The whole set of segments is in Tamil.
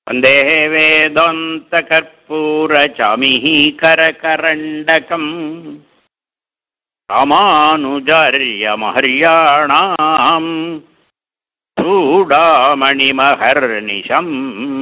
वन्दे वेदान्तकर्पूरचामीकरकरण्डकम् रामानुजार्यमहर्याणाम् சூடாமணிமகர்நிஷம்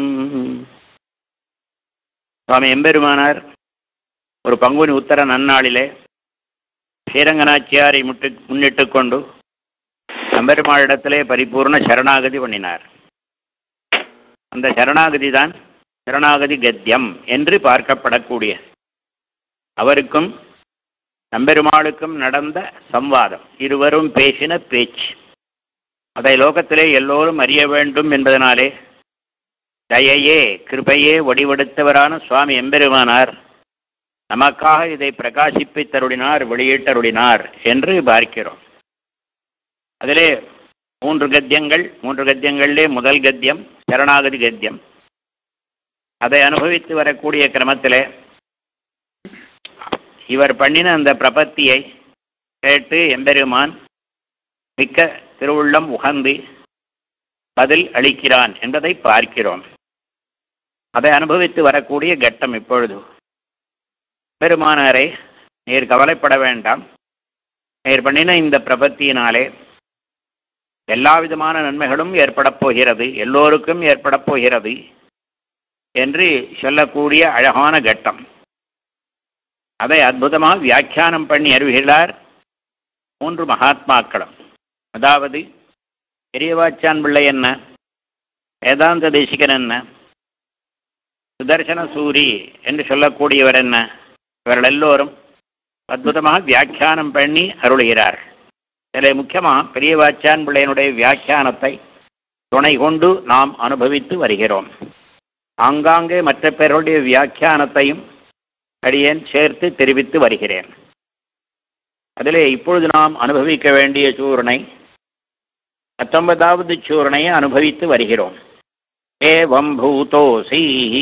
சுவாமி எம்பெருமானார் ஒரு பங்குனி உத்தர நன்னாளிலே ஸ்ரீரங்கநாச்சியாரை முட்டு முன்னிட்டு கொண்டு எம்பெருமாளிடத்திலே பரிபூர்ண சரணாகதி பண்ணினார் அந்த சரணாகதி தான் சரணாகதி கத்தியம் என்று பார்க்கப்படக்கூடிய அவருக்கும் நம்பெருமாளுக்கும் நடந்த சம்வாதம் இருவரும் பேசின பேச்சு அதை லோகத்திலே எல்லோரும் அறிய வேண்டும் என்பதனாலே தயையே கிருபையே வடிவெடுத்தவரான சுவாமி எம்பெருமானார் நமக்காக இதை பிரகாசிப்பித்தருளினார் வெளியிட்டருளினார் என்று பார்க்கிறோம் அதிலே மூன்று கத்தியங்கள் மூன்று கத்தியங்களிலே முதல் கத்தியம் சரணாகதி கத்தியம் அதை அனுபவித்து வரக்கூடிய கிரமத்திலே இவர் பண்ணின அந்த பிரபத்தியை கேட்டு எம்பெருமான் மிக்க திருவுள்ளம் உகந்து பதில் அளிக்கிறான் என்பதை பார்க்கிறோம் அதை அனுபவித்து வரக்கூடிய கட்டம் இப்பொழுது பெருமானாரே நீர் கவலைப்பட வேண்டாம் நீர் பண்ணின இந்த பிரபத்தியினாலே எல்லா விதமான நன்மைகளும் ஏற்படப் போகிறது எல்லோருக்கும் ஏற்படப் போகிறது என்று சொல்லக்கூடிய அழகான கட்டம் அதை அற்புதமாக வியாக்கியானம் பண்ணி அருகிறார் மூன்று மகாத்மாக்களும் அதாவது பெரியவாச்சான் பிள்ளை என்ன வேதாந்த தேசிகன் என்ன சுதர்சன சூரி என்று சொல்லக்கூடியவர் என்ன இவர்கள் எல்லோரும் அற்புதமாக வியாக்கியானம் பண்ணி அருளுகிறார் இதில் முக்கியமாக பெரியவாச்சான் பிள்ளையனுடைய வியாக்கியானத்தை துணை கொண்டு நாம் அனுபவித்து வருகிறோம் ஆங்காங்கே மற்ற பேர்களுடைய வியாக்கியானத்தையும் அடியேன் சேர்த்து தெரிவித்து வருகிறேன் அதிலே இப்பொழுது நாம் அனுபவிக்க வேண்டிய சூரணை பத்தொன்பதாவது சூரணையை அனுபவித்து வருகிறோம் ஏவம் பூதோசி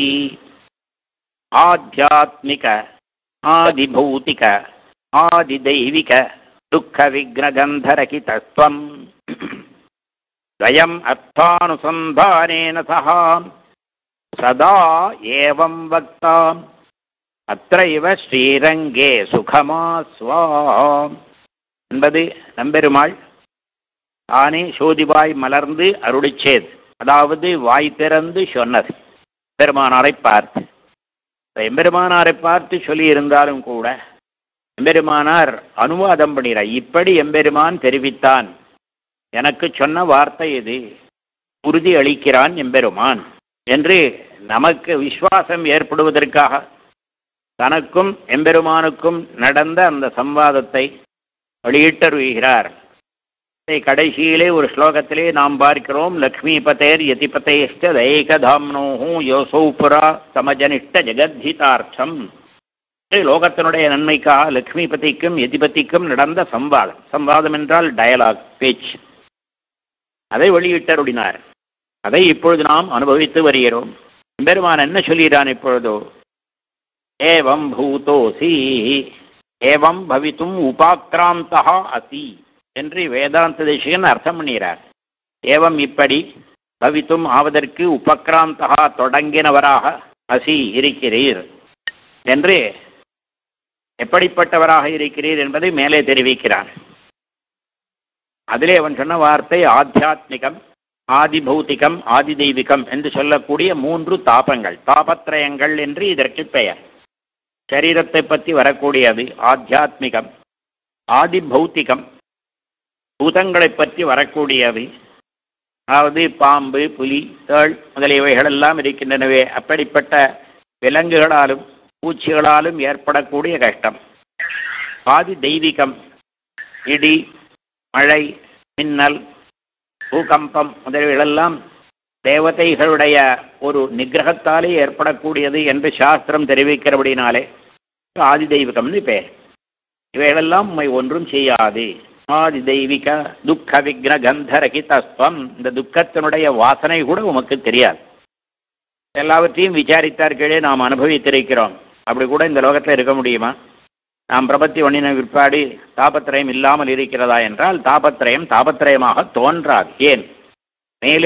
ஆத்தியாத்மிக ஆதிபௌத்திக ஆதிதைவிக துக்க விக்னகந்தரகிதஸ்வம் द्वयम् अर्थानुसन्धानेन सह सदा एवं वक्ता அத்தைவ ஸ்ரீரங்கே சுகமா சுவாம் என்பது நம்பெருமாள் தானே சோதிவாய் மலர்ந்து அருளிச்சேது அதாவது வாய் திறந்து சொன்னது பெருமானாரை பார்த்து எம்பெருமானாரை பார்த்து சொல்லி இருந்தாலும் கூட எம்பெருமானார் அனுவாதம் பண்ணிறார் இப்படி எம்பெருமான் தெரிவித்தான் எனக்கு சொன்ன வார்த்தை இது உறுதி அளிக்கிறான் எம்பெருமான் என்று நமக்கு விசுவாசம் ஏற்படுவதற்காக தனக்கும் எம்பெருமானுக்கும் நடந்த அந்த சம்வாதத்தை வெளியிட்டருகிறார் கடைசியிலே ஒரு ஸ்லோகத்திலே நாம் பார்க்கிறோம் லக்ஷ்மிபதேர் யதிபதேஷ்ட தைகதாம்னோஹூ யோசௌ புரா சமஜனிஷ்ட ஜெகத்ஹிதார்த்தம் லோகத்தினுடைய நன்மைக்காக லக்ஷ்மிபதிக்கும் எதிபதிக்கும் நடந்த சம்வாதம் சம்வாதம் என்றால் டயலாக் பேச்சு அதை வெளியிட்டருளினார் அதை இப்பொழுது நாம் அனுபவித்து வருகிறோம் பெருமான் என்ன சொல்கிறான் இப்பொழுதோ ஏவம் பூதோசி ஏவம் பவித்தும் உபாக்கிராந்தா அசி என்று வேதாந்த தேசிகன் அர்த்தம் பண்ணுகிறார் ஏவம் இப்படி பவித்தும் ஆவதற்கு உபக்ராந்தகா தொடங்கினவராக அசி இருக்கிறீர் என்று எப்படிப்பட்டவராக இருக்கிறீர் என்பதை மேலே தெரிவிக்கிறான் அதிலே அவன் சொன்ன வார்த்தை ஆத்தியாத்மிகம் ஆதிபௌத்திகம் ஆதி தெய்வீகம் என்று சொல்லக்கூடிய மூன்று தாபங்கள் தாபத்ரயங்கள் என்று இதற்கு பெயர் சரீரத்தை பற்றி வரக்கூடியது ஆத்தியாத்மிகம் ஆதி பௌத்திகம் பூதங்களை பற்றி வரக்கூடியது அதாவது பாம்பு புலி தேள் முதலியவைகள் எல்லாம் இருக்கின்றனவே அப்படிப்பட்ட விலங்குகளாலும் பூச்சிகளாலும் ஏற்படக்கூடிய கஷ்டம் ஆதி தெய்வீகம் இடி மழை மின்னல் பூகம்பம் முதலியவைகளெல்லாம் தேவதைகளுடைய ஒரு நிகிரகத்தாலே ஏற்படக்கூடியது என்று சாஸ்திரம் தெரிவிக்கிறபடினாலே ஆதி தெய்வீகம்னு பேர் இவைகளெல்லாம் உண்மை ஒன்றும் செய்யாது ஆதி தெய்வீக துக்க விக்ன கந்தரகிதஸ்வம் இந்த துக்கத்தினுடைய வாசனை கூட உமக்கு தெரியாது எல்லாவற்றையும் விசாரித்தார்களே நாம் அனுபவித்திருக்கிறோம் அப்படி கூட இந்த லோகத்தில் இருக்க முடியுமா நாம் பிரபத்தி ஒன்றின விற்பாடு தாபத்திரயம் இல்லாமல் இருக்கிறதா என்றால் தாபத்திரயம் தாபத்திரயமாக தோன்றாது ஏன் மேலே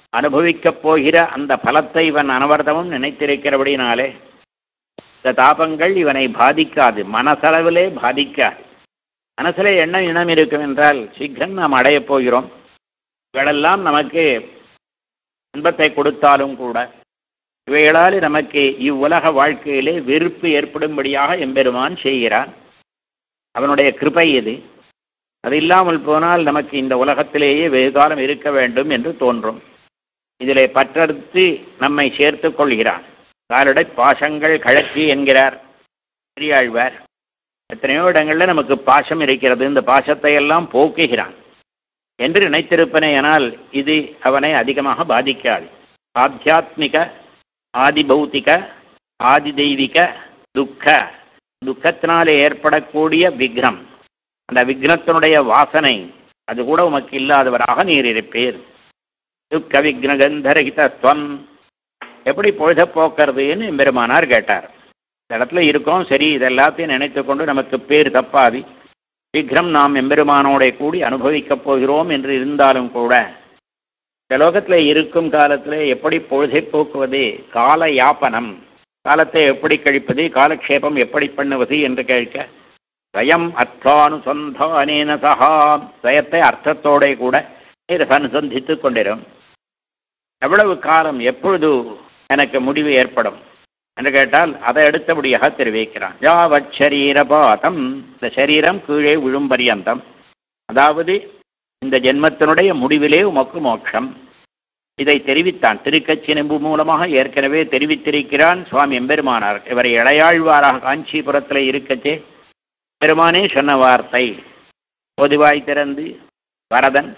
அனுபவிக்கப் போகிற அந்த பலத்தை இவன் அனவர்த்தமும் நினைத்திருக்கிறபடினாலே இந்த தாபங்கள் இவனை பாதிக்காது மனசளவிலே பாதிக்காது மனசிலே எண்ணம் இனம் இருக்கும் என்றால் சீக்கிரம் நாம் அடையப் போகிறோம் இவைகளெல்லாம் நமக்கு இன்பத்தை கொடுத்தாலும் கூட இவைகளால் நமக்கு இவ்வுலக வாழ்க்கையிலே வெறுப்பு ஏற்படும்படியாக எம்பெருமான் செய்கிறான் அவனுடைய கிருபை இது அது இல்லாமல் போனால் நமக்கு இந்த உலகத்திலேயே வெகுகாலம் இருக்க வேண்டும் என்று தோன்றும் இதிலே பற்றறுத்து நம்மை சேர்த்துக் கொள்கிறான் காலடை பாசங்கள் கழற்றி என்கிறார் பெரியாழ்வார் எத்தனையோ இடங்களில் நமக்கு பாசம் இருக்கிறது இந்த பாசத்தை எல்லாம் போக்குகிறான் என்று நினைத்திருப்பனேயானால் இது அவனை அதிகமாக பாதிக்காது ஆத்தியாத்மிக ஆதிபௌத்திக ஆதி தெய்வீக துக்க துக்கத்தினாலே ஏற்படக்கூடிய விக்னம் அந்த விக்னத்தினுடைய வாசனை அது கூட உமக்கு இல்லாதவராக நீர் இருப்பீர் துக்க விக்னகந்தரகிதத்வம் எப்படி பொழுத போக்குறதுன்னு பெருமானார் கேட்டார் இந்த இடத்துல இருக்கோம் சரி இதெல்லாத்தையும் நினைத்து கொண்டு நமக்கு பேர் தப்பாதி சீக்கிரம் நாம் எம்பெருமானோட கூடி அனுபவிக்கப் போகிறோம் என்று இருந்தாலும் கூட இந்த லோகத்தில் இருக்கும் காலத்தில் எப்படி பொழுதை போக்குவது கால யாப்பனம் காலத்தை எப்படி கழிப்பது காலக்ஷேபம் எப்படி பண்ணுவது என்று கேட்க ஸ்வயம் அர்த்தானுசந்தானேன சகா ஸ்வயத்தை அர்த்தத்தோட கூட நீர் அனுசந்தித்து கொண்டிரும் எவ்வளவு காலம் எப்பொழுது எனக்கு முடிவு ஏற்படும் என்று கேட்டால் அதை அடுத்தபடியாக தெரிவிக்கிறான் யாவத் சரீரபாதம் இந்த சரீரம் கீழே விழும் பரியந்தம் அதாவது இந்த ஜென்மத்தினுடைய முடிவிலே உமக்கு மோட்சம் இதை தெரிவித்தான் திருக்கச்சினம்பு மூலமாக ஏற்கனவே தெரிவித்திருக்கிறான் சுவாமி எம்பெருமானார் இவரை இளையாழ்வாராக காஞ்சிபுரத்தில் இருக்கச்சே பெருமானே சொன்ன வார்த்தை பொதுவாய் திறந்து வரதன்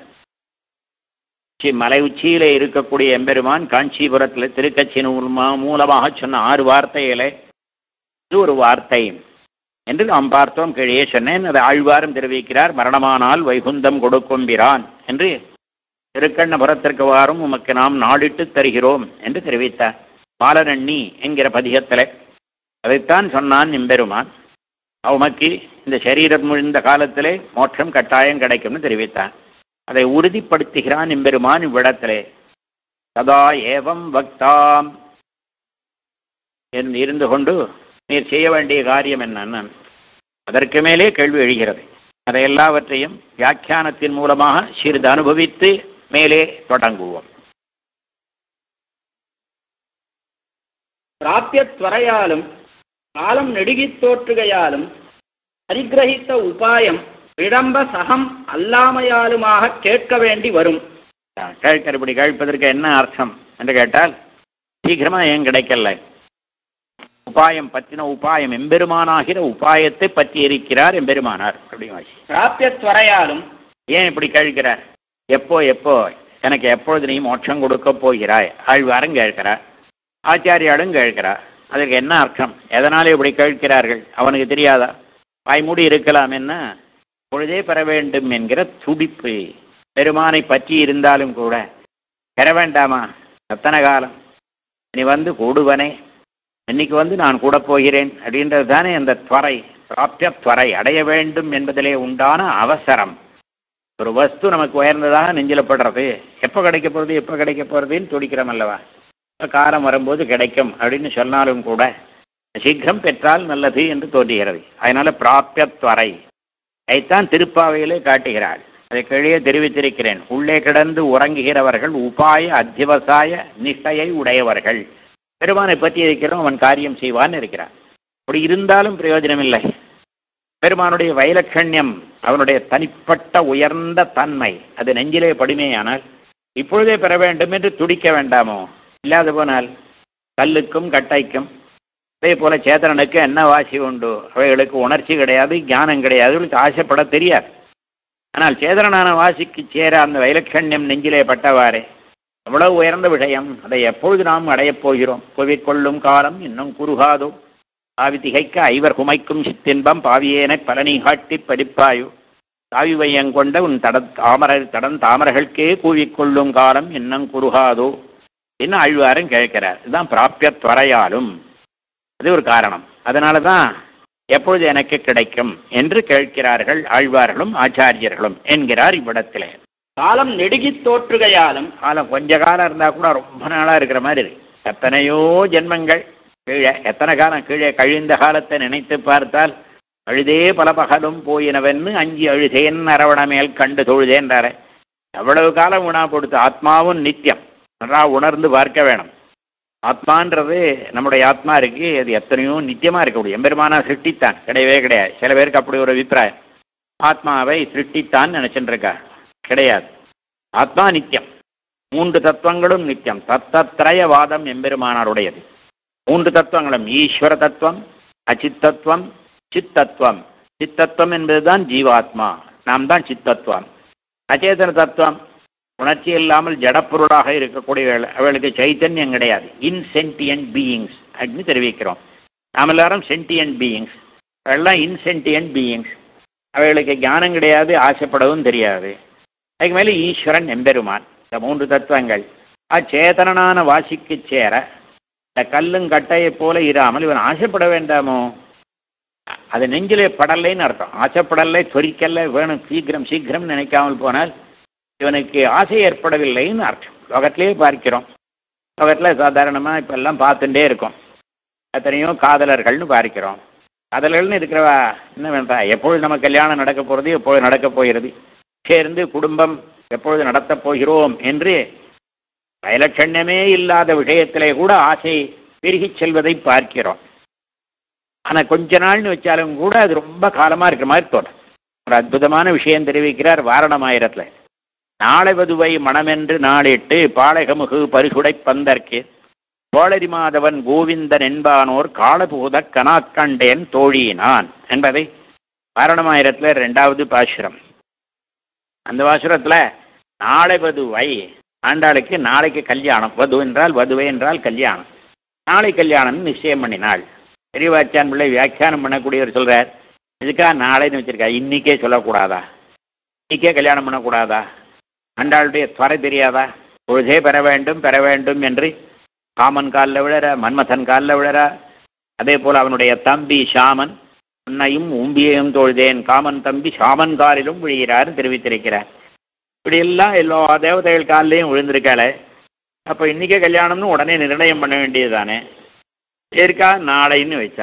சி மலை உச்சியிலே இருக்கக்கூடிய எம்பெருமான் காஞ்சிபுரத்தில் திருக்கட்சி மூலமாக சொன்ன ஆறு வார்த்தைகளே இது ஒரு வார்த்தை என்று நாம் பார்த்தோம் கீழே சொன்னேன் அது ஆழ்வாரும் தெரிவிக்கிறார் மரணமானால் வைகுந்தம் கொடுக்கும்பிரான் என்று திருக்கண்ணபுரத்திற்கு வாரும் உமக்கு நாம் நாடிட்டு தருகிறோம் என்று தெரிவித்தார் பாலனண்ணி என்கிற பதிகத்தில் அதைத்தான் சொன்னான் எம்பெருமான் உமக்கு இந்த சரீரம் முழுந்த காலத்திலே மோட்சம் கட்டாயம் கிடைக்கும்னு தெரிவித்தான் அதை உறுதிப்படுத்துகிறான் எம்பெருமான் இவ்விடத்திலே சதா ஏவம் பக்தாம் என்று இருந்து கொண்டு நீர் செய்ய வேண்டிய காரியம் என்னன்னு அதற்கு மேலே கேள்வி எழுகிறது அதை எல்லாவற்றையும் வியாக்கியானத்தின் மூலமாக சிறிது அனுபவித்து மேலே தொடங்குவோம் பிராபியத்வரையாலும் காலம் நெடுகித் தோற்றுகையாலும் பரிகிரகித்த உபாயம் விளம்ப சகம் அல்லாமையாலுமாக கேட்க வேண்டி வரும் கேட்கிற இப்படி கேட்பதற்கு என்ன அர்த்தம் என்று கேட்டால் சீக்கிரமா ஏன் கிடைக்கல உபாயம் பற்றின உபாயம் எம்பெருமானாகிற உபாயத்தை பற்றி இருக்கிறார் எம்பெருமானார் அப்படின்னு பிராபியத்வரையாலும் ஏன் இப்படி கேட்கிறார் எப்போ எப்போ எனக்கு எப்பொழுது நீ மோட்சம் கொடுக்க போகிறாய் ஆழ்வாரும் கேட்கிறார் ஆச்சாரியாலும் கேட்கிறார் அதற்கு என்ன அர்த்தம் எதனால இப்படி கேட்கிறார்கள் அவனுக்கு தெரியாதா வாய்மூடி இருக்கலாம் என்ன பொழுதே பெற வேண்டும் என்கிற துடிப்பு பெருமானை பற்றி இருந்தாலும் கூட பெற வேண்டாமா எத்தனை காலம் நீ வந்து கூடுவனே இன்னைக்கு வந்து நான் கூட போகிறேன் அப்படின்றது தானே அந்த துவரை பிராப்திய துவரை அடைய வேண்டும் என்பதிலே உண்டான அவசரம் ஒரு வஸ்து நமக்கு உயர்ந்ததாக நெஞ்சில் படுறது எப்போ கிடைக்க போகிறது எப்போ கிடைக்க போகிறதுன்னு துடிக்கிறோம் அல்லவா காலம் வரும்போது கிடைக்கும் அப்படின்னு சொன்னாலும் கூட சீக்கிரம் பெற்றால் நல்லது என்று தோன்றுகிறது அதனால பிராப்தியத்வரை அதைத்தான் திருப்பாவையிலே காட்டுகிறாள் அதை கீழே தெரிவித்திருக்கிறேன் உள்ளே கிடந்து உறங்குகிறவர்கள் உபாய அத்தியவசாய நிஷ்டையை உடையவர்கள் பெருமானை பற்றி இருக்கிறோம் அவன் காரியம் செய்வான் இருக்கிறான் அப்படி இருந்தாலும் பிரயோஜனம் இல்லை பெருமானுடைய வைலட்சண்யம் அவனுடைய தனிப்பட்ட உயர்ந்த தன்மை அது நெஞ்சிலே படுமேயானால் இப்பொழுதே பெற வேண்டும் என்று துடிக்க வேண்டாமோ இல்லாது போனால் கல்லுக்கும் கட்டைக்கும் அதே போல சேதனனுக்கு என்ன வாசி உண்டு அவைகளுக்கு உணர்ச்சி கிடையாது ஞானம் கிடையாது அவர்களுக்கு ஆசைப்பட தெரியாது ஆனால் சேதனனான வாசிக்கு சேர அந்த வைலட்சண்யம் நெஞ்சிலே பட்டவாறே அவ்வளவு உயர்ந்த விஷயம் அதை எப்பொழுது நாம் அடையப் போகிறோம் கொவிக்கொள்ளும் காலம் இன்னும் குறுகாதோ ஆவி திகைக்க ஐவர் குமைக்கும் சித்தின்பம் பாவியேன பலனி காட்டி படிப்பாயோ தாவி வையங்கொண்ட உன் தட தாமர தடன் தாமரைகளுக்கே கூவிக்கொள்ளும் காலம் இன்னும் குறுகாதோ என்ன ஆழ்வாரும் கேட்கிறார் இதுதான் பிராபியத்வரையாலும் அது ஒரு காரணம் அதனால தான் எப்பொழுது எனக்கு கிடைக்கும் என்று கேட்கிறார்கள் ஆழ்வார்களும் ஆச்சாரியர்களும் என்கிறார் இவ்விடத்திலே காலம் நெடுகித் தோற்றுகையாலும் காலம் கொஞ்ச காலம் இருந்தால் கூட ரொம்ப நாளாக இருக்கிற மாதிரி இருக்கு எத்தனையோ ஜென்மங்கள் கீழே எத்தனை காலம் கீழே கழிந்த காலத்தை நினைத்து பார்த்தால் அழுதே பல பகலும் போயினவன்னு அஞ்சு அழுதேன் அரவண மேல் கண்டு தொழுதேன்றாரே எவ்வளவு காலம் உணா கொடுத்து ஆத்மாவும் நித்தியம் நல்லா உணர்ந்து பார்க்க வேணும் ஆத்மான்றது நம்முடைய ஆத்மா இருக்கு அது எத்தனையோ நித்தியமாக இருக்கக்கூடிய எம்பெருமானா சிருஷ்டித்தான் கிடையவே கிடையாது சில பேருக்கு அப்படி ஒரு அபிப்பிராயம் ஆத்மாவை சிருஷ்டித்தான் நினைச்சுட்டு இருக்கா கிடையாது ஆத்மா நித்தியம் மூன்று தத்துவங்களும் நித்தியம் தத்தத்ரயவாதம் எம்பெருமானாருடையது மூன்று தத்துவங்களும் ஈஸ்வர தத்துவம் அச்சித்தத்துவம் சித்தத்துவம் சித்தத்துவம் என்பதுதான் ஜீவாத்மா நாம் தான் சித்தத்துவம் அச்சேதன தத்துவம் உணர்ச்சி இல்லாமல் ஜடப்பொருளாக இருக்கக்கூடிய அவளுக்கு சைத்தன்யம் கிடையாது இன்சென்டியன்ட் பீயிங்ஸ் அப்படின்னு தெரிவிக்கிறோம் நாம் எல்லாரும் சென்டியன்ட் பீயிங்ஸ் அவெல்லாம் இன்சென்டியன்ட் பீயிங்ஸ் அவைகளுக்கு ஞானம் கிடையாது ஆசைப்படவும் தெரியாது அதுக்கு மேலே ஈஸ்வரன் எம்பெருமான் இந்த மூன்று தத்துவங்கள் அச்சேதனான வாசிக்கு சேர இந்த கல்லும் கட்டையை போல இராமல் இவன் ஆசைப்பட வேண்டாமோ அது நெஞ்சிலே படலைன்னு அர்த்தம் ஆசைப்படலை தொரிக்கல்ல வேணும் சீக்கிரம் சீக்கிரம் நினைக்காமல் போனால் இவனுக்கு ஆசை ஏற்படவில்லைன்னு அர்த்தம் லோகத்திலே பார்க்கிறோம் லோகத்தில் சாதாரணமாக இப்போ எல்லாம் பார்த்துட்டே இருக்கோம் எத்தனையோ காதலர்கள்னு பார்க்கிறோம் காதலர்கள்னு இருக்கிறவா என்ன வேண்டா எப்பொழுது நம்ம கல்யாணம் நடக்க போகிறது எப்பொழுது நடக்க போகிறது சேர்ந்து குடும்பம் எப்பொழுது நடத்தப் போகிறோம் என்று வயலட்சண்யமே இல்லாத விஷயத்திலே கூட ஆசை பெருகிச் செல்வதை பார்க்கிறோம் ஆனால் கொஞ்ச நாள்னு வச்சாலும் கூட அது ரொம்ப காலமாக இருக்கிற மாதிரி தோணும் ஒரு அற்புதமான விஷயம் தெரிவிக்கிறார் வாரணமாயிரத்தில் நாளை வதுவை மணமென்று நாளிட்டு பாளைகமுகு பரிசுடை பந்தற்கு கோளரி மாதவன் கோவிந்தன் என்பானோர் காலபூத கனாக்கண்டேன் தோழியினான் என்பதை வாரணமாயிரத்தில் ரெண்டாவது பாசுரம் அந்த பாசுரத்தில் நாளை வதுவை ஆண்டாளுக்கு நாளைக்கு கல்யாணம் வது என்றால் வதுவை என்றால் கல்யாணம் நாளை கல்யாணம் நிச்சயம் பண்ணினாள் பெரியவாச்சான் பிள்ளை வியாக்கியானம் பண்ணக்கூடியவர் சொல்கிறார் இதுக்காக நாளைன்னு வச்சிருக்கா இன்னைக்கே சொல்லக்கூடாதா இன்னைக்கே கல்யாணம் பண்ணக்கூடாதா ஆண்டாளுடைய துறை தெரியாதா பொழுதே பெற வேண்டும் பெற வேண்டும் என்று காமன் காலில் விழற மன்மதன் காலில் விழற அதே போல் அவனுடைய தம்பி ஷாமன் உன்னையும் உம்பியையும் தொழுதேன் காமன் தம்பி ஷாமன் காலிலும் விழுகிறார் தெரிவித்திருக்கிறார் இப்படி எல்லாம் எல்லா தேவதைகள் காலிலையும் விழுந்திருக்காளே அப்போ இன்னைக்கே கல்யாணம்னு உடனே நிர்ணயம் பண்ண வேண்டியது தானே இருக்கா நாளைன்னு வச்சா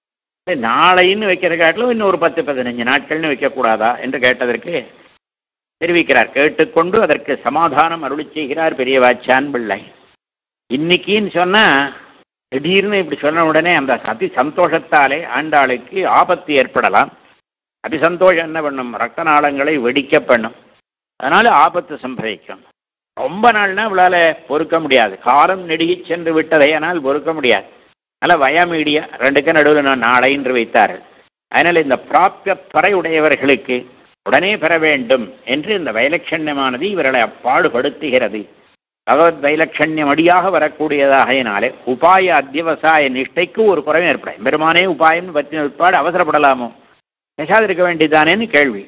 நாளைன்னு வைக்கிற காட்டிலும் இன்னும் ஒரு பத்து பதினஞ்சு நாட்கள்னு வைக்கக்கூடாதா என்று கேட்டதற்கு தெரிவிக்கிறார் கேட்டுக்கொண்டு அதற்கு சமாதானம் அருளி செய்கிறார் பெரிய வாச்சான் பிள்ளை இன்னைக்குன்னு சொன்னால் திடீர்னு இப்படி சொன்ன உடனே அந்த அதி சந்தோஷத்தாலே ஆண்டாளுக்கு ஆபத்து ஏற்படலாம் அதி சந்தோஷம் என்ன பண்ணும் ரத்த நாளங்களை வெடிக்க பண்ணும் அதனால ஆபத்து சம்பவிக்கும் ரொம்ப நாள்னா இவளால் பொறுக்க முடியாது காலம் நெடுகி சென்று விட்டதை ஆனால் பொறுக்க முடியாது அதனால் வயமீடியா ரெண்டுக்கும் நடுவில் நான் நாளை என்று வைத்தார்கள் அதனால் இந்த பிராப்பிய துறை உடையவர்களுக்கு உடனே பெற வேண்டும் என்று இந்த வைலட்சண்யமானது இவர்களை அப்பாடுபடுத்துகிறது பகவத் வைலட்சண்யம் அடியாக வரக்கூடியதாகையினாலே உபாய அத்தியவசாய நிஷ்டைக்கு ஒரு குறைவும் ஏற்படும் பெருமானே உபாயம் பற்றி விற்பாடு அவசரப்படலாமோ பேசாது இருக்க வேண்டியதானேன்னு கேள்வி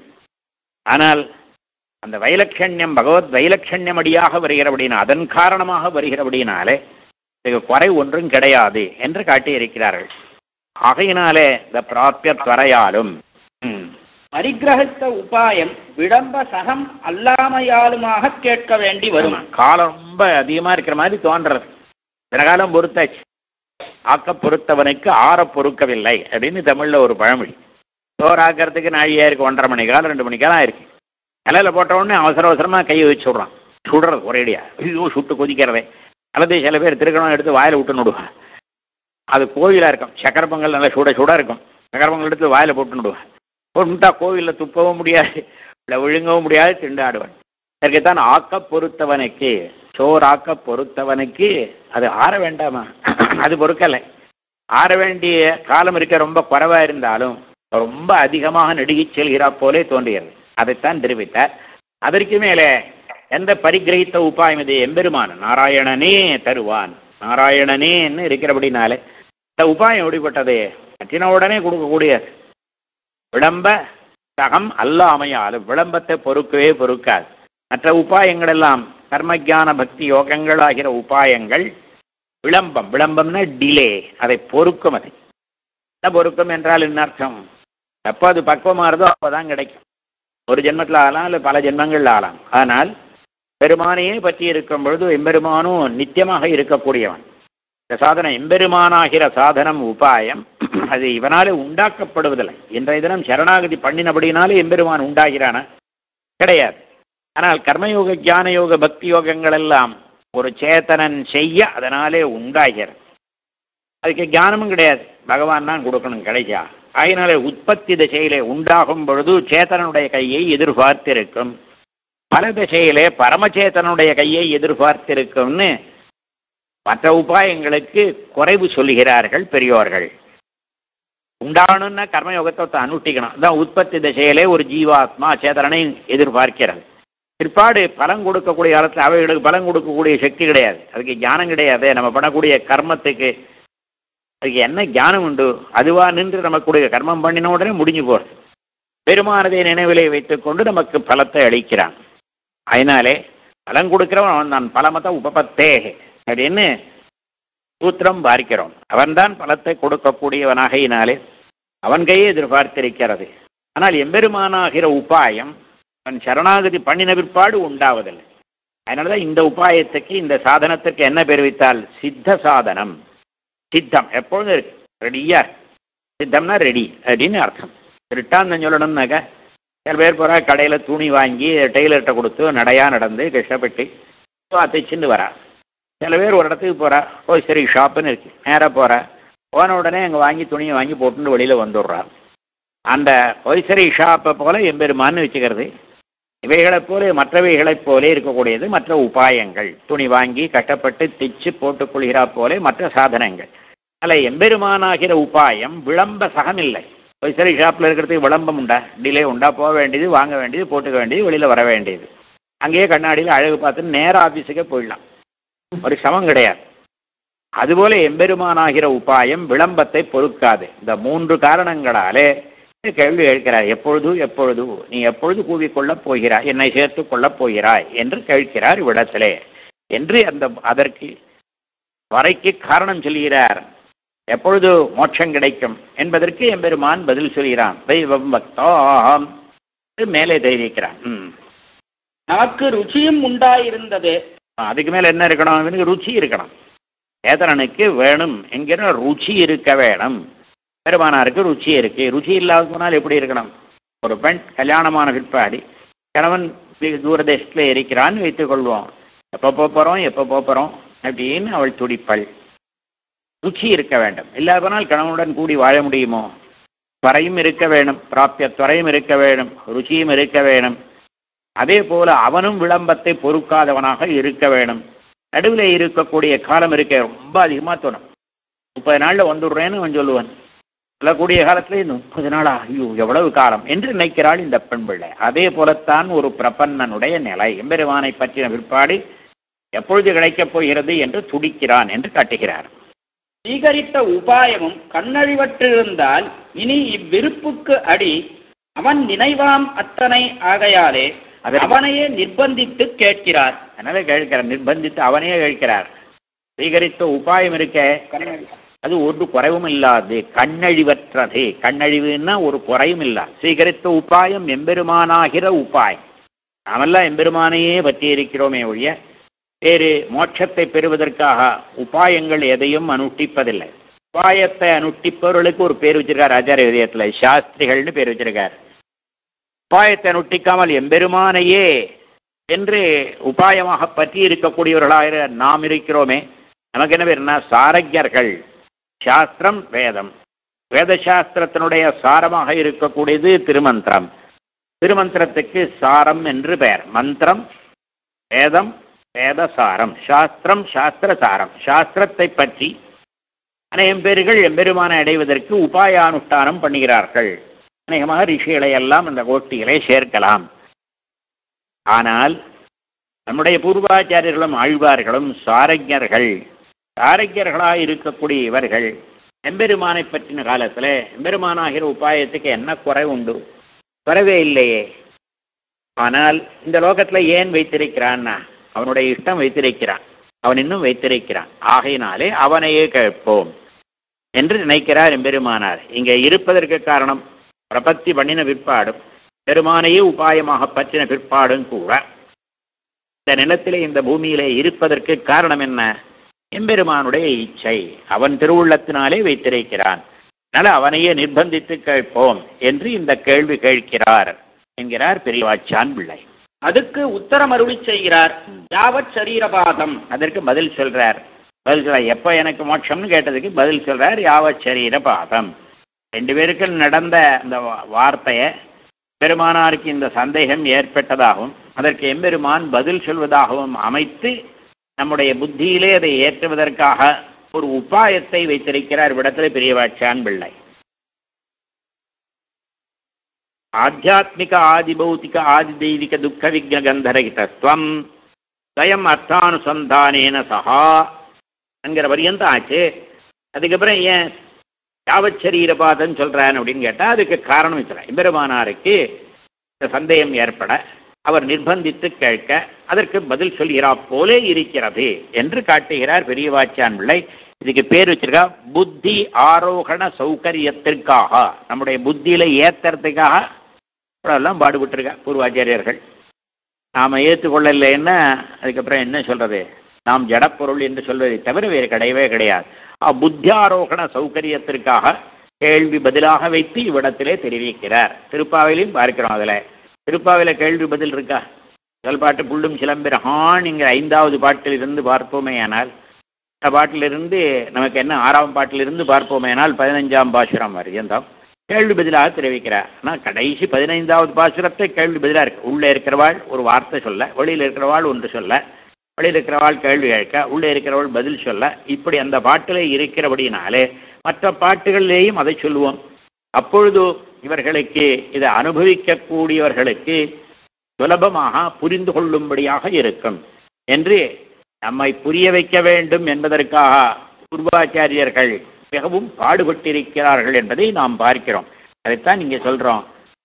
ஆனால் அந்த வைலட்சண்யம் பகவத் வைலட்சண்யம் அடியாக வருகிறபடினா அதன் காரணமாக வருகிறபடினாலே இதுக்கு குறை ஒன்றும் கிடையாது என்று காட்டியிருக்கிறார்கள் ஆகையினாலே இந்த பிராப்பிய துறையாலும் ம் பரிகிரகித்த உபாயம் விளம்ப சகம் அல்லாமையாலுமாக கேட்க வேண்டி வரும் காலம் ரொம்ப அதிகமாக இருக்கிற மாதிரி தோன்றது சில காலம் பொறுத்தாச்சு ஆக்க பொறுத்தவனுக்கு ஆற பொறுக்கவில்லை அப்படின்னு தமிழில் ஒரு பழமொழி சோறு ஆக்கிறதுக்கு நாழியா இருக்கு ஒன்றரை மணி காலம் ரெண்டு மணி காலம் இருக்கு இலையில போட்ட உடனே அவசர அவசரமாக கையை வச்சு விட்றான் சுடுறது ஒரேடியா ஐயோ சுட்டு கொதிக்கிறதே அல்லது சில பேர் திருக்கணம் எடுத்து வாயில் விட்டு நடுவான் அது கோவிலாக இருக்கும் சக்கரை பொங்கல் நல்லா சுட சுட இருக்கும் சக்கரை பொங்கல் எடுத்து வாயில் போட்டு நடுவான் போட்டுட்டா கோவிலில் துப்பவும் முடியாது இல்லை விழுங்கவும் முடியாது திண்டாடுவன் இதற்குத்தான் ஆக்க பொறுத்தவனுக்கு சோறாக்க பொறுத்தவனுக்கு அது ஆற வேண்டாமா அது பொறுக்கலை ஆற வேண்டிய காலம் இருக்க ரொம்ப குறைவாக இருந்தாலும் ரொம்ப அதிகமாக நெடுகிச் செல்கிறா போலே தோன்றுகிறது அதைத்தான் தெரிவித்தார் அதற்கு மேலே எந்த பரிகிரகித்த உபாயம் இது எம்பெருமான் நாராயணனே தருவான் நாராயணனேன்னு இருக்கிறபடினாலே இந்த உபாயம் எப்படிப்பட்டது கட்டின உடனே கொடுக்கக்கூடியது விளம்ப சகம் அல்லாமையாலும் விளம்பத்தை பொறுக்கவே பொறுக்காது மற்ற உபாயங்கள் எல்லாம் கர்மஜான பக்தி யோகங்கள் ஆகிற உபாயங்கள் விளம்பம் விளம்பம்னா டிலே அதை பொறுக்கும் அது என்ன பொறுக்கும் என்றால் என்ன அர்த்தம் எப்போ அது பக்குவமாகிறதோ அப்போ தான் கிடைக்கும் ஒரு ஜென்மத்தில் ஆகலாம் இல்லை பல ஜென்மங்கள் ஆகலாம் ஆனால் பெருமானையே பற்றி இருக்கும் பொழுது எம்பெருமானும் நித்தியமாக இருக்கக்கூடியவன் இந்த சாதனம் எம்பெருமானாகிற சாதனம் உபாயம் அது இவனாலே உண்டாக்கப்படுவதில்லை இன்றைய தினம் சரணாகதி பண்ணினபடினாலே எம்பெருமான் உண்டாகிறானா கிடையாது ஆனால் கர்மயோக ஞான யோக பக்தி யோகங்கள் எல்லாம் ஒரு சேத்தனன் செய்ய அதனாலே உண்டாகிறது அதுக்கு ஞானமும் கிடையாது பகவான் தான் கொடுக்கணும் கிடைச்சா ஆகினாலே உற்பத்தி திசையிலே உண்டாகும் பொழுது சேத்தனுடைய கையை எதிர்பார்த்திருக்கும் பல திசையிலே பரமச்சேத்தனுடைய கையை எதிர்பார்த்திருக்கும்னு மற்ற உபாயங்களுக்கு குறைவு சொல்லுகிறார்கள் பெரியோர்கள் உண்டாகணும்னா கர்மயோகத்தை அனுஷ்டிக்கணும் அதான் உற்பத்தி திசையிலே ஒரு ஜீவாத்மா சேதனை எதிர்பார்க்கிறது பிற்பாடு பலன் கொடுக்கக்கூடிய காலத்தில் அவைகளுக்கு பலன் கொடுக்கக்கூடிய சக்தி கிடையாது அதுக்கு ஞானம் கிடையாது நம்ம பண்ணக்கூடிய கர்மத்துக்கு அதுக்கு என்ன ஞானம் உண்டு அதுவா நின்று நமக்குடைய கர்மம் பண்ணின உடனே முடிஞ்சு போகிறது பெருமானதை நினைவிலே வைத்துக்கொண்டு நமக்கு பலத்தை அளிக்கிறான் அதனாலே பலன் கொடுக்கிறவன் அவன் தான் பலமத்த உபபத்தே அப்படின்னு சூத்திரம் பார்க்கிறோம் அவன்தான் பலத்தை கொடுக்கக்கூடியவனாகையினாலே அவன் கையை எதிர்பார்த்திருக்கிறது ஆனால் எம்பெருமானாகிற உபாயம் அவன் சரணாகதி பண்ணின பிற்பாடு உண்டாவதில்லை அதனால தான் இந்த உபாயத்துக்கு இந்த சாதனத்திற்கு என்ன பேர் வைத்தால் சித்த சாதனம் சித்தம் எப்பொழுதும் இருக்கு ரெடியா சித்தம்னா ரெடி அப்படின்னு அர்த்தம் ரிட்டாந்தம் சொல்லணும்னாக்கா சில பேர் போகிறா கடையில் துணி வாங்கி டெய்லர்கிட்ட கொடுத்து நடையாக நடந்து கஷ்டப்பட்டு தைச்சுன்னு வரா சில பேர் ஒரு இடத்துக்கு போகிறா ஓ சரி ஷாப்புன்னு இருக்கு நேராக போகிறா போன உடனே அங்கே வாங்கி துணியை வாங்கி போட்டுன்னு வெளியில் வந்துடுறா அந்த ஒய்சரி ஷாப்பை போல எம்பெருமான்னு வச்சுக்கிறது இவைகளைப் போல மற்றவைகளைப் போலே இருக்கக்கூடியது மற்ற உபாயங்கள் துணி வாங்கி கஷ்டப்பட்டு தைச்சு போட்டுக் கொள்கிறா போலே மற்ற சாதனங்கள் அதில் எம்பெருமானாகிற உபாயம் விளம்ப சகமில்லை ஒய்சரி ஷாப்பில் இருக்கிறதுக்கு விளம்பம் உண்டா டிலே உண்டா போக வேண்டியது வாங்க வேண்டியது போட்டுக்க வேண்டியது வெளியில் வர வேண்டியது அங்கேயே கண்ணாடியில் அழகு பார்த்து நேராக ஆஃபீஸுக்கே போயிடலாம் ஒரு சமம் கிடையாது அதுபோல எம்பெருமானாகிற உபாயம் விளம்பத்தை பொறுக்காது இந்த மூன்று காரணங்களாலே கேள்வி கேட்கிறார் எப்பொழுது எப்பொழுது நீ எப்பொழுது கூவிக்கொள்ளப் போகிறாய் என்னை சேர்த்துக் கொள்ளப் போகிறாய் என்று கேட்கிறார் இவ்விடத்திலே என்று அந்த அதற்கு வரைக்கு காரணம் சொல்கிறார் எப்பொழுது மோட்சம் கிடைக்கும் என்பதற்கு எம்பெருமான் பதில் சொல்கிறான் தெய்வம் பக்தாம் மேலே தெரிவிக்கிறான் ம் நமக்கு ருச்சியும் உண்டாயிருந்தது அதுக்கு மேல என்ன இருக்கணும் இவனுக்கு ருச்சி இருக்கணும் சேதனனுக்கு வேணும் என்கிற ருச்சி இருக்க வேணும் பெருமானாருக்கு ருச்சி இருக்கு ருச்சி இல்லாத போனால் எப்படி இருக்கணும் ஒரு பெண் கல்யாணமான பிற்பாடி கணவன் வெகு தூரதேசத்தில் இருக்கிறான்னு வைத்துக் கொள்வோம் எப்போ போகிறோம் எப்போ போகிறோம் அப்படின்னு அவள் துடிப்பள் ருச்சி இருக்க வேண்டும் இல்லாத போனால் கணவனுடன் கூடி வாழ முடியுமோ துறையும் இருக்க வேணும் பிராப்பிய துறையும் இருக்க வேணும் ருச்சியும் இருக்க வேணும் அதே போல அவனும் விளம்பத்தை பொறுக்காதவனாக இருக்க வேணும் நடுவில் இருக்கக்கூடிய காலம் இருக்க ரொம்ப அதிகமாக தோணும் முப்பது நாளில் வந்துடுறேன்னு அவன் சொல்லுவான் சொல்லக்கூடிய காலத்துல இந்த முப்பது நாளா ஐயோ எவ்வளவு காலம் என்று நினைக்கிறாள் இந்த பெண் பிள்ளை அதே போலத்தான் ஒரு பிரபன்னனுடைய நிலை எம்பெருமானை பற்றின பிற்பாடு எப்பொழுது கிடைக்கப் போகிறது என்று துடிக்கிறான் என்று காட்டுகிறார் சீகரித்த உபாயமும் கண்ணழிவற்றிருந்தால் இனி இவ்விருப்புக்கு அடி அவன் நினைவாம் அத்தனை ஆகையாலே அதற்கு- அவனையே நிர்பந்தித்து கேட்கிறார் அதனால கேட்கிறார் நிர்பந்தித்து அவனே கேட்கிறார் சீகரித்த உபாயம் இருக்க அது ஒரு குறைவும் இல்லாது கண்ணழிவற்றது கண்ணழிவுன்னா ஒரு குறையும் இல்ல சீகரித்த உபாயம் எம்பெருமானாகிற உபாயம் நாமெல்லாம் எம்பெருமானையே பற்றி இருக்கிறோமே ஒழிய வேறு மோட்சத்தை பெறுவதற்காக உபாயங்கள் எதையும் அனுஷ்டிப்பதில்லை உபாயத்தை அனுஷ்டிப்பவர்களுக்கு ஒரு பேர் வச்சிருக்கார் ஆச்சாரிய விதயத்தில் சாஸ்திரிகள்னு பேர் வச்சிருக்கார் உபாயத்தை அனுஷ்டிக்காமல் எம்பெருமானையே என்று உபாயமாக பற்றி இருக்கக்கூடியவர்களாக நாம் இருக்கிறோமே நமக்கு என்ன பேர்னா சாரஜர்கள் சாஸ்திரம் வேதம் வேத சாஸ்திரத்தினுடைய சாரமாக இருக்கக்கூடியது திருமந்திரம் திருமந்திரத்துக்கு சாரம் என்று பெயர் மந்திரம் வேதம் வேத சாரம் சாஸ்திரம் சாஸ்திர சாரம் சாஸ்திரத்தை பற்றி அநேகம் பேர்கள் எம்பெருமானை அடைவதற்கு உபாயானுஷ்டானம் பண்ணுகிறார்கள் அநேகமாக ரிஷிகளை எல்லாம் அந்த கோஷ்டிகளை சேர்க்கலாம் ஆனால் நம்முடைய பூர்வாச்சாரியர்களும் ஆழ்வார்களும் சாரஜர்கள் சாரஜர்களாக இருக்கக்கூடிய இவர்கள் எம்பெருமானை பற்றின காலத்தில் எம்பெருமானாகிற உபாயத்துக்கு என்ன குறை உண்டு குறைவே இல்லையே ஆனால் இந்த லோகத்தில் ஏன் வைத்திருக்கிறான்னா அவனுடைய இஷ்டம் வைத்திருக்கிறான் அவன் இன்னும் வைத்திருக்கிறான் ஆகையினாலே அவனையே கேட்போம் என்று நினைக்கிறார் எம்பெருமானார் இங்கே இருப்பதற்கு காரணம் பிரபத்தி பண்ணின பிற்பாடும் பெருமானையே உபாயமாக பற்றின பிற்பாடும் கூட இந்த நிலத்திலே இந்த பூமியிலே இருப்பதற்கு காரணம் என்ன எம்பெருமானுடைய இச்சை அவன் திருவுள்ளத்தினாலே வைத்திருக்கிறான் அதனால அவனையே நிர்பந்தித்து கேட்போம் என்று இந்த கேள்வி கேட்கிறார் என்கிறார் பெரியவாச்சான் பிள்ளை அதுக்கு உத்தரம் அருளி செய்கிறார் யாவத் சரீரபாதம் அதற்கு பதில் சொல்றார் பதில் சொல்றார் எப்போ எனக்கு மோட்சம்னு கேட்டதுக்கு பதில் சொல்றார் யாவத் சரீர பாதம் ரெண்டு பேருக்கும் நடந்த அந்த வா- வார்த்தையை பெருமானாருக்கு இந்த சந்தேகம் ஏற்பட்டதாகவும் அதற்கு எம்பெருமான் பதில் சொல்வதாகவும் அமைத்து நம்முடைய புத்தியிலே அதை ஏற்றுவதற்காக ஒரு உபாயத்தை வைத்திருக்கிறார் விடத்தில் பெரியவாச்சான் பிள்ளை ஆத்தியாத்மிக ஆதிபௌத்திக ஆதிதெய்விக துக்க விக்ன கந்தரகிதத்துவம் ஸ்வயம் அர்த்தானுசந்தானேன சஹா என்கிற பரியந்தம் ஆச்சு அதுக்கப்புறம் ஏன் யாவத் சரீரபாதம் சொல்றான் அப்படின்னு கேட்டால் அதுக்கு காரணம் வச்சுறேன் எம்பெருமானாருக்கு இந்த சந்தேகம் ஏற்பட அவர் நிர்பந்தித்து கேட்க அதற்கு பதில் சொல்கிறா போலே இருக்கிறது என்று காட்டுகிறார் பெரியவாச்சான் பிள்ளை இதுக்கு பேர் வச்சிருக்கா புத்தி ஆரோகண சௌகரியத்திற்காக நம்முடைய புத்தியில ஏத்துறதுக்காக எல்லாம் பாடுபட்டிருக்கா பூர்வாச்சாரியர்கள் நாம் ஏற்றுக்கொள்ளலைன்னா அதுக்கப்புறம் என்ன சொல்றது நாம் ஜடப்பொருள் என்று சொல்வதை தவிர வேறு கிடையவே கிடையாது அ, புத்தியாரோகண சௌகரியத்திற்காக கேள்வி பதிலாக வைத்து இவ்விடத்திலே தெரிவிக்கிறார் திருப்பாவையிலையும் பார்க்கிறோம் அதில் திருப்பாவையில கேள்வி பதில் இருக்கா முதல் பாட்டு புள்ளும் சிலம்பிரஹான் என்கிற ஐந்தாவது பாட்டிலிருந்து பார்ப்போமேயானால் இந்த பாட்டிலிருந்து நமக்கு என்ன ஆறாம் பாட்டிலிருந்து பார்ப்போமேயானால் பதினஞ்சாம் பாசுரம் பர்யந்தம் கேள்வி பதிலாக தெரிவிக்கிறார் ஆனால் கடைசி பதினைந்தாவது பாசுரத்தை கேள்வி பதிலாக இருக்கு உள்ளே இருக்கிறவாள் ஒரு வார்த்தை சொல்ல வெளியில் இருக்கிறவாள் ஒன்று சொல்ல வெளியில் இருக்கிறவாள் கேள்வி கேட்க உள்ளே இருக்கிறவள் பதில் சொல்ல இப்படி அந்த பாட்டிலே இருக்கிறபடினாலே மற்ற பாட்டுகளிலேயும் அதை சொல்லுவோம் அப்பொழுது இவர்களுக்கு இதை அனுபவிக்கக்கூடியவர்களுக்கு சுலபமாக புரிந்து கொள்ளும்படியாக இருக்கும் என்று நம்மை புரிய வைக்க வேண்டும் என்பதற்காக பூர்வாச்சாரியர்கள் மிகவும் பாடுபட்டிருக்கிறார்கள் என்பதை நாம் பார்க்கிறோம் அதைத்தான் இங்கே சொல்றோம்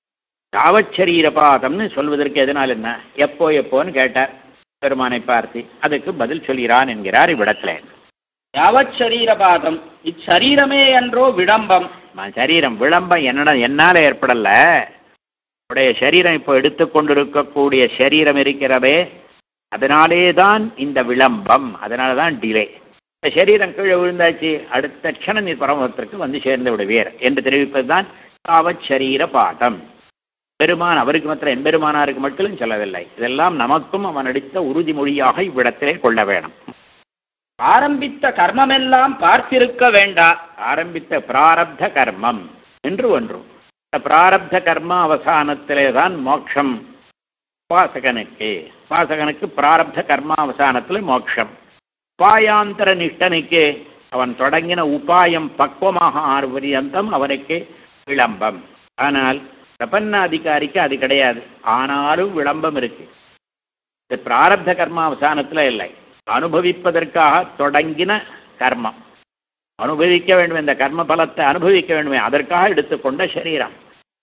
தாவச்சரீரபாதம்னு சொல்வதற்கு எதனால் என்ன எப்போ எப்போன்னு கேட்டார் பெருமானை பார்த்து அதுக்கு பதில் சொல்கிறான் என்கிறார் இவ்விடத்துல யாவத் சரீரபாதம் இச்சரீரமே என்றோ விடம்பம் ம- சரீரம் விளம்பம் என்னடா என்னால் ஏற்படல உடைய சரீரம் இப்போ எடுத்துக்கொண்டிருக்கக்கூடிய சரீரம் இருக்கிறதே அதனாலே தான் இந்த விளம்பம் அதனால தான் டிலே இந்த சரீரம் கீழே விழுந்தாச்சு அடுத்த க்ஷணம் நீ பரமத்திற்கு வந்து சேர்ந்து விடுவீர் என்று தெரிவிப்பது தான் தாவத் சரீர பாதம் பெருமான் அவருக்கு மாத்திரம் எம்பெருமானாருக்கு மட்டும் சொல்லவில்லை இதெல்லாம் நமக்கும் அவன் அடித்த உறுதிமொழியாக இவ்விடத்திலே கொள்ள வேணும் ஆரம்பித்த கர்மமெல்லாம் பார்த்திருக்க வேண்டா ஆரம்பித்த பிராரப்த கர்மம் என்று ஒன்று இந்த பிராரப்த கர்ம அவசானத்திலே தான் மோட்சம் உபாசகனுக்கு உபாசகனுக்கு பிராரப்த கர்ம அவசானத்தில் மோட்சம் உபாயாந்தர நிஷ்டனுக்கு அவன் தொடங்கின உபாயம் பக்குவமாக ஆறு பரியந்தம் அவனுக்கு விளம்பம் ஆனால் பிரபன்ன அதிகாரிக்கு அது கிடையாது ஆனாலும் விளம்பம் இருக்கு இது பிராரப்த கர்ம அவசானத்தில் இல்லை அனுபவிப்பதற்காக தொடங்கின கர்மம் அனுபவிக்க வேண்டும் இந்த கர்ம பலத்தை அனுபவிக்க வேண்டுமே அதற்காக எடுத்துக்கொண்ட சரீரம்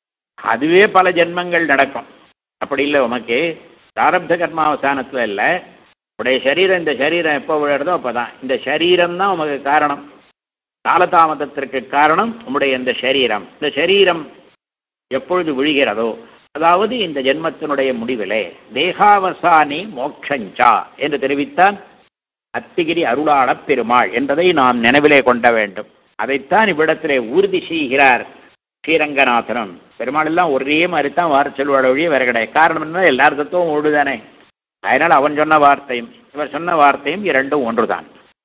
அதுவே பல ஜென்மங்கள் நடக்கும் அப்படி இல்லை உமக்கு பிராரப்த கர்மாவசானத்தில் இல்லை உடைய சரீரம் இந்த சரீரம் எப்போ விழுறதோ அப்போ தான் இந்த சரீரம் தான் உமக்கு காரணம் காலதாமதத்திற்கு காரணம் உம்முடைய இந்த சரீரம் இந்த சரீரம் எப்பொழுது விழுகிறதோ அதாவது இந்த ஜென்மத்தினுடைய முடிவிலே தேகாவசானி மோக்ஷஞ்சா என்று தெரிவித்தான் அத்திகிரி அருளாளப் பெருமாள் என்பதை நாம் நினைவிலே கொண்ட வேண்டும் அதைத்தான் இவ்விடத்திலே உறுதி செய்கிறார் ஸ்ரீரங்கநாதனும் பெருமாள் எல்லாம் ஒரே மாதிரி தான் வார சொல்வாட ஒழிய வேற கிடையாது காரணம் என்ன எல்லார் தத்துவம் ஓடுதானே அதனால் அவன் சொன்ன வார்த்தையும் இவர் சொன்ன வார்த்தையும் இரண்டும் ஒன்றுதான்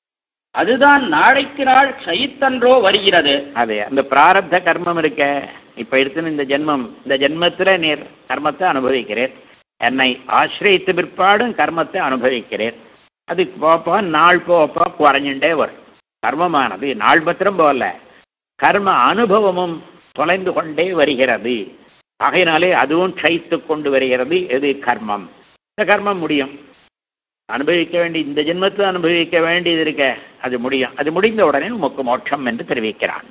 அதுதான் நாளைக்கு நாள் சயித்தன்றோ வருகிறது அது அந்த பிராரப்த கர்மம் இருக்க இப்ப எடுத்துன்னு இந்த ஜென்மம் இந்த ஜென்மத்துல நீர் கர்மத்தை அனுபவிக்கிறேன் என்னை ஆசிரியத்த பிற்பாடும் கர்மத்தை அனுபவிக்கிறேன் அது போப்போ நாள் போப்போ குறைஞ்சுட்டே வரும் கர்மமானது நாள் பத்திரம் போல கர்ம அனுபவமும் தொலைந்து கொண்டே வருகிறது ஆகையினாலே அதுவும் க்ஷயித்து கொண்டு வருகிறது எது கர்மம் இந்த கர்மம் முடியும் அனுபவிக்க வேண்டி இந்த ஜென்மத்தில் அனுபவிக்க வேண்டியது இருக்க அது முடியும் அது முடிந்த உடனே உமக்கு மோட்சம் என்று தெரிவிக்கிறான்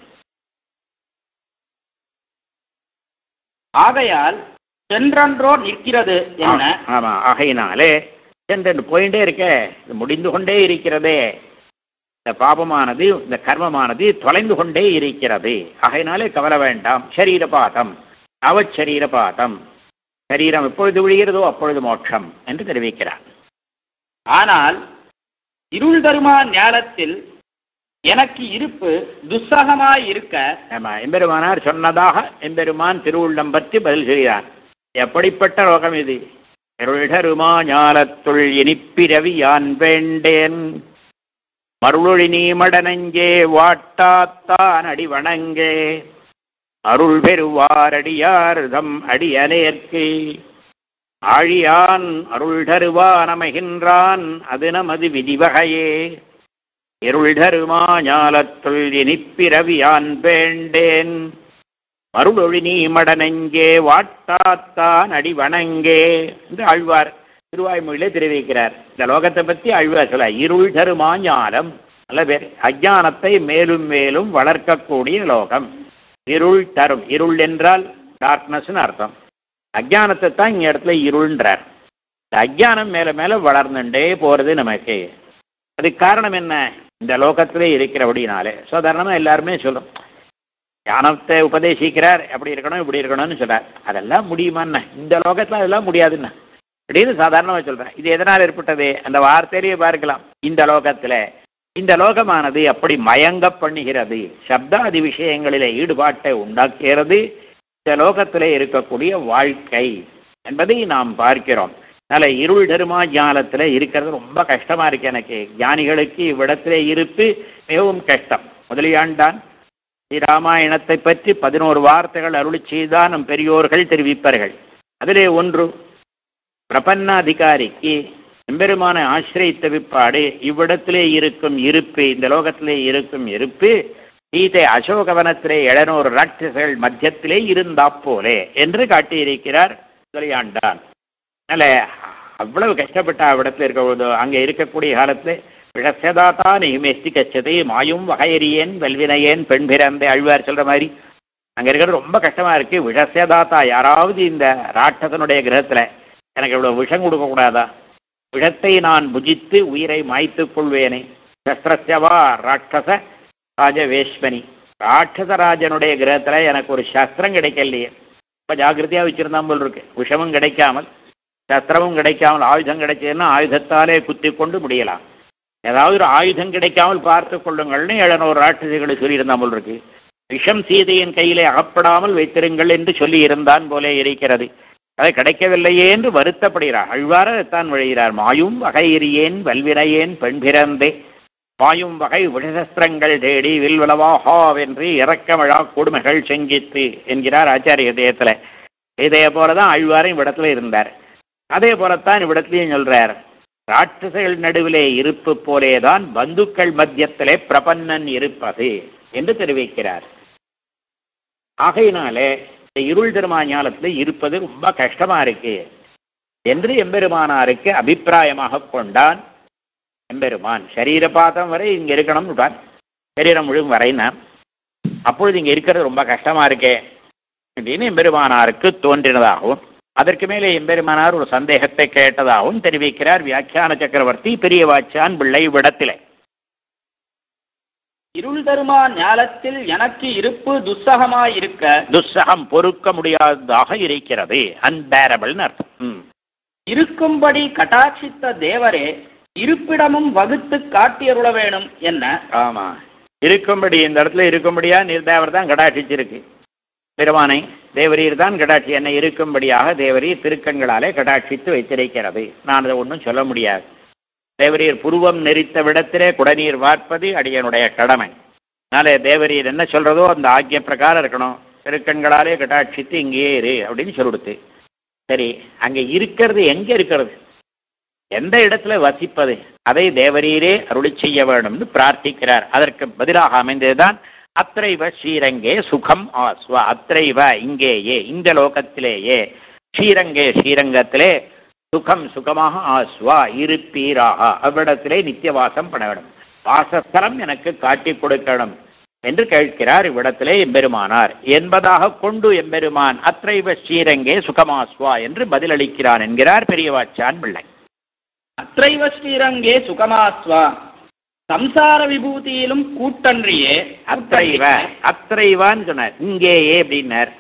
ஆகையால் சென்றன்றோ நிற்கிறது என்ன ஆமா ஆகையினாலே சென்று போயிட்டே இருக்க இது முடிந்து கொண்டே இருக்கிறதே இந்த பாபமானது இந்த கர்மமானது தொலைந்து கொண்டே இருக்கிறது ஆகையினாலே கவலை வேண்டாம் சரீரபாதம் அவச்சரீரபாதம் சரீரம் எப்பொழுது விழுகிறதோ அப்பொழுது மோட்சம் என்று தெரிவிக்கிறார் ஆனால் இருள் தருமா ஞானத்தில் எனக்கு இருப்பு துஸ்ஸகமாய் இருக்க ஆமா எம்பெருமானார் சொன்னதாக எம்பெருமான் திருவுள்ளம் பற்றி பதில் செய்கிறார் எப்படிப்பட்ட லோகம் இது இருள்டருமா ஞாலத்துள் இனிப்பிரவி யான் வேண்டேன் மருளொழி நீ மடனஞ்சே வாட்டாத்தான் அடி வணங்கே அருள் பெறுவாரடியார் தம் அடியனேற்கு ஆழியான் அருள் தருவான் அமைகின்றான் அது நமது விதிவகையே இருள் தருமா ஞாலத்துள் இனிப்பிரவியான் வேண்டேன் மருளொழி நீ மடனெங்கே வாட்டாத்தான் அடி வணங்கே என்று ஆழ்வார் திருவாய்மொழியிலே தெரிவிக்கிறார் இந்த லோகத்தை பற்றி ஆழ்வார் சொல்ல இருள் தருமா ஞானம் நல்ல பேர் அஜானத்தை மேலும் மேலும் வளர்க்கக்கூடிய லோகம் இருள் தரும் இருள் என்றால் டார்க்னஸ்னு அர்த்தம் அஜானத்தை தான் இங்க இடத்துல இருள்ன்றார் இந்த அஜானம் மேல மேல வளர்ந்துட்டே போறது நமக்கு அதுக்கு காரணம் என்ன இந்த லோகத்திலே இருக்கிறபடினாலே சாதாரணமா எல்லாருமே சொல்லும் ஞானத்தை உபதேசிக்கிறார் அப்படி இருக்கணும் இப்படி இருக்கணும்னு சொல்றார் அதெல்லாம் முடியுமான்னு இந்த லோகத்துல அதெல்லாம் முடியாதுன்னு அப்படின்னு சாதாரணமா சொல்றேன் இது எதனால் ஏற்பட்டது அந்த வார்த்தையிலேயே பார்க்கலாம் இந்த லோகத்துல இந்த லோகமானது அப்படி மயங்க பண்ணுகிறது சப்தாதி விஷயங்களிலே ஈடுபாட்டை உண்டாக்குகிறது இந்த லோகத்திலே இருக்கக்கூடிய வாழ்க்கை என்பதை நாம் பார்க்கிறோம் அதனால இருள் தருமா ஞானத்தில் இருக்கிறது ரொம்ப கஷ்டமா இருக்கு எனக்கு ஞானிகளுக்கு இவ்விடத்திலே இருப்பு மிகவும் கஷ்டம் முதலியாண்டான் ஸ்ரீராமாயணத்தை பற்றி பதினோரு வார்த்தைகள் அருளி செய்தான் நம் பெரியோர்கள் தெரிவிப்பார்கள் அதிலே ஒன்று பிரபன்னாதிகாரிக்கு எம்பெருமான ஆசிரியத்த விப்பாடு இவ்விடத்திலே இருக்கும் இருப்பு இந்த லோகத்திலே இருக்கும் இருப்பு சீதை அசோகவனத்திலே எழுநூறு ராட்சசர்கள் மத்தியத்திலே இருந்தா போலே என்று காட்டியிருக்கிறார் சொல்லியாண்டான் அதனால அவ்வளவு கஷ்டப்பட்ட அவ்விடத்தில் இருக்க அங்கே இருக்கக்கூடிய காலத்தில் விஷசதாத்தா நிகமேஸ்தி கச்சதை மாயும் வகையறியேன் வெல்வினையேன் பெண் பிறந்த அழ்வார் சொல்ற மாதிரி அங்க இருக்கிறது ரொம்ப கஷ்டமா இருக்கு விஷசதாத்தா யாராவது இந்த ராட்சசனுடைய கிரகத்துல எனக்கு இவ்வளவு விஷம் கொடுக்க கூடாதா விஷத்தை நான் புஜித்து உயிரை மாய்த்துக் கொள்வேனே சஸ்திரஸ்யவா ராட்சச ராஜவேஷ்மணி ராட்சசராஜனுடைய கிரகத்துல எனக்கு ஒரு சஸ்திரம் கிடைக்கலையே ரொம்ப ஜாக்கிரதையா வச்சிருந்தான் போல் இருக்கு விஷமும் கிடைக்காமல் சஸ்திரமும் கிடைக்காமல் ஆயுதம் கிடைச்சதுன்னா ஆயுதத்தாலே குத்தி கொண்டு முடியலாம் ஏதாவது ஒரு ஆயுதம் கிடைக்காமல் பார்த்து கொள்ளுங்கள்னு எழுநூறு ராட்சசிகளை சொல்லியிருந்தான் போல் இருக்கு விஷம் சீதையின் கையிலே அகப்படாமல் வைத்திருங்கள் என்று சொல்லி இருந்தான் போலே இருக்கிறது அது கிடைக்கவில்லையே என்று வருத்தப்படுகிறார் அழ்வாரத்தான் வழிகிறார் மாயும் வகையிறியேன் வல்வினையேன் பெண் பிறந்தே பாயும் வகை விஷசஸ்திரங்கள் தேடி வில்வலவாஹா வென்று இறக்கமழா கொடுமைகள் செஞ்சித்து என்கிறார் ஆச்சாரிய இதயத்துல இதே போலதான் அழ்வாரும் இவ்விடத்துல இருந்தார் அதே போலத்தான் இவ்விடத்திலையும் சொல்றார் ராட்சசர்கள் நடுவிலே இருப்பு போலேதான் பந்துக்கள் மத்தியத்திலே பிரபன்னன் இருப்பது என்று தெரிவிக்கிறார் ஆகையினாலே இந்த இருள் திருமா ஞானத்தில் இருப்பது ரொம்ப கஷ்டமா இருக்கு என்று எம்பெருமானாருக்கு அபிப்பிராயமாக கொண்டான் எம்பெருமான் சரீர பாதம் வரை இங்க இருக்கணும்னு விட்டான் சரீரம் முழுவதும் வரைனா அப்பொழுது இங்க இருக்கிறது ரொம்ப கஷ்டமா இருக்கே அப்படின்னு எம்பெருமானாருக்கு தோன்றினதாகவும் அதற்கு மேலே எம்பெருமானார் ஒரு சந்தேகத்தை கேட்டதாகவும் தெரிவிக்கிறார் வியாக்கியான சக்கரவர்த்தி பெரிய வாச்சான் பிள்ளை விடத்திலே இருள் தருமா ஞாலத்தில் எனக்கு இருப்பு துஸ்ஸகமாய் இருக்க துஸ்ஸகம் பொறுக்க முடியாததாக இருக்கிறது அன்பேரபிள்னு அர்த்தம் ம். இருக்கும்படி கட்டாட்சித்த தேவரே இருப்பிடமும் வகுத்து காட்டியருள வேணும் என்ன ஆமா இருக்கும்படி இந்த இடத்துல இருக்கும்படியா நிர்தேவர் தான் கடாட்சிச்சிருக்கு பெருமானை தேவரீர் தான் கடாட்சி என்னை இருக்கும்படியாக தேவரீர் திருக்கண்களாலே கடாட்சித்து வைத்திருக்கிறது நான் அதை ஒன்றும் சொல்ல முடியாது தேவரீர் புருவம் நெறித்த விடத்திலே குடநீர் வார்ப்பது அடியனுடைய கடமை அதனால தேவரீர் என்ன சொல்றதோ அந்த ஆக்கிய பிரகாரம் இருக்கணும் திருக்கண்களாலே கடாட்சித்து இங்கேயே இரு அப்படின்னு சொல்லிடுத்து சரி அங்க இருக்கிறது எங்க இருக்கிறது எந்த இடத்துல வசிப்பது அதை தேவரீரே அருளி செய்ய வேண்டும்னு பிரார்த்திக்கிறார் அதற்கு பதிலாக அமைந்ததுதான் அத்ரைவ ஸ்ரீரங்கே சுகம் ஆஸ்வ அத்ரைவ இங்கேயே இந்த லோகத்திலேயே ஸ்ரீரங்கே ஸ்ரீரங்கத்திலே சுகம் சுகமாக ஆஸ்வா இருப்பீராக அவ்விடத்திலே நித்தியவாசம் பண்ண வேண்டும் வாசஸ்தலம் எனக்கு காட்டிக் கொடுக்கணும் என்று கேட்கிறார் இவ்விடத்திலே எம்பெருமானார் என்பதாக கொண்டு எம்பெருமான் அத்ரைவ ஸ்ரீரங்கே சுகமாஸ்வா என்று பதிலளிக்கிறான் என்கிறார் பெரியவாச்சான் பிள்ளை அத்ரைவ ஸ்ரீரங்கே சுகமாஸ்வா சம்சார விபூதியிலும் கூட்டன்றியே அத்தைவ அத்தைவான்னு சொன்னார் இங்கேயே அப்படின்னார்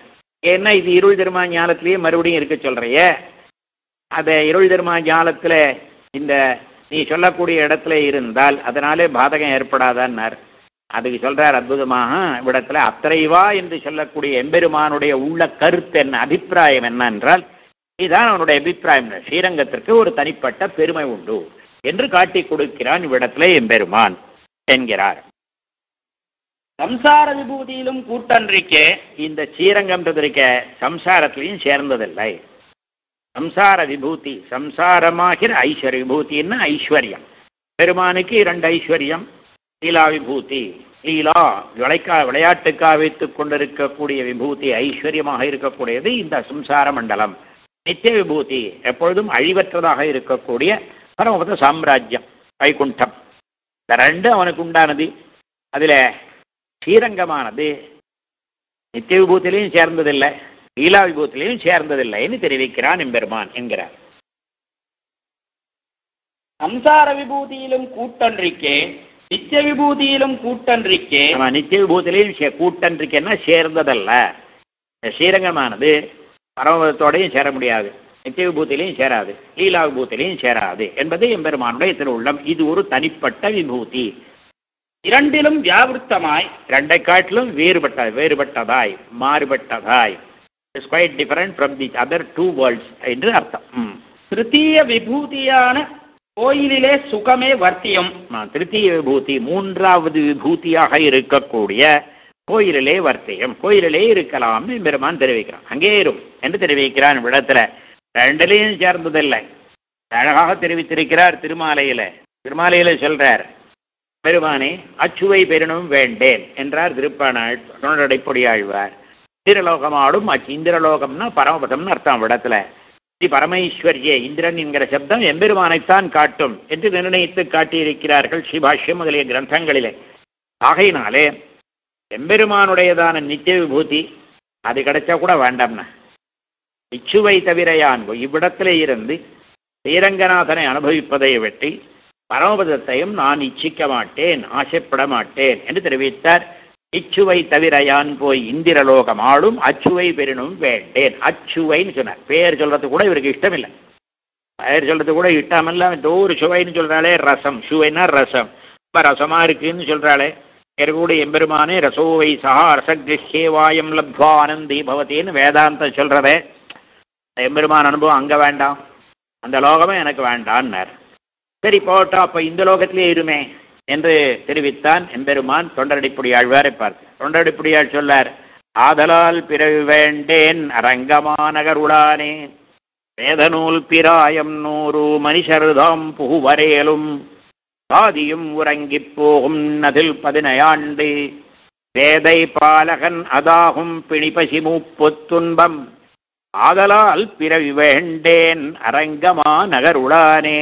ஏன்னா இது இருள் திருமா ஞானத்திலேயே மறுபடியும் இருக்க சொல்றியே அந்த இருள் திருமா ஞானத்தில் இந்த நீ சொல்லக்கூடிய இடத்துல இருந்தால் அதனாலே பாதகம் ஏற்படாதான்னார் அதுக்கு சொல்றார் அற்புதமாக இவ்விடத்துல அத்தரைவா என்று சொல்லக்கூடிய எம்பெருமானுடைய உள்ள கருத்து என்ன அபிப்பிராயம் என்ன என்றால் இதுதான் அவனுடைய அபிப்பிராயம் ஸ்ரீரங்கத்திற்கு ஒரு தனிப்பட்ட பெருமை உண்டு என்று காட்டி கொடுக்கிறான் இவ்விடத்துல எம்பெருமான் என்கிறார் சம்சார விபூதியிலும் கூட்டன்றிக்கே இந்த ஸ்ரீரங்கம்ன்றது இருக்க சம்சாரத்திலையும் சேர்ந்ததில்லை சம்சார விபூதி சம்சாரமாகிற ஐஸ்வர்ய விபூதின்னா ஐஸ்வர்யம் பெருமானுக்கு இரண்டு ஐஸ்வர்யம் லீலா விபூதி லீலா விளைக்கா விளையாட்டுக்காக வைத்துக் கொண்டிருக்கக்கூடிய விபூதி ஐஸ்வர்யமாக இருக்கக்கூடியது இந்த சம்சார மண்டலம் நித்திய விபூதி எப்பொழுதும் அழிவற்றதாக இருக்கக்கூடிய பரமபத சாம்ராஜ்யம் வைகுண்டம் இந்த ரெண்டு அவனுக்கு உண்டானது அதில் ஸ்ரீரங்கமானது நித்திய விபூத்திலையும் சேர்ந்ததில்லை லீலா விபூத்திலையும் சேர்ந்ததில்லைன்னு தெரிவிக்கிறான் எம்பெருமான் என்கிறார் சம்சார விபூதியிலும் கூட்டன்றிக்கே நித்திய விபூதியிலும் கூட்டன்றிக்கே நம்ம நித்திய விபூத்திலையும் சே- கூட்டன்றிக்கன்னா சேர்ந்ததல்ல இந்த ஸ்ரீரங்கமானது பரமபதத்தோடையும் சேர முடியாது நித்திய விபூத்திலையும் சேராது லீலா விபூத்திலையும் சேராது என்பது எம்பெருமானுடைய திருவுள்ளம் இது ஒரு தனிப்பட்ட விபூதி இரண்டிலும் வியாவிருத்தமாய் ரெண்டை காட்டிலும் வேறுபட்ட வேறுபட்டதாய் மாறுபட்டதாய் it's quite different from the other two worlds என்று அர்த்தம் ம். திருத்தீய விபூதியான கோயிலிலே சுகமே வர்த்தியம் ஆ, திருத்தீய விபூதி மூன்றாவது விபூதியாக இருக்கக்கூடிய கோயிலிலே வர்த்தியம் கோயிலிலே இருக்கலாம்னு பெருமான் தெரிவிக்கிறான் அங்கே இரும் என்று தெரிவிக்கிறான் விடத்துல ரெண்டுலேயும் சேர்ந்ததில்லை அழகாக தெரிவித்திருக்கிறார் திருமாலையில திருமாலையில சொல்றார் பெருமானே அச்சுவை பெருணும் வேண்டேன் என்றார் திருப்பானாள் தொண்டடைப்பொடி ஆழ்வார் இந்திரலோகமாடும் அச்சு இந்திரலோகம்னா பரமபதம்னு அர்த்தம் விடத்துல ஸ்ரீ பரமேஸ்வரியே இந்திரன் என்கிற சப்தம் எம்பெருமானைத்தான் காட்டும் என்று நிர்ணயித்து காட்டியிருக்கிறார்கள் ஸ்ரீபாஷ்யம் முதலிய கிரந்தங்களிலே ஆகையினாலே எம்பெருமானுடையதான நித்திய விபூதி அது கிடைச்சா கூட வேண்டாம்னா இச்சுவை தவிர யான் இவ்விடத்திலே இருந்து ஸ்ரீரங்கநாதனை அனுபவிப்பதை வெட்டி பரமபதத்தையும் நான் இச்சிக்க மாட்டேன் ஆசைப்பட மாட்டேன் என்று தெரிவித்தார் இச்சுவை தவிர யான் போய் இந்திரலோகம் ஆளும் அச்சுவை பெறினும் வேண்டேன் அச்சுவைன்னு சொன்னார் பேர் சொல்றது கூட இவருக்கு இஷ்டம் இல்லை பெயர் சொல்றது கூட இஷ்டமில்ல ஏதோ ஒரு சுவைன்னு சொல்றாளே ரசம் சுவைனா ரசம் இப்போ ரசமா இருக்குன்னு சொல்றாளே இருக்கக்கூடிய எம்பெருமானே ரசோவை சஹா ரசகிருஷ்யே வாயம் லப்வா ஆனந்தி பவதின்னு வேதாந்தம் சொல்றதே எம்பெருமான் அனுபவம் அங்கே வேண்டாம் அந்த லோகமே எனக்கு வேண்டான்னார் சரி போட்டோம் அப்போ இந்த லோகத்திலே இருமே என்று தெரிவித்தான் எம்பெருமான் தொண்டரடிப்புடி ஆழ்வாரை பார்த்து தொண்டரடிப்புடியாள் சொல்லார் ஆதலால் பிறவி வேண்டேன் அரங்கமாநகர் உளானே வேதநூல் பிராயம் நூறு மனுஷருதாம் புகுவரேலும் சாதியும் உறங்கிப் போகும் அதில் பதினையாண்டு வேதை பாலகன் அதாகும் பிணிபசி மூப்புத் துன்பம் ஆதலால் பிறவி வேண்டேன் அரங்கமா நகருளானே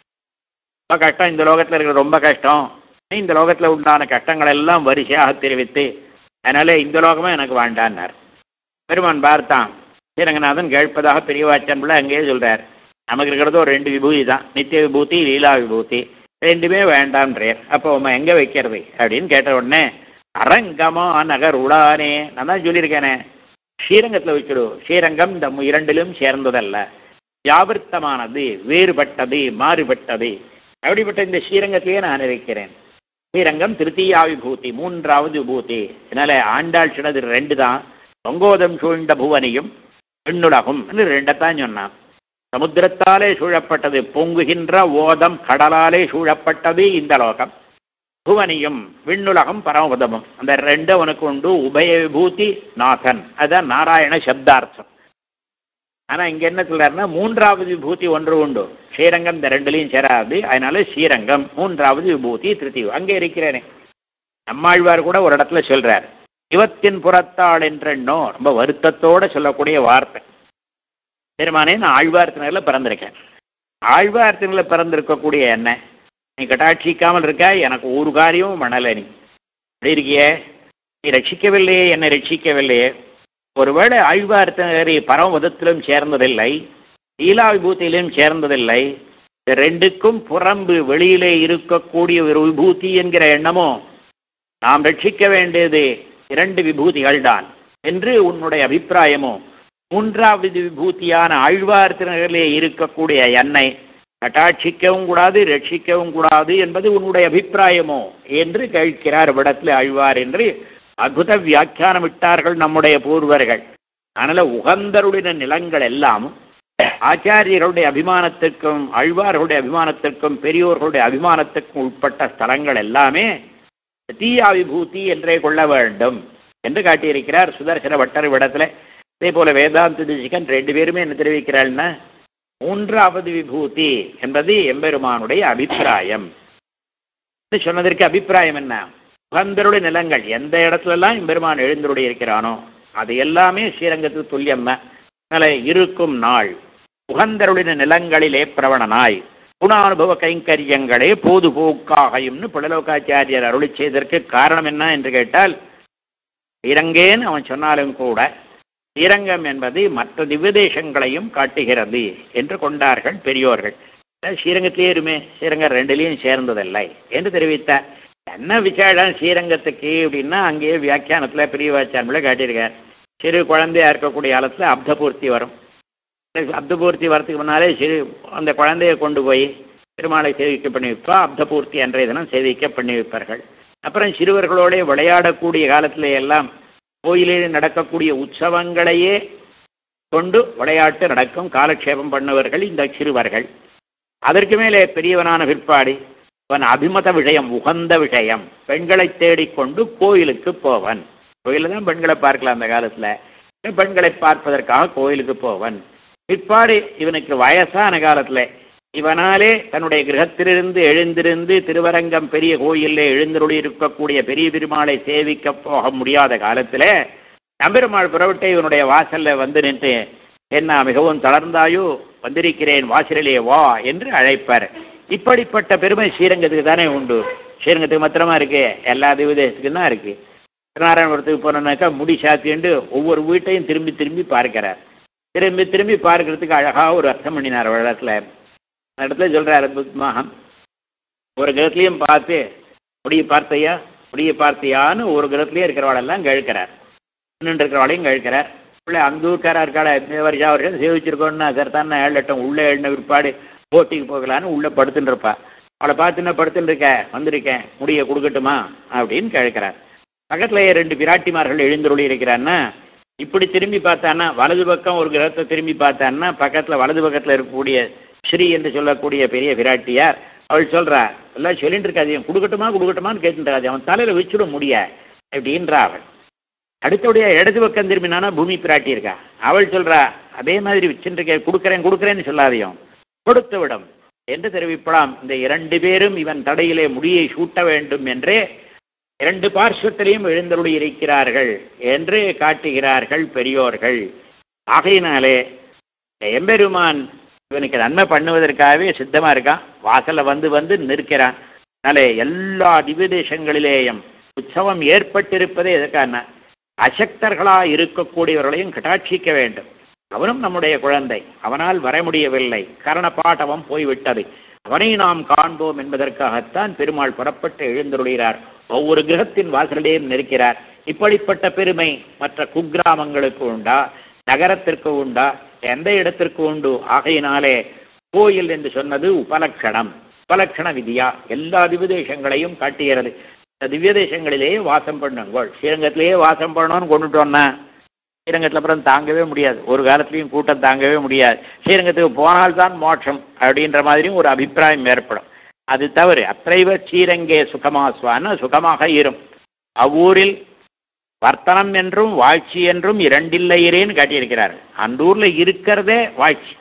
ரொம்ப கஷ்டம் இந்த லோகத்தில் இருக்கிற ரொம்ப கஷ்டம் இந்த லோகத்தில் உண்டான கஷ்டங்கள் எல்லாம் வரிசையாக தெரிவித்து அதனால இந்த லோகமே எனக்கு வேண்டான்னார் பெருமான் பார்த்தான் ஸ்ரீரங்கநாதன் கேட்பதாக பெரியவாச்சன் பிள்ளை அங்கேயே சொல்றார் நமக்கு இருக்கிறது ஒரு ரெண்டு விபூதி தான் நித்திய விபூதி லீலா விபூதி ரெண்டுமே வேண்டாம்ன்றார் அப்போ நம்ம எங்கே வைக்கிறது அப்படின்னு கேட்ட உடனே அரங்கமா நகர் உடானே நான் தான் சொல்லியிருக்கேனே ஸ்ரீரங்கத்தில் வச்சுடு ஸ்ரீரங்கம் இந்த மு- இரண்டிலும் சேர்ந்ததல்ல வியாபிருத்தமானது வேறுபட்டது மாறுபட்டது அப்படிப்பட்ட இந்த ஸ்ரீரங்கத்திலேயே நான் இருக்கிறேன் ஸ்ரீரங்கம் திருத்தீயா விபூதி மூன்றாவது விபூதி அதனால ஆண்டாள் சொன்னது ரெண்டு தான் பொங்கோதம் சூழ்ந்த புவனியும் பெண்ணுலகும் ரெண்டத்தான் சொன்னான் சமுத்திரத்தாலே சூழப்பட்டது பொங்குகின்ற ஓதம் கடலாலே சூழப்பட்டது இந்த லோகம் புவனியும் விண்ணுலகம் பரமபதமும் அந்த ரெண்டு உனக்கு உண்டு உபய விபூதி நாதன் அதுதான் நாராயண சப்தார்த்தம் ஆனா இங்க என்ன சொல்றாருன்னா மூன்றாவது விபூதி ஒன்று உண்டு ஸ்ரீரங்கம் இந்த ரெண்டுலையும் சேராது அதனால ஸ்ரீரங்கம் மூன்றாவது விபூதி திருத்தி அங்கே இருக்கிறேனே நம்மாழ்வார் கூட ஒரு இடத்துல சொல்றார் இவத்தின் புறத்தாள் என்றென்னோ ரொம்ப வருத்தத்தோட சொல்லக்கூடிய வார்த்தை பெருமானே நான் ஆழ்வார்த்தினரில் பிறந்திருக்கேன் ஆழ்வார்த்தினில் பிறந்திருக்கக்கூடிய என்ன நீ கட்டாட்சிக்காமல் இருக்க எனக்கு ஒரு காரியமும் பண்ணலை நீ அப்படி இருக்கியே நீ ரட்சிக்கவில்லையே என்னை ரட்சிக்கவில்லையே ஒருவேளை ஆழ்வார்த்தனரை பரமபதத்திலும் சேர்ந்ததில்லை லீலா விபூதியிலும் சேர்ந்ததில்லை இந்த ரெண்டுக்கும் புறம்பு வெளியிலே இருக்கக்கூடிய ஒரு விபூதி என்கிற எண்ணமோ நாம் ரட்சிக்க வேண்டியது இரண்டு விபூதிகள் தான் என்று உன்னுடைய அபிப்பிராயமோ மூன்றாவது விபூதியான ஆழ்வார் திருநகரிலே இருக்கக்கூடிய என்னை கட்டாட்சிக்கவும் கூடாது ரட்சிக்கவும் கூடாது என்பது உன்னுடைய அபிப்பிராயமோ என்று கேட்கிறார் விடத்தில் ஆழ்வார் என்று அற்புத வியாக்கியானம் விட்டார்கள் நம்முடைய பூர்வர்கள் அதனால உகந்தருடைய நிலங்கள் எல்லாம் ஆச்சாரியர்களுடைய அபிமானத்திற்கும் ஆழ்வார்களுடைய அபிமானத்திற்கும் பெரியோர்களுடைய அபிமானத்திற்கும் உட்பட்ட ஸ்தலங்கள் எல்லாமே தீயா விபூதி என்றே கொள்ள வேண்டும் என்று காட்டியிருக்கிறார் சுதர்சன வட்டர் விடத்துல அதே போல வேதாந்த திசிகன் ரெண்டு பேருமே என்ன தெரிவிக்கிறாள்னா மூன்றாவது விபூதி என்பது எம்பெருமானுடைய அபிப்பிராயம் இது சொன்னதற்கு அபிப்பிராயம் என்ன உகந்தருடைய நிலங்கள் எந்த இடத்துல எல்லாம் எம்பெருமான் எழுந்தருடைய இருக்கிறானோ அது எல்லாமே ஸ்ரீரங்கத்துக்கு துல்லியம் தான் அதனால இருக்கும் நாள் உகந்தருடைய நிலங்களிலே பிரவணனாய் குணானுபவ கைங்கரியங்களே போது போக்காகையும்னு பிள்ளலோகாச்சாரியர் அருளி செய்ததற்கு காரணம் என்ன என்று கேட்டால் ஸ்ரீரங்கேன்னு அவன் சொன்னாலும் கூட ஸ்ரீரங்கம் என்பது மற்ற திவ்யதேசங்களையும் காட்டுகிறது என்று கொண்டார்கள் பெரியோர்கள் ஸ்ரீரங்கத்திலே இருமே ஸ்ரீரங்கம் ரெண்டுலேயும் சேர்ந்ததில்லை என்று தெரிவித்தார் என்ன விசேஷம் ஸ்ரீரங்கத்துக்கு அப்படின்னா அங்கேயே வியாக்கியானத்தில் பெரியவாச்சாரமில் காட்டியிருக்கார் சிறு குழந்தையா இருக்கக்கூடிய காலத்தில் அப்தபூர்த்தி வரும் அப்தபூர்த்தி வரத்துக்கு முன்னாலே சிறு அந்த குழந்தையை கொண்டு போய் திருமாலை சேவிக்க பண்ணி வைப்பா அப்தபூர்த்தி அன்றைய தினம் சேவிக்க பண்ணி வைப்பார்கள் அப்புறம் சிறுவர்களோட விளையாடக்கூடிய காலத்திலே எல்லாம் கோயிலில் நடக்கக்கூடிய உற்சவங்களையே கொண்டு விளையாட்டு நடக்கும் காலக்ஷேபம் பண்ணவர்கள் இந்த சிறுவர்கள் அதற்கு மேலே பெரியவனான பிற்பாடு அவன் அபிமத விஷயம் உகந்த விஷயம் பெண்களை தேடிக்கொண்டு கோயிலுக்கு போவன் கோயிலில் தான் பெண்களை பார்க்கலாம் அந்த காலத்தில் பெண்களை பார்ப்பதற்காக கோயிலுக்கு போவன் பிற்பாடு இவனுக்கு வயசான காலத்தில் இவனாலே தன்னுடைய கிரகத்திலிருந்து எழுந்திருந்து திருவரங்கம் பெரிய கோயிலே எழுந்தருளி இருக்கக்கூடிய பெரிய பெருமாளை சேவிக்க போக முடியாத காலத்தில் நம்பெருமாள் புறவிட்டு இவனுடைய வாசல்ல வந்து நின்று என்ன மிகவும் தளர்ந்தாயோ வந்திருக்கிறேன் வாசலிலே வா என்று அழைப்பார் இப்படிப்பட்ட பெருமை ஸ்ரீரங்கத்துக்கு தானே உண்டு ஸ்ரீரங்கத்துக்கு மாத்திரமா இருக்கு எல்லா திவதேசத்துக்கும் தான் இருக்கு திருநாராயணபுரத்துக்கு போனோம்னாக்கா முடி சாத்திண்டு ஒவ்வொரு வீட்டையும் திரும்பி திரும்பி பார்க்கிறார் திரும்பி திரும்பி பார்க்கறதுக்கு அழகாக ஒரு அர்த்தம் பண்ணினார் ஒரு இடத்துல அந்த இடத்துல சொல்கிறார் அற்புதமாக ஒரு கிரகத்துலையும் பார்த்து முடியை பார்த்தையா முடியை பார்த்தியான்னு ஒரு கிரகத்துலேயே இருக்கிறவாளெல்லாம் கழுக்கிறார் இன்னும் இருக்கிறவாளையும் கழுக்கிறார் பிள்ளை அந்த ஊருக்காரா இருக்காளா இந்த வருஷம் வருஷம் சேவிச்சிருக்கோன்னா கருத்தான ஏழு லட்டம் உள்ளே எழுந்த விற்பாடு போட்டிக்கு போகலான்னு உள்ளே படுத்துன்னு இருப்பா அவளை பார்த்துன்னா படுத்துன்னு இருக்க வந்திருக்கேன் முடியை கொடுக்கட்டுமா அப்படின்னு கேட்கிறார் பக்கத்தில் ரெண்டு பிராட்டிமார்கள் எழுந்தருளி இருக்கிறான்னா இப்படி திரும்பி பார்த்தான்னா வலது பக்கம் ஒரு கிரகத்தை திரும்பி பார்த்தான்னா பக்கத்தில் வலது பக்கத்தில் இருக்கக்கூடிய ஸ்ரீ என்று சொல்லக்கூடிய பெரிய பிராட்டியார் அவள் சொல்றா எல்லாம் சொல்லிட்டு இருக்காது கொடுக்கட்டுமா கொடுக்கட்டுமான்னு கேட்டுருக்காது அவன் தலையில் வச்சுட முடிய அப்படின்றா அவள் அடுத்தபடியாக இடது பக்கம் திரும்பினானா பூமி பிராட்டி இருக்கா அவள் சொல்றா அதே மாதிரி வச்சுருக்க கொடுக்குறேன் கொடுக்குறேன்னு சொல்லாதையும் கொடுத்து விடும் என்று தெரிவிப்பலாம் இந்த இரண்டு பேரும் இவன் தடையிலே முடியை சூட்ட வேண்டும் என்றே இரண்டு பார்শ্বத்திலையும் எழுந்தருளி இருக்கிறார்கள் என்று காட்டுகிறார்கள் பெரியோர்கள் ஆகையினாலே எம்பெருமான் இவனுக்கு நன்மை பண்ணுவதற்காகவே சித்தமா இருக்கான் வாசல்ல வந்து வந்து நிற்கிறான் அதனாலே எல்லா திவ்யதேசங்களிலேயும் உற்சவம் ஏற்பட்டிருப்பதே எதற்கான அசக்தர்களா இருக்கக்கூடியவர்களையும் கட்டாட்சிக்க வேண்டும் அவனும் நம்முடைய குழந்தை அவனால் வர முடியவில்லை கரணப்பாட்டவம் போய்விட்டது அவனை நாம் காண்போம் என்பதற்காகத்தான் பெருமாள் புறப்பட்டு எழுந்தருளுகிறார் ஒவ்வொரு கிரகத்தின் வாசலிலேயும் நிற்கிறார் இப்படிப்பட்ட பெருமை மற்ற குக்கிராமங்களுக்கு உண்டா நகரத்திற்கு உண்டா எந்த இடத்திற்கு உண்டு ஆகையினாலே கோயில் என்று சொன்னது உபலட்சணம் உபலட்சண விதியா எல்லா திவ்யதேசங்களையும் காட்டுகிறது இந்த திவ்யதேசங்களிலேயே வாசம் பண்ணுங்கள் ஸ்ரீரங்கத்திலேயே வாசம் பண்ணணும்னு கொண்டுட்டோன்னா ஸ்ரீரங்கத்தில் அப்புறம் தாங்கவே முடியாது ஒரு காலத்துலேயும் கூட்டம் தாங்கவே முடியாது ஸ்ரீரங்கத்துக்கு போனால்தான் மோட்சம் அப்படின்ற மாதிரியும் ஒரு அபிப்பிராயம் ஏற்படும் அது தவறு அத்தைவ ஸ்ரீரங்கே சுகமாஸ்வான்னு சுகமாக இரும் அவ்வூரில் வர்த்தனம் என்றும் வாழ்ச்சி என்றும் இரண்டில்லையரேன்னு காட்டியிருக்கிறார் அந்த ஊர்ல இருக்கிறதே வாழ்ச்சி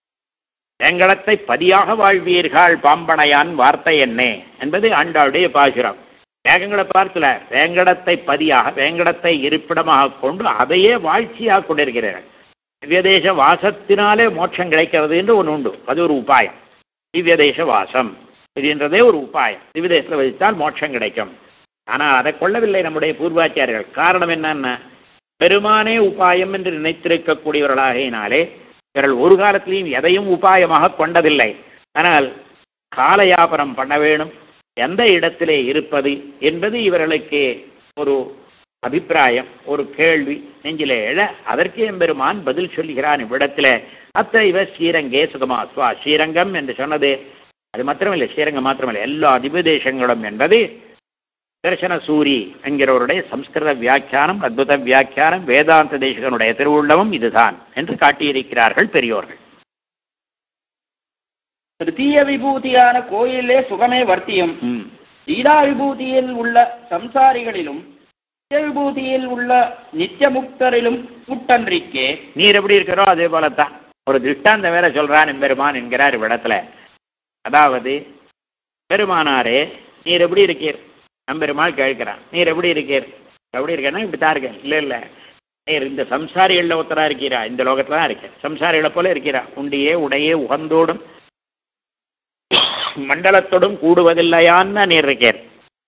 வேங்கடத்தை பதியாக வாழ்வீர்கள் பாம்பனையான் வார்த்தை என்னே என்பது ஆண்டாளுடைய பாசுரம் வேகங்களை பார்க்கல வேங்கடத்தை பதியாக வேங்கடத்தை இருப்பிடமாக கொண்டு அதையே வாழ்ச்சியாக கொண்டிருக்கிறார்கள் திவ்யதேச வாசத்தினாலே மோட்சம் கிடைக்கிறது என்று ஒன்று உண்டு அது ஒரு உபாயம் திவ்யதேச வாசம் இதுன்றதே ஒரு உபாயம் திவ்யதேசத்தில் வசித்தால் மோட்சம் கிடைக்கும் ஆனால் அதை கொள்ளவில்லை நம்முடைய பூர்வாச்சாரியர்கள் காரணம் என்னன்னா பெருமானே உபாயம் என்று நினைத்திருக்கக்கூடியவர்களாகினாலே இவர்கள் ஒரு காலத்திலையும் எதையும் உபாயமாக கொண்டதில்லை ஆனால் காலயாபனம் பண்ண வேணும் எந்த இடத்திலே இருப்பது என்பது இவர்களுக்கு ஒரு அபிப்பிராயம் ஒரு கேள்வி நெஞ்சிலே எழ அதற்கு எம்பெருமான் பதில் சொல்லுகிறான் இவ்விடத்தில் அத்தைவ ஸ்ரீரங்கே சுகமா சுவா ஸ்ரீரங்கம் என்று சொன்னது அது மாத்திரமில்லை ஸ்ரீரங்கம் மாத்திரமில்லை எல்லா அதிபதேசங்களும் என்பது தர்சன சூரி என்கிறவருடைய சம்ஸ்கிருத வியாக்கியானம் அத்புத வியாக்கியானம் வேதாந்த தேசகனுடைய திருவுள்ளமும் இதுதான் என்று காட்டியிருக்கிறார்கள் பெரியோர்கள் திருத்தீய விபூதியான கோயிலே சுகமே வர்த்தியும் ம். லீலா விபூதியில் உள்ள சம்சாரிகளிலும் நித்திய விபூதியில் உள்ள நித்திய முக்தரிலும் கூட்டன்றிக்கே நீர் எப்படி இருக்கிறோ அதே போலத்தான் ஒரு திருஷ்டாந்தம் வேற சொல்றான் எம்பெருமான் என்கிறார் இவ்விடத்துல அதாவது பெருமானாரே நீர் எப்படி இருக்கீர் நம்பெருமாள் கேட்கிறான் நீர் எப்படி இருக்கீர் எப்படி இருக்கேன்னா இப்படி தான் இருக்கேன் இல்லை இல்லை நீர் இந்த சம்சாரிகளில் ஒருத்தரா இருக்கிறா இந்த லோகத்துல தான் இருக்கேன் சம்சாரிகளை போல இருக்கிறா உண்டியே உடையே உகந்தோடும் மண்டலத்தோடும் கூடுவதில்லையான்னு நீர் இருக்கேன்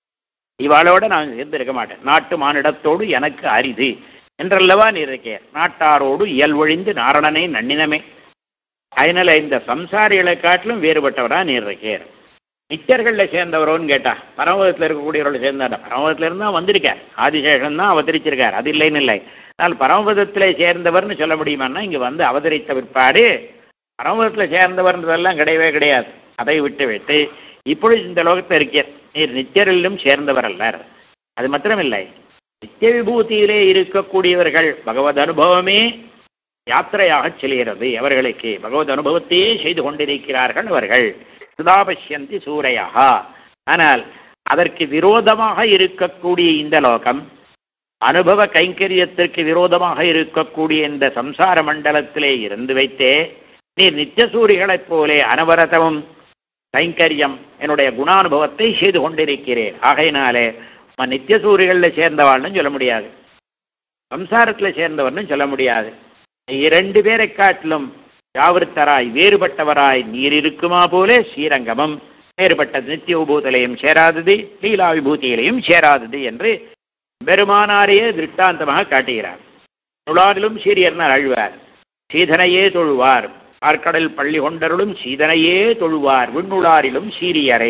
இவாளோட நான் சேர்ந்து இருக்க மாட்டேன் நாட்டு மானிடத்தோடு எனக்கு அரிது என்றல்லவா நீர் இருக்கேன் நாட்டாரோடு இயல்வொழிந்து நாரணனை நன்னினமே அதனால இந்த சம்சாரிகளை காட்டிலும் வேறுபட்டவரா நீர் இருக்கேன் நிச்சயர்களில் சேர்ந்தவரோன்னு கேட்டா பரமதத்தில் இருக்கக்கூடியவர்கள் சேர்ந்தார் பரமதத்துல இருந்து தான் வந்திருக்கார் ஆதிசேஷன் தான் அவதரிச்சிருக்கார் அது இல்லைன்னு இல்லை ஆனால் பரமபதத்தில் சேர்ந்தவர்னு சொல்ல முடியுமான்னா இங்கே வந்து அவதரித்த பிற்பாடு பரமபதத்தில் சேர்ந்தவர்ன்றதெல்லாம் கிடையவே கிடையாது அதை விட்டு விட்டு இப்பொழுது இந்த லோகத்தில் இருக்கீர் நீர் நித்தியரிலும் சேர்ந்தவர் அல்லர் அது மாத்திரமில்லை நித்திய விபூதியிலே இருக்கக்கூடியவர்கள் பகவத் அனுபவமே யாத்திரையாக செல்கிறது அவர்களுக்கு பகவத் அனுபவத்தையே செய்து கொண்டிருக்கிறார்கள் அவர்கள் சுதாபஷ்யந்தி சூரையாக ஆனால் அதற்கு விரோதமாக இருக்கக்கூடிய இந்த லோகம் அனுபவ கைங்கரியத்திற்கு விரோதமாக இருக்கக்கூடிய இந்த சம்சார மண்டலத்திலே இருந்து வைத்தே நீர் நித்தியசூரிகளைப் போலே அனவரதமும் கைங்கரியம் என்னுடைய குணானுபவத்தை செய்து கொண்டிருக்கிறேன் ஆகையினாலே நான் நித்தியசூரிகளில் சேர்ந்தவாள்னு சொல்ல முடியாது சம்சாரத்தில் சேர்ந்தவர்னு சொல்ல முடியாது இரண்டு பேரை காட்டிலும் யாவிருத்தராய் வேறுபட்டவராய் நீர் இருக்குமா போலே ஸ்ரீரங்கமும் வேறுபட்டது நித்திய விபூதிலையும் சேராதது லீலா விபூதியிலையும் சேராதது என்று பெருமானாரையே திருஷ்டாந்தமாக காட்டுகிறார் நுளாரிலும் சீரியர்னர் அழ்வார் சீதனையே தொழுவார் ஆற்கடல் பள்ளி கொண்டருளும் சீதனையே தொழுவார் விண்ணுளாரிலும் சீரியரே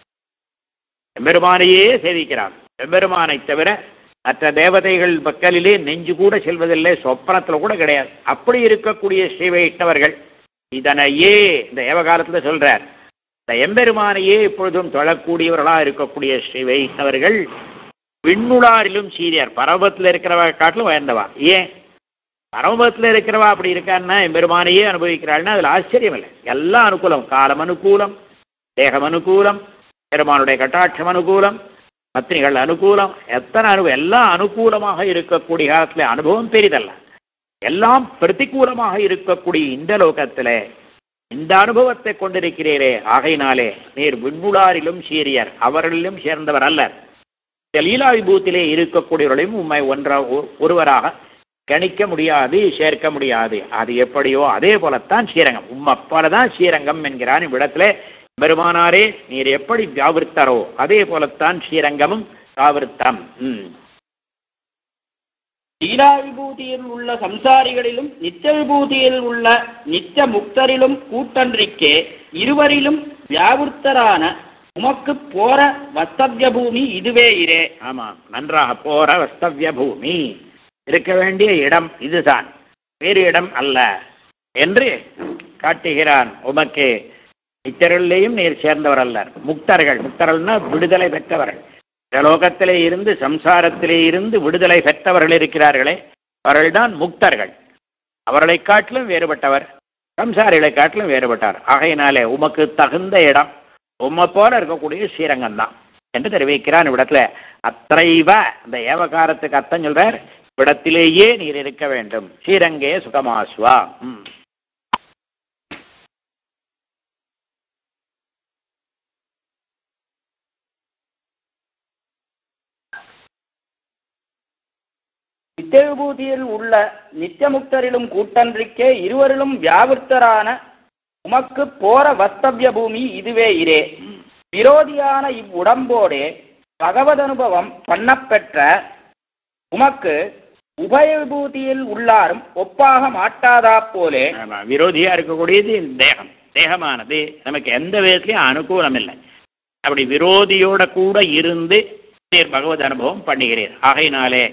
எம்பெருமானையே சேவிக்கிறார் எம்பெருமானை தவிர மற்ற தேவதைகள் பக்கலிலே நெஞ்சு கூட செல்வதில்லை சொப்பனத்தில் கூட கிடையாது அப்படி இருக்கக்கூடிய ஸ்ரீ வைஷ்ணவர்கள் இதனையே இந்த ஏவகாலத்தில் சொல்றார் இந்த எம்பெருமானையே இப்பொழுதும் தொழக்கூடியவர்களாக இருக்கக்கூடிய ஸ்ரீ வைஷ்ணவர்கள் விண்ணுளாரிலும் சீரியர் பரவத்தில் இருக்கிறவ காட்டிலும் உயர்ந்தவா ஏன் பரமபதத்தில் இருக்கிறவா அப்படி இருக்கான்னா எம்பெருமானையே அனுபவிக்கிறாள்னா அதில் ஆச்சரியம் இல்லை எல்லாம் அனுகூலம் காலம் அனுகூலம் தேகம் அனுகூலம் பெருமானுடைய கட்டாட்சம் அனுகூலம் பத்னிகள் அனுகூலம் எத்தனை அனு எல்லாம் அனுகூலமாக இருக்கக்கூடிய காலத்தில் அனுபவம் பெரிதல்ல எல்லாம் பிரதிகூலமாக இருக்கக்கூடிய இந்த லோகத்தில் இந்த அனுபவத்தை கொண்டிருக்கிறீரே ஆகையினாலே நீர் விண்ணுளாரிலும் சீரியர் அவர்களிலும் சேர்ந்தவர் அல்லர் இந்த லீலா விபூத்திலே இருக்கக்கூடியவர்களையும் உண்மை ஒன்ற ஒருவராக கணிக்க முடியாது சேர்க்க முடியாது அது எப்படியோ அதே போலத்தான் ஸ்ரீரங்கம் உம்மப்பால தான் ஸ்ரீரங்கம் என்கிறான் இவ்விடத்திலே பெருமானாரே நீர் எப்படி வியாவிருத்தரோ அதே போலத்தான் ஸ்ரீரங்கமும் வியாவிருத்தம் ம் லீலா விபூதியில் உள்ள சம்சாரிகளிலும் நித்திய விபூதியில் உள்ள நித்திய முக்தரிலும் கூட்டன்றிக்கே இருவரிலும் வியாவிருத்தரான உமக்கு போற வஸ்தவ்ய பூமி இதுவே இரே ஆமாம் நன்றாக போற வஸ்தவ்ய பூமி இருக்க வேண்டிய இடம் இதுதான் வேறு இடம் அல்ல என்று காட்டுகிறான் உமக்கு இத்தருளிலேயும் நீர் சேர்ந்தவர் அல்லர் முக்தர்கள் முக்தர்கள்னா விடுதலை பெற்றவர்கள் இந்த லோகத்திலே இருந்து சம்சாரத்திலே இருந்து விடுதலை பெற்றவர்கள் இருக்கிறார்களே அவர்கள்தான் முக்தர்கள் அவர்களை காட்டிலும் வேறுபட்டவர் சம்சாரிகளை காட்டிலும் வேறுபட்டார் ஆகையினாலே உமக்கு தகுந்த இடம் உம்மை போல இருக்கக்கூடிய ஸ்ரீரங்கம் தான் என்று தெரிவிக்கிறான் இவ்விடத்துல அத்தைவ இந்த ஏவகாரத்துக்கு அர்த்தம் சொல்றார் இவ்விடத்திலேயே நீர் இருக்க வேண்டும் ஸ்ரீரங்கே சுகமாஸ்வா ம் நித்திய விபூதியில் உள்ள நித்திய முக்தரிலும் கூட்டன்றிக்கே இருவரிலும் வியாவிருத்தரான உமக்கு போற வஸ்தவ்ய பூமி இதுவே இரே விரோதியான இவ்வுடம்போடே பகவத் அனுபவம் பண்ணப்பெற்ற உமக்கு உபய விபூதியில் உள்ளாரும் ஒப்பாக மாட்டாதா போலே ஆமா, விரோதியா இருக்கக்கூடியது இந்த தேகம் தேகமானது நமக்கு எந்த விதத்திலையும் அனுகூலம் இல்லை அப்படி விரோதியோட கூட இருந்து நீர் பகவத் அனுபவம் பண்ணுகிறீர் ஆகையினாலே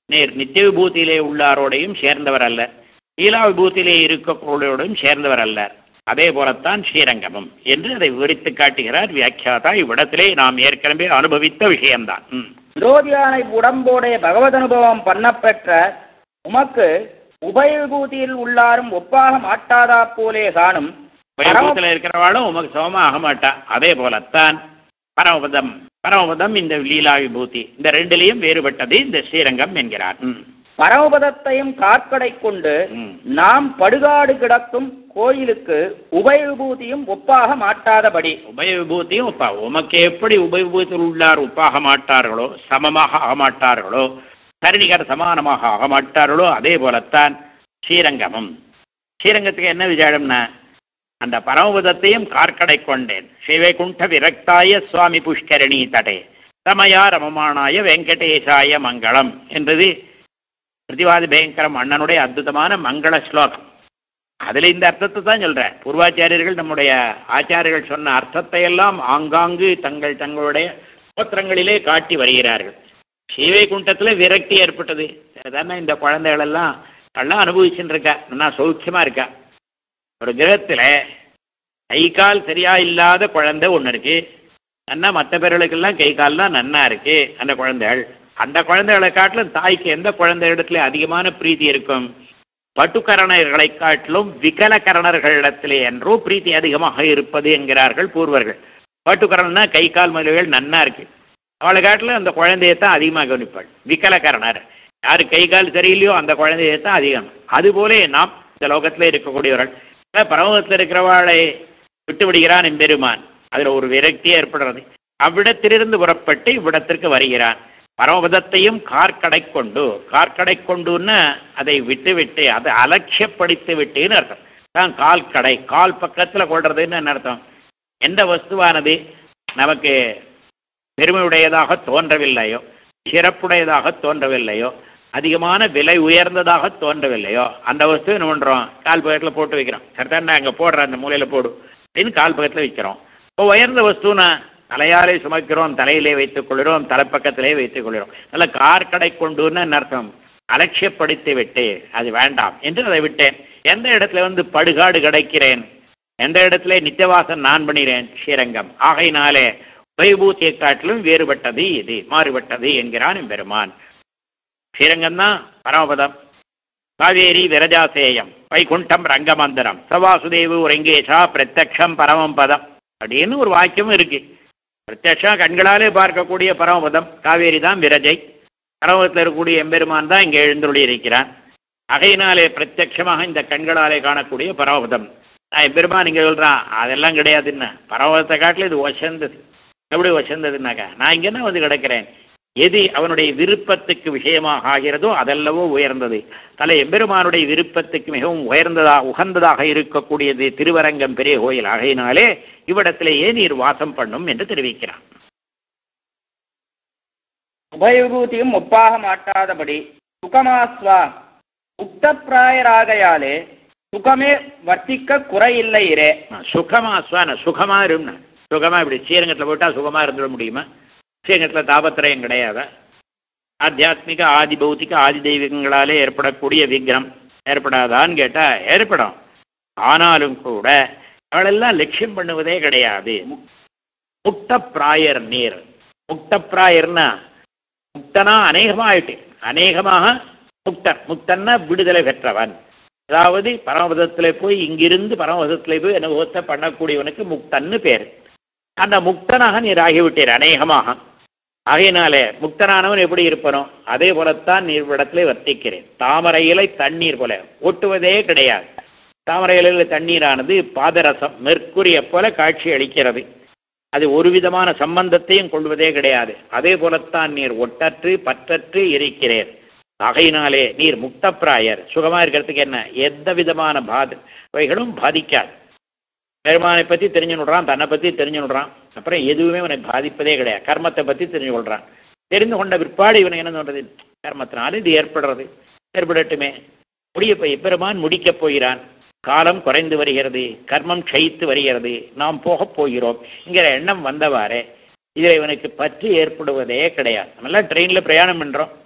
நேர் நித்திய விபூதியிலே உள்ளாரோடையும் சேர்ந்தவர் அல்ல லீலா விபூதியிலே இருக்கக்கூடியோடையும் சேர்ந்தவர் அல்ல அதே போலத்தான் ஸ்ரீரங்கமும் என்று அதை விவரித்து காட்டுகிறார் வியாக்கியாதா இவ்விடத்திலே நாம் ஏற்கனவே அனுபவித்த விஷயம்தான் ம். விரோதியானை உடம்போடைய பகவத் அனுபவம் பண்ணப்பெற்ற உமக்கு உபயவிபூதியில் உள்ளாரும் ஒப்பாக மாட்டாதா போலே காணும் பரம- வைபவத்தில் இருக்கிறவாளும் உமக்கு சமமா ஆக மாட்டா அதே போலத்தான் பரமபதம் பரமபதம் இந்த லீலா விபூதி இந்த ரெண்டிலையும் வேறுபட்டது இந்த ஸ்ரீரங்கம் என்கிறார் ம். பரமபதத்தையும் காற்கடை கொண்டு ம். நாம் படுகாடு கிடக்கும் கோயிலுக்கு உபயவிபூதியும் ஒப்பாக மாட்டாதபடி உபய விபூதியும் ஒப்பா உமக்கு எப்படி உபய விபூதியில் உள்ளார் ஒப்பாக மாட்டார்களோ சமமாக ஆக மாட்டார்களோ சரிநிகர் சமானமாக ஆக மாட்டார்களோ அதே போலத்தான் ஸ்ரீரங்கமும் ஸ்ரீரங்கத்துக்கு என்ன விசேஷம்னா அந்த பரமபதத்தையும் கார்க்கடை கொண்டேன் ஸ்ரீவைகுண்ட விரக்தாய சுவாமி புஷ்கரணி தடே தமயா ரமமானாய வெங்கடேசாய மங்களம் என்றது பிரதிவாதி பயங்கரம் அண்ணனுடைய அற்புதமான மங்கள ஸ்லோகம் அதில் இந்த அர்த்தத்தை தான் சொல்கிறேன் பூர்வாச்சாரியர்கள் நம்முடைய ஆச்சாரியர்கள் சொன்ன அர்த்தத்தை எல்லாம் ஆங்காங்கு தங்கள் தங்களுடைய ஸ்தோத்திரங்களிலே காட்டி வருகிறார்கள் ஸ்ரீவைகுண்டத்தில் விரக்தி ஏற்பட்டது தானே இந்த குழந்தைகள் எல்லாம் எல்லாம் அனுபவிச்சுட்டு இருக்கா நல்லா சௌக்கியமாக இருக்கா ஒரு கிரகத்தில் கை கால் சரியா இல்லாத குழந்தை ஒன்று இருக்கு நன்னா மற்ற பேர்களுக்கெல்லாம் கை கால்லாம் நன்னா இருக்கு அந்த குழந்தைகள் அந்த குழந்தைகளை காட்டிலும் தாய்க்கு எந்த குழந்தை இடத்துல அதிகமான பிரீத்தி இருக்கும் பட்டுக்கரணர்களை காட்டிலும் விகலகரணர்களிடத்திலே என்றோ பிரீத்தி அதிகமாக இருப்பது என்கிறார்கள் பூர்வர்கள் பட்டுக்கரணன்னா கை கால் மொழிகள் நன்னா இருக்கு அவளை காட்டிலும் அந்த குழந்தையை தான் அதிகமாக கவனிப்பாள் விகலகரணர் யாரு கை கால் சரியில்லையோ அந்த குழந்தையை தான் அதிகம் அதுபோல நாம் இந்த லோகத்தில் இருக்கக்கூடியவர்கள் அதான் பரமத்தில் இருக்கிறவாளை விட்டு விடுகிறான் எம்பெருமான் அதில் ஒரு விரக்தி ஏற்படுறது அவ்விடத்திலிருந்து புறப்பட்டு இவ்விடத்திற்கு வருகிறான் பரமபதத்தையும் கார்க்கடை கொண்டு கார்க்கடை கொண்டுன்னு அதை விட்டு விட்டு அதை அலட்சியப்படுத்தி விட்டுன்னு அர்த்தம் தான் கால் கடை கால் பக்கத்தில் கொள்றதுன்னு என்ன அர்த்தம் எந்த வஸ்துவானது நமக்கு பெருமையுடையதாக தோன்றவில்லையோ சிறப்புடையதாக தோன்றவில்லையோ அதிகமான விலை உயர்ந்ததாக தோன்றவில்லையோ அந்த வஸ்து என்ன பண்ணுறோம் கால் பக்கத்தில் போட்டு வைக்கிறோம் சரிதான் அங்கே போடுற அந்த மூலையில் போடு அப்படின்னு கால் பக்கத்தில் வைக்கிறோம் இப்போ உயர்ந்த வஸ்துனா தலையாலே சுமக்கிறோம் தலையிலே வைத்துக் கொள்கிறோம் தலைப்பக்கத்திலே வைத்துக் கொள்கிறோம் நல்ல கார் கடை கொண்டுன்னு என்ன அர்த்தம் அலட்சியப்படுத்தி விட்டு அது வேண்டாம் என்று அதை விட்டேன் எந்த இடத்துல வந்து படுகாடு கிடைக்கிறேன் எந்த இடத்துல நித்தியவாசன் நான் பண்ணுகிறேன் ஸ்ரீரங்கம் ஆகையினாலே வைபூத்தியை காட்டிலும் வேறுபட்டது இது மாறுபட்டது என்கிறான் பெருமான் ஸ்ரீரங்கம் தான் பரமபதம் காவேரி விரஜாசேயம் வைகுண்டம் ரங்கமந்திரம் சவாசுதேவு உரங்கேஷா பிரத்யக்ஷம் பரமம் பதம் அப்படின்னு ஒரு வாக்கியமும் இருக்கு பிரத்யக்ஷா கண்களாலே பார்க்கக்கூடிய பரமபதம் காவேரி தான் விரஜை பரமபதத்தில் இருக்கக்கூடிய எம்பெருமான் தான் இங்கே எழுந்துள்ளி இருக்கிறான் அகையினாலே பிரத்யக்ஷமாக இந்த கண்களாலே காணக்கூடிய பரமபதம் நான் எம்பெருமான் இங்கே சொல்கிறான் அதெல்லாம் கிடையாதுன்னா பரமபதத்தை காட்டில் இது ஒசந்தது எப்படி ஒசந்ததுன்னாக்கா நான் இங்கே தான் வந்து கிடக்கிறேன் எது அவனுடைய விருப்பத்துக்கு விஷயமாக ஆகிறதோ அதல்லவோ உயர்ந்தது தலை எம்பெருமானுடைய விருப்பத்துக்கு மிகவும் உயர்ந்ததாக உகந்ததாக இருக்கக்கூடியது திருவரங்கம் பெரிய கோயில் ஆகையினாலே இவ்விடத்திலேயே நீர் வாசம் பண்ணும் என்று தெரிவிக்கிறான் உபயவிபூதியும் ஒப்பாக மாட்டாதபடி சுகமாஸ்வா உக்தப்பிராயராகையாலே சுகமே வர்த்திக்க குறையில்லை இரே சுகமா சுவான சுகமா இரும்னா சுகமா இப்படி ஸ்ரீரங்கத்தில் போட்டால் சுகமா இருந்துட முடியுமா ஸ்ரீரங்கத்தில் தாபத்திரயம் கிடையாதா ஆத்தியாத்மிக ஆதி பௌத்திக ஆதி தெய்வங்களாலே ஏற்படக்கூடிய விக்ரம் ஏற்படாதான்னு கேட்டால் ஏற்படும் ஆனாலும் கூட அவளெல்லாம் லட்சியம் பண்ணுவதே கிடையாது முக்தப்பிராயர் நீர் முக்தப்பிராயர்னா முக்தனா அநேகமாயிட்டு அநேகமாக முக்தன் முக்தன்னா விடுதலை பெற்றவன் அதாவது பரமபதத்தில் போய் இங்கிருந்து பரமபதத்தில் போய் அனுபவத்தை பண்ணக்கூடியவனுக்கு முக்தன்னு பேர் அந்த முக்தனாக நீர் ஆகிவிட்டீர் அநேகமாக ஆகையினாலே முக்தனானவன் எப்படி இருப்பனோ அதே போலத்தான் நீர் இடத்துல வர்த்திக்கிறேன் தாமரை இலை தண்ணீர் போல ஒட்டுவதே கிடையாது தாமரை இலையில தண்ணீரானது பாதரசம் மெர்க்குரியை போல காட்சி அளிக்கிறது அது ஒரு விதமான சம்பந்தத்தையும் கொள்வதே கிடையாது அதே போலத்தான் நீர் ஒட்டற்று பற்றற்று இருக்கிறேன் ஆகையினாலே நீர் முக்தப்பிராயர் சுகமா இருக்கிறதுக்கு என்ன எந்த விதமான பாதைகளும் பாதிக்காது பெருமானை பற்றி தெரிஞ்சு விடுறான் தன்னை பற்றி தெரிஞ்சு விடுறான் அப்புறம் எதுவுமே இவனை பாதிப்பதே கிடையாது கர்மத்தை பற்றி தெரிஞ்சு கொள்றான் தெரிந்து கொண்ட பிற்பாடு இவனை என்ன சொல்றது கர்மத்தினால இது ஏற்படுறது ஏற்படட்டுமே முடிய போய் பெருமான் முடிக்கப் போகிறான் காலம் குறைந்து வருகிறது கர்மம் க்ஷயித்து வருகிறது நாம் போகப் போகிறோம் என்கிற எண்ணம் வந்தவாறே இதில் இவனுக்கு பற்று ஏற்படுவதே கிடையாது நம்மளாம் ட்ரெயினில் பிரயாணம் பண்ணுறோம்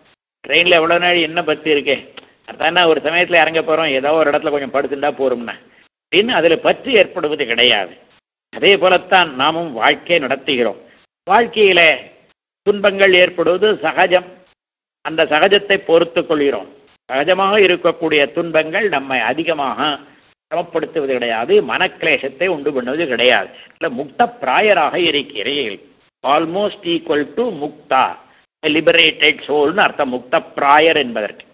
ட்ரெயினில் எவ்வளோ நாள் என்ன பற்றி இருக்கு அதானே ஒரு சமயத்தில் இறங்க போகிறோம் ஏதோ ஒரு இடத்துல கொஞ்சம் படுத்துட்டா போகிறோம்னா அப்படின்னு அதில் பற்று ஏற்படுவது கிடையாது அதே போலத்தான் நாமும் வாழ்க்கை நடத்துகிறோம் வாழ்க்கையில் துன்பங்கள் ஏற்படுவது சகஜம் அந்த சகஜத்தை பொறுத்து கொள்கிறோம் சகஜமாக இருக்கக்கூடிய துன்பங்கள் நம்மை அதிகமாக சிரமப்படுத்துவது கிடையாது மனக்லேசத்தை உண்டு பண்ணுவது கிடையாது இல்லை முக்த பிராயராக இருக்கிறீர்கள் ஆல்மோஸ்ட் ஈக்குவல் டு முக்தா லிபரேட்டட் சோல்னு அர்த்தம் முக்த பிராயர் என்பதற்கு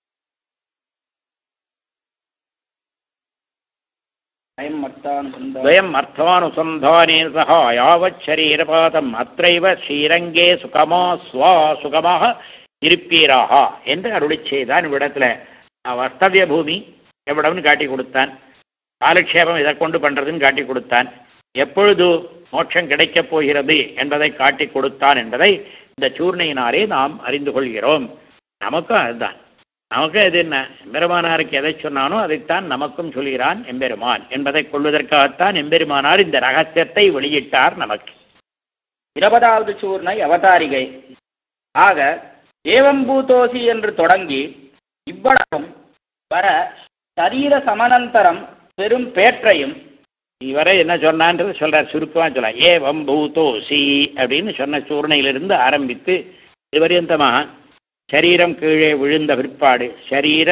அயம் மத்தானுசந்தானம் द्वयम् अर्थानुसन्धाने सह यावत् शरीरपादम् अत्रैव ஸ்ரீரங்கே சுகமா ஸ்வா சுகமாக இருப்பீராக என்று அருளி செய்தான் இவ்விடத்துல வஸ்தவிய பூமி எவ்வளவுன்னு காட்டி கொடுத்தான் காலக்ஷேபம் இதை கொண்டு பண்றதுன்னு காட்டி கொடுத்தான் எப்பொழுது மோட்சம் கிடைக்கப் போகிறது என்பதை காட்டி கொடுத்தான் என்பதை இந்த சூர்ணையினாலே நாம் அறிந்து கொள்கிறோம் நமக்கும் அதுதான் நமக்கும் எது என்ன எம்பெருமானாருக்கு எதை சொன்னானோ அதைத்தான் நமக்கும் சொல்கிறான் எம்பெருமான் என்பதை கொள்வதற்காகத்தான் எம்பெருமானார் இந்த ரகசியத்தை வெளியிட்டார் நமக்கு இருபதாவது சூர்ணை அவதாரிகை ஆக ஏவம் பூதோசி என்று தொடங்கி இவ்வளவும் வர சரீர சமனந்தரம் பெரும் பேற்றையும் இவரை என்ன சொன்னான்றது சொல்றார் சுருக்கமா சொல்ல ஏ வம்பூதோசி அப்படின்னு சொன்ன சூர்ணையிலிருந்து ஆரம்பித்து இதுவரையந்தமா சரீரம் கீழே விழுந்த பிற்பாடு சரீர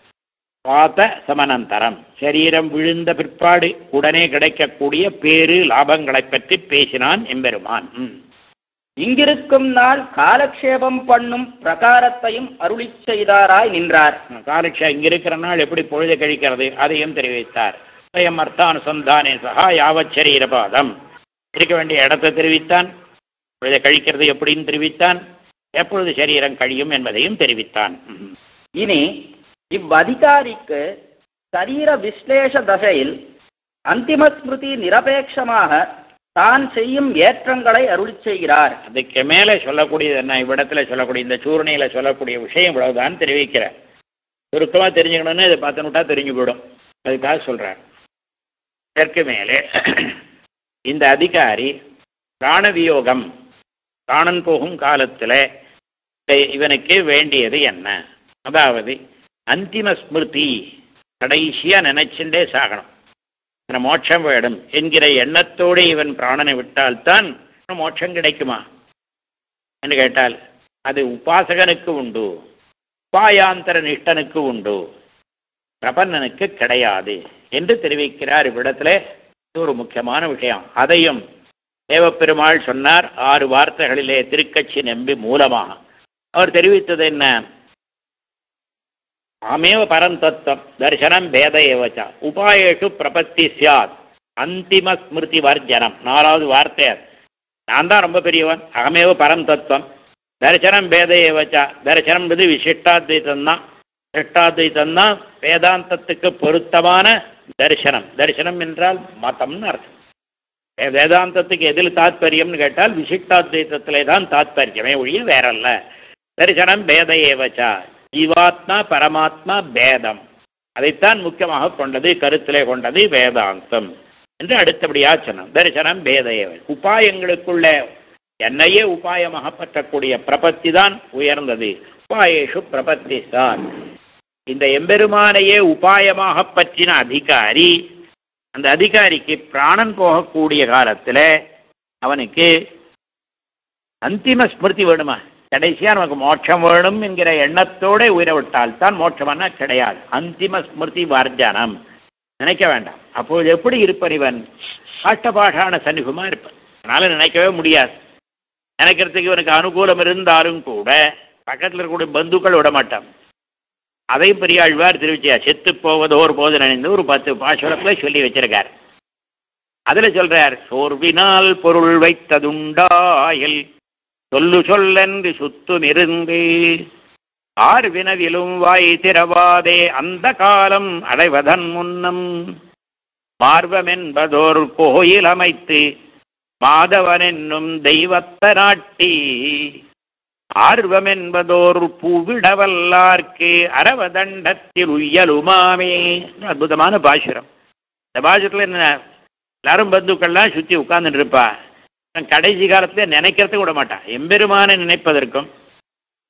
பாத சமனந்தரம் சரீரம் விழுந்த பிற்பாடு உடனே கிடைக்கக்கூடிய பேரு லாபங்களைப் பற்றி பேசினான் எம்பெருமான் ம். இங்கிருக்கும் நாள் காலக்ஷேபம் பண்ணும் பிரகாரத்தையும் அருளிச் செய்தாராய் நின்றார் காலக்ஷா இங்க இருக்கிற நாள் எப்படி பொழுது கழிக்கிறது அதையும் தெரிவித்தார் ஸ்வயம் அர்த்தானுசந்தானே சகா யாவத் சரீரபாதம் இருக்க வேண்டிய இடத்தை தெரிவித்தான் பொழுதை கழிக்கிறது எப்படின்னு தெரிவித்தான் எப்பொழுது சரீரம் கழியும் என்பதையும் தெரிவித்தான் ம். இனி இவ்வதிகாரிக்கு சரீர விஸ்லேஷ தசையில் அந்திம ஸ்மிருதி நிரபேட்சமாக தான் செய்யும் ஏற்றங்களை அருளிச் செய்கிறார் அதுக்கு மேலே சொல்லக்கூடியது என்ன இவ்விடத்துல சொல்லக்கூடிய இந்த சூர்ணையில சொல்லக்கூடிய விஷயம் இவ்வளவுதான் தெரிவிக்கிறேன் சுருக்கமா தெரிஞ்சுக்கணும்னு இதை பார்த்துனுட்டா தெரிஞ்சு போயிடும் அதுக்காக சொல்றார் இதற்கு மேலே இந்த அதிகாரி பிராணவியோகம் பிராணன் போகும் காலத்துல இவனுக்கு வேண்டியது என்ன அதாவது அந்திம ஸ்மிருதி கடைசியா நினைச்சுட்டே சாகணும் இந்த மோட்சம் வேணும் என்கிற எண்ணத்தோடு இவன் பிராணனை விட்டால்தான் மோட்சம் கிடைக்குமா என்று கேட்டால் அது உபாசகனுக்கு உண்டு உபாயாந்தர நிஷ்டனுக்கு உண்டு பிரபன்னனுக்கு கிடையாது என்று தெரிவிக்கிறார் இவ்விடத்துல இது ஒரு முக்கியமான விஷயம் அதையும் தேவப்பெருமாள் சொன்னார் ஆறு வார்த்தைகளிலே திருக்கட்சி நம்பி மூலமாக அவர் தெரிவித்தது என்ன ஆமேவ பரம் தத்துவம் தரிசனம் பேத ஏவச்ச உபாயேஷு பிரபத்தி சியாத் அந்திம ஸ்மிருதி வர்ஜனம் நாலாவது வார்த்தை அது. நான் தான் ரொம்ப பெரியவன் அகமேவ பரம் தத்துவம் தரிசனம் பேத ஏவச்ச தரிசனம்ன்றது விசிஷ்டாத்வைத்தம் தான் விசிஷ்டாத்வைத்தம் தான் வேதாந்தத்துக்கு பொருத்தமான தரிசனம் தரிசனம் என்றால் மதம்னு அர்த்தம் வே- வேதாந்தத்துக்கு எதில் தாத்பரியம்னு கேட்டால் விசிஷ்டாத்வைத்தத்திலே தான் தாத்பரியமே ஒழிய வேறல்ல தரிசனம் பேத ஏவச்சா ஜீவாத்மா பரமாத்மா பேதம் அதைத்தான் முக்கியமாக கொண்டது கருத்திலே கொண்டது வேதாந்தம் என்று அடுத்தபடியாக சொன்னோம் தரிசனம் பேத ஏவ உபாயங்களுக்குள்ள என்னையே உபாயமாக பற்றக்கூடிய பிரபத்தி தான் உயர்ந்தது உபாயேஷு பிரபத்தி சார் இந்த எம்பெருமானையே உபாயமாக பற்றின அதிகாரி அந்த அதிகாரிக்கு பிராணன் போகக்கூடிய காலத்துல அவனுக்கு அந்திம ஸ்மிருதி வேணுமா கடைசியா நமக்கு மோட்சம் வேணும் என்கிற எண்ணத்தோட உயிரை விட்டால் தான் மோட்சம்னா கிடையாது அந்திம ஸ்மிருதி வர்ஜனம் நினைக்க வேண்டாம் அப்போது எப்படி இருப்பன் இவன் காஷ்டபாடான சன்னிகமா இருப்பான் அதனால நினைக்கவே முடியாது நினைக்கிறதுக்கு இவனுக்கு அனுகூலம் இருந்தாலும் கூட பக்கத்தில் இருக்கக்கூடிய பந்துக்கள் விட மாட்டான் அதையும் பெரியாழ்வார் தெரிவிச்சியா செத்து போவதோர் போது நினைந்து ஒரு பத்து பாசுரத்துல சொல்லி வச்சிருக்கார் அதுல சொல்றார் சோர்வினால் பொருள் வைத்ததுண்டாயில் சொல்லு சொல்லென்று சுத்துமிருந்து ஆர் வினவிலும் வாய் திறவாதே அந்த காலம் அடைவதன் முன்னம் மார்வமென்பதோர் கோயில் அமைத்து மாதவன் என்னும் தெய்வத்த நாட்டி ஆர்வமென்பதோர் பூவிடவல்லார்க்கு அரவதண்டத்தில் உய்யலுமாமே அற்புதமான பாசுரம் இந்த பாசுரத்தில் என்ன எல்லாரும் பந்துக்கள்லாம் சுற்றி உட்கார்ந்துட்டு இருப்பா அவன் கடைசி காலத்துல நினைக்கிறதுக்கு விட மாட்டான் எம்பெருமானை நினைப்பதற்கும்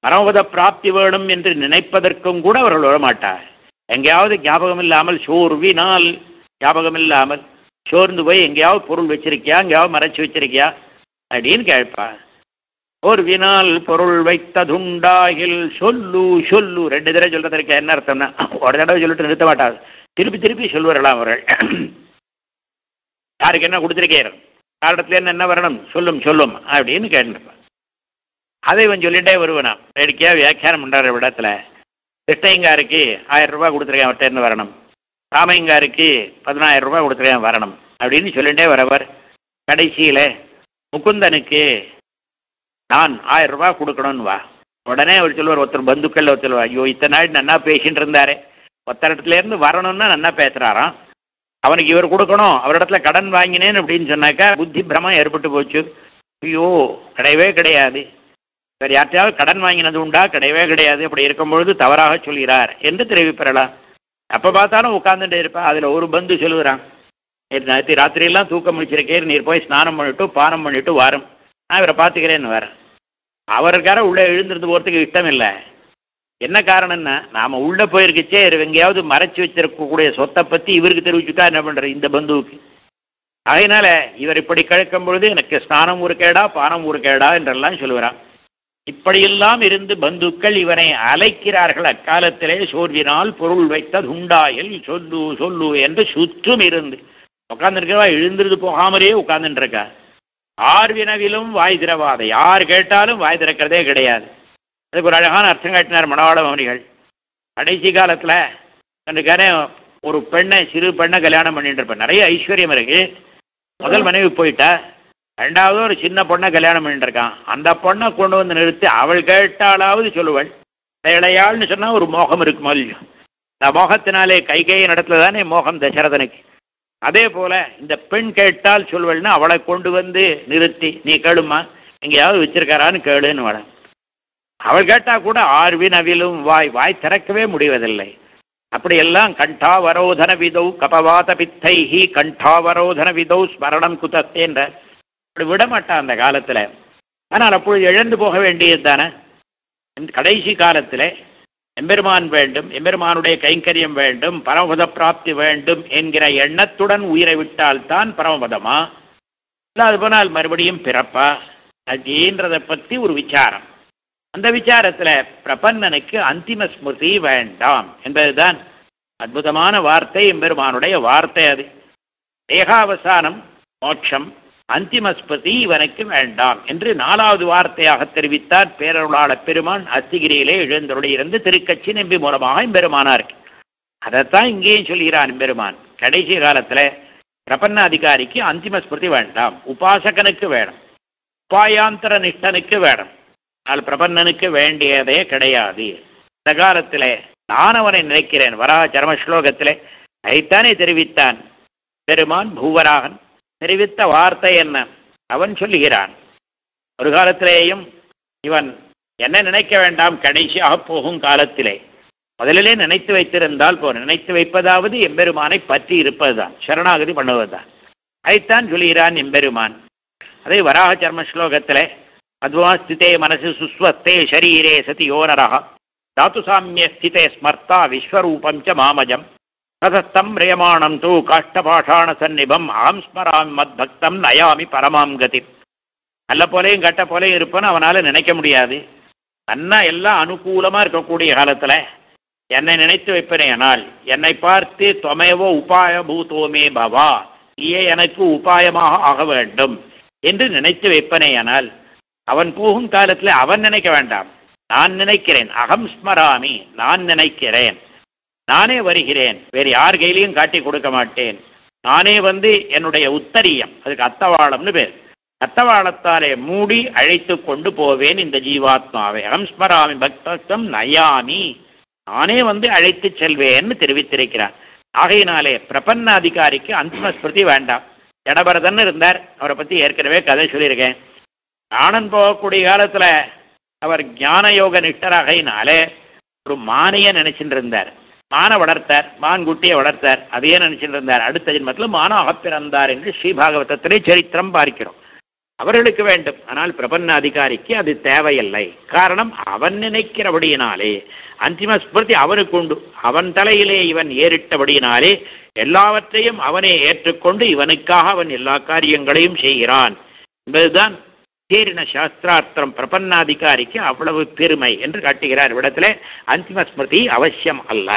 பரமபத பிராப்தி வேணும் என்று நினைப்பதற்கும் கூட அவர்கள் வரமாட்டார் எங்கேயாவது ஞாபகம் இல்லாமல் சோர்வினால் ஞாபகம் இல்லாமல் சோர்ந்து போய் எங்கேயாவது பொருள் வச்சிருக்கியா எங்கேயாவது மறைச்சு வச்சிருக்கியா அப்படின்னு கேட்பா சோர்வினால் பொருள் வைத்ததுண்டாகில் சொல்லு சொல்லு ரெண்டு தடவை சொல்றதற்கு என்ன அர்த்தம்னா ஒரு தடவை சொல்லிட்டு நிறுத்த மாட்டார் திருப்பி திருப்பி சொல்வார்களாம் அவர்கள் யாருக்கு என்ன கொடுத்துருக்கீர் காலத்துல என்ன என்ன வரணும் சொல்லும் சொல்லும் அப்படின்னு கேட்டுருப்பான் அதை இவன் சொல்லிட்டே வருவனாம் வேடிக்கையா வியாக்கியானம் பண்றாரு இடத்துல கிருஷ்ணயங்காருக்கு ஆயிரம் ரூபாய் கொடுத்துருக்கேன் அவர்கிட்ட இருந்து வரணும் ராமையங்காருக்கு பதினாயிரம் ரூபாய் கொடுத்துருக்கேன் வரணும் அப்படின்னு சொல்லிட்டே வரவர் கடைசியில முகுந்தனுக்கு நான் ஆயிரம் ரூபாய் கொடுக்கணும்னு வா உடனே அவர் சொல்லுவார் ஒருத்தர் பந்துக்கள் ஒருத்தர் சொல்லுவார் ஐயோ இத்தனை நாள் நன்னா பேசிட்டு இருந்தாரு ஒருத்தர் இடத்துல இருந்து வரணும்னா நன்னா பேசுறாராம் அவனுக்கு இவர் கொடுக்கணும் அவரிடத்துல கடன் வாங்கினேன் அப்படின்னு சொன்னாக்கா புத்தி பிரமம் ஏற்பட்டு போச்சு ஐயோ கிடையவே கிடையாது வேறு யார்ட்டையாவது கடன் வாங்கினது உண்டா கிடையவே கிடையாது அப்படி இருக்கும்பொழுது தவறாக சொல்கிறார் என்று தெரிவிப்பெறலாம் அப்போ பார்த்தாலும் உட்காந்துட்டே இருப்பா அதில் ஒரு பந்து சொல்லுகிறான் நேற்று நேற்று ராத்திரியெல்லாம் தூக்கம் முடிச்சிருக்கேன் நீர் போய் ஸ்நானம் பண்ணிட்டு பானம் பண்ணிட்டு வாரும் நான் இவரை பார்த்துக்கிறேன்னு வரேன் அவருக்கார உள்ளே எழுந்திருந்து போகிறதுக்கு இஷ்டம் இல்லை என்ன காரணம்னா நாம் உள்ளே போயிருக்கச்சே எங்கேயாவது மறைச்சு வச்சிருக்கக்கூடிய சொத்தை பற்றி இவருக்கு தெரிவிச்சுட்டா என்ன பண்ணுற இந்த பந்துவுக்கு அதனால இவர் இப்படி கழக்கும் பொழுது எனக்கு ஸ்நானம் ஒரு கேடா பானம் ஒரு கேடா என்றெல்லாம் சொல்லுகிறான் இப்படியெல்லாம் இருந்து பந்துக்கள் இவனை அழைக்கிறார்கள் அக்காலத்திலே சோர்வினால் பொருள் வைத்தது உண்டாயில் சொல்லு சொல்லு என்று சுற்றும் இருந்து உட்காந்துருக்கவா எழுந்திருந்து போகாமலே உட்கார்ந்துட்டு இருக்கா ஆர் வினவிலும் வாய் திறவாத யார் கேட்டாலும் வாய் திறக்கிறதே கிடையாது அதுக்கு ஒரு அழகான அர்த்தம் காட்டினார் மணவாள மௌனிகள் கடைசி காலத்தில் கண்டுக்காரே ஒரு பெண்ணை சிறு பெண்ணை கல்யாணம் பண்ணிட்டு இருப்பேன் நிறைய ஐஸ்வர்யம் இருக்கு முதல் மனைவி போயிட்டா ரெண்டாவது ஒரு சின்ன பொண்ணை கல்யாணம் பண்ணிட்டு இருக்கான் அந்த பொண்ணை கொண்டு வந்து நிறுத்தி அவள் கேட்டாலாவது சொல்லுவள் இளையாள்னு சொன்னால் ஒரு மோகம் இருக்குமோ இல்லையோ இந்த மோகத்தினாலே கைகையின் இடத்துல தானே மோகம் தசரதனுக்கு அதே போல இந்த பெண் கேட்டால் சொல்வள்னா அவளை கொண்டு வந்து நிறுத்தி நீ கேளுமா எங்கேயாவது வச்சிருக்காரான்னு கேளுன்னு வள அவள் கேட்டா கூட ஆர்வின் அவிலும் வாய் வாய் திறக்கவே முடிவதில்லை அப்படியெல்லாம் கண்டாவரோதன விதௌ கபவாத பித்தைஹி கண்டாவரோதன விதௌ ஸ்மரணம் குதத்தேன்ற அப்படி விட மாட்டான் அந்த காலத்தில் ஆனால் அப்பொழுது இழந்து போக வேண்டியது தானே கடைசி காலத்தில் எம்பெருமான் வேண்டும் எம்பெருமானுடைய கைங்கரியம் வேண்டும் பரமபத பிராப்தி வேண்டும் என்கிற எண்ணத்துடன் உயிரை விட்டால்தான் பரமபதமா இல்லாது போனால் மறுபடியும் பிறப்பா அப்படின்றதை பற்றி ஒரு விசாரம் அந்த விசாரத்தில் பிரபன்னனுக்கு அந்திம ஸ்மிருதி வேண்டாம் என்பதுதான் அற்புதமான வார்த்தை எம்பெருமானுடைய வார்த்தை அது தேகாவசானம் மோட்சம் அந்திம ஸ்மிருதி இவனுக்கு வேண்டாம் என்று நாலாவது வார்த்தையாக தெரிவித்தார் பேரருளாள பெருமான் அத்திகிரியிலே எழுந்தருளியிருந்து திருக்கட்சி நம்பி மூலமாக எம்பெருமானாருக்கு அதைத்தான் இங்கேயும் சொல்கிறான் எம்பெருமான் கடைசி காலத்தில் பிரபன்ன அதிகாரிக்கு அந்திம ஸ்மிருதி வேண்டாம் உபாசகனுக்கு வேணும் உபாயாந்தர நிஷ்டனுக்கு வேணும் ஆனால் பிரபன்னனுக்கு வேண்டியதே கிடையாது இந்த காலத்தில் நான் அவனை நினைக்கிறேன் வரா சரம ஸ்லோகத்தில் அதைத்தானே தெரிவித்தான் பெருமான் பூவராகன் தெரிவித்த வார்த்தை என்ன அவன் சொல்லுகிறான் ஒரு காலத்திலேயும் இவன் என்ன நினைக்க வேண்டாம் கடைசியாக போகும் காலத்திலே முதலிலே நினைத்து வைத்திருந்தால் போ நினைத்து வைப்பதாவது எம்பெருமானை பற்றி இருப்பதுதான் சரணாகதி பண்ணுவதுதான் அதைத்தான் சொல்கிறான் எம்பெருமான் அதே வராக சர்ம ஸ்லோகத்தில் அத்வாஸ்திதே மனசு சுஸ்வஸ்தே ஷரீரே சதி யோனரா தாத்து சாமிய ஸ்திதே ஸ்மர்த்தா விஸ்வரூபம் ச மாமஜம் ததஸ்தம் ரயமாணம் தூ காஷ்டபாஷாண சந்நிபம் அகம் ஸ்மராமி மத் பக்தம் நயாமி பரமாம் கதி நல்ல போலையும் கட்ட போலையும் இருப்பேன்னு அவனால் நினைக்க முடியாது நன்னா எல்லாம் அனுகூலமாக இருக்கக்கூடிய காலத்தில் என்னை நினைத்து வைப்பேனேனால் என்னை பார்த்து தொமையவோ உபாய பூதோமே பவா நீயே எனக்கு உபாயமாக ஆக வேண்டும் என்று நினைத்து வைப்பனேயானால் அவன் போகும் காலத்தில் அவன் நினைக்க வேண்டாம் நான் நினைக்கிறேன் அகம் ஸ்மராமி நான் நினைக்கிறேன் நானே வருகிறேன் வேறு யார் கையிலையும் காட்டி கொடுக்க மாட்டேன் நானே வந்து என்னுடைய உத்தரியம் அதுக்கு அத்தவாளம்னு பேர் அத்தவாளத்தாலே மூடி அழைத்து கொண்டு போவேன் இந்த ஜீவாத்மாவை அகம் ஸ்மராமி பக்தம் நயாமி நானே வந்து அழைத்து செல்வேன்னு தெரிவித்திருக்கிறார் ஆகையினாலே பிரபன்ன அதிகாரிக்கு அந்திம ஸ்மிருதி வேண்டாம் ஜடபரதன் இருந்தார் அவரை பற்றி ஏற்கனவே கதை சொல்லியிருக்கேன் ஆனந்த் போகக்கூடிய காலத்தில் அவர் ஞான யோக நிஷ்டராகையினாலே ஒரு மானையை நினைச்சிட்டு இருந்தார் மானை வளர்த்தார் மான் குட்டியை வளர்த்தார் அதையே நினைச்சிட்டு இருந்தார் அடுத்த ஜென்மத்தில் மானாக பிறந்தார் என்று ஸ்ரீபாகவதத்திலே சரித்திரம் பார்க்கிறோம் அவர்களுக்கு வேண்டும் ஆனால் பிரபன்ன அதிகாரிக்கு அது தேவையில்லை காரணம் அவன் நினைக்கிறபடியினாலே அந்திம ஸ்மிருதி அவனுக்கு உண்டு அவன் தலையிலே இவன் ஏறிட்டபடியினாலே எல்லாவற்றையும் அவனே ஏற்றுக்கொண்டு இவனுக்காக அவன் எல்லா காரியங்களையும் செய்கிறான் என்பதுதான் தேரின சாஸ்திரார்த்தம் பிரபன்னாதிகாரிக்கு அவ்வளவு பெருமை என்று காட்டுகிறார் இவ்விடத்திலே அந்திம ஸ்மிருதி அவசியம் அல்ல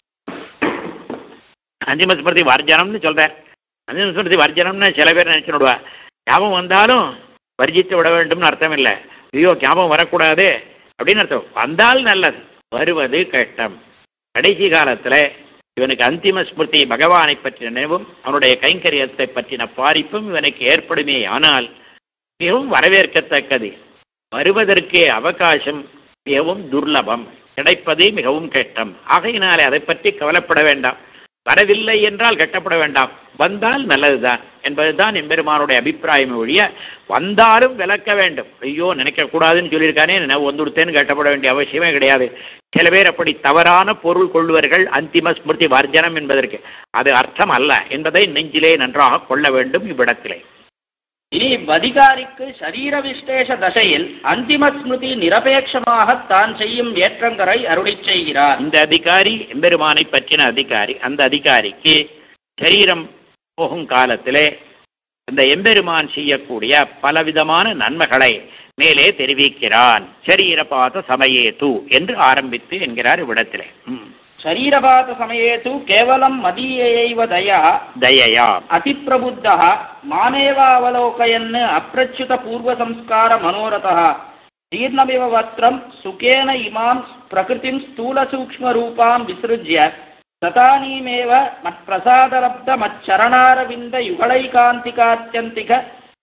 அந்திம ஸ்மிருதி வர்ஜனம்னு சொல்றார் அந்திம ஸ்மிருதி வர்ஜனம்னு சில பேர் நினைச்சு விடுவா ஞாபகம் வந்தாலும் வர்ஜித்து விட வேண்டும்னு அர்த்தம் இல்லை ஐயோ ஞாபகம் வரக்கூடாது அப்படின்னு அர்த்தம் வந்தால் நல்லது வருவது கஷ்டம் கடைசி காலத்துல இவனுக்கு அந்திம ஸ்மிருதி பகவானை பற்றின நினைவும் அவனுடைய கைங்கரியத்தை பற்றின பாரிப்பும் இவனுக்கு ஏற்படுமே ஆனால் மிகவும் வரவேற்கத்தக்கது வருவதற்கே அவகாசம் மிகவும் துர்லபம் கிடைப்பது மிகவும் கஷ்டம் ஆகையினாலே அதை பற்றி கவலைப்பட வேண்டாம் வரவில்லை என்றால் கட்டப்பட வேண்டாம் வந்தால் நல்லதுதான் என்பதுதான் எம்பெருமானுடைய அபிப்பிராயம் ஒழிய வந்தாலும் விளக்க வேண்டும் ஐயோ நினைக்க கூடாதுன்னு சொல்லியிருக்கானே நான் வந்துடுத்தேன்னு கட்டப்பட வேண்டிய அவசியமே கிடையாது சில பேர் அப்படி தவறான பொருள் கொள்வார்கள் அந்திம ஸ்மிருதி வர்ஜனம் என்பதற்கு அது அர்த்தம் அல்ல என்பதை நெஞ்சிலே நன்றாக கொள்ள வேண்டும் இவ்விடத்திலே இனி வதிகாரிக்கு சரீர விசேஷ தசையில் அந்திம ஸ்மிருதி நிரபேட்சமாக தான் செய்யும் ஏற்றங்களை அருளிச் செய்கிறார் இந்த அதிகாரி எம்பெருமானை பற்றின அதிகாரி அந்த அதிகாரிக்கு சரீரம் போகும் காலத்திலே அந்த எம்பெருமான் செய்யக்கூடிய பலவிதமான நன்மைகளை மேலே தெரிவிக்கிறான் சரீரபாத சமயேது என்று ஆரம்பித்து என்கிறார் இவ்விடத்திலே ம். शरीरपात समये तु केवलं मदीयैव दया தயையா अतिप्रबुद्धः मामेवावलोकयन् अप्रच्युतपूर्वसंस्कारमनोरथः जीर्णमिव वस्त्रं सुखेन इमां प्रकृतिं स्थूलसूक्ष्मरूपां विसृज्य तदानीमेव मत्प्रसादरब्धमच्चरणारविन्दयुगलैकान्तिकात्यन्तिक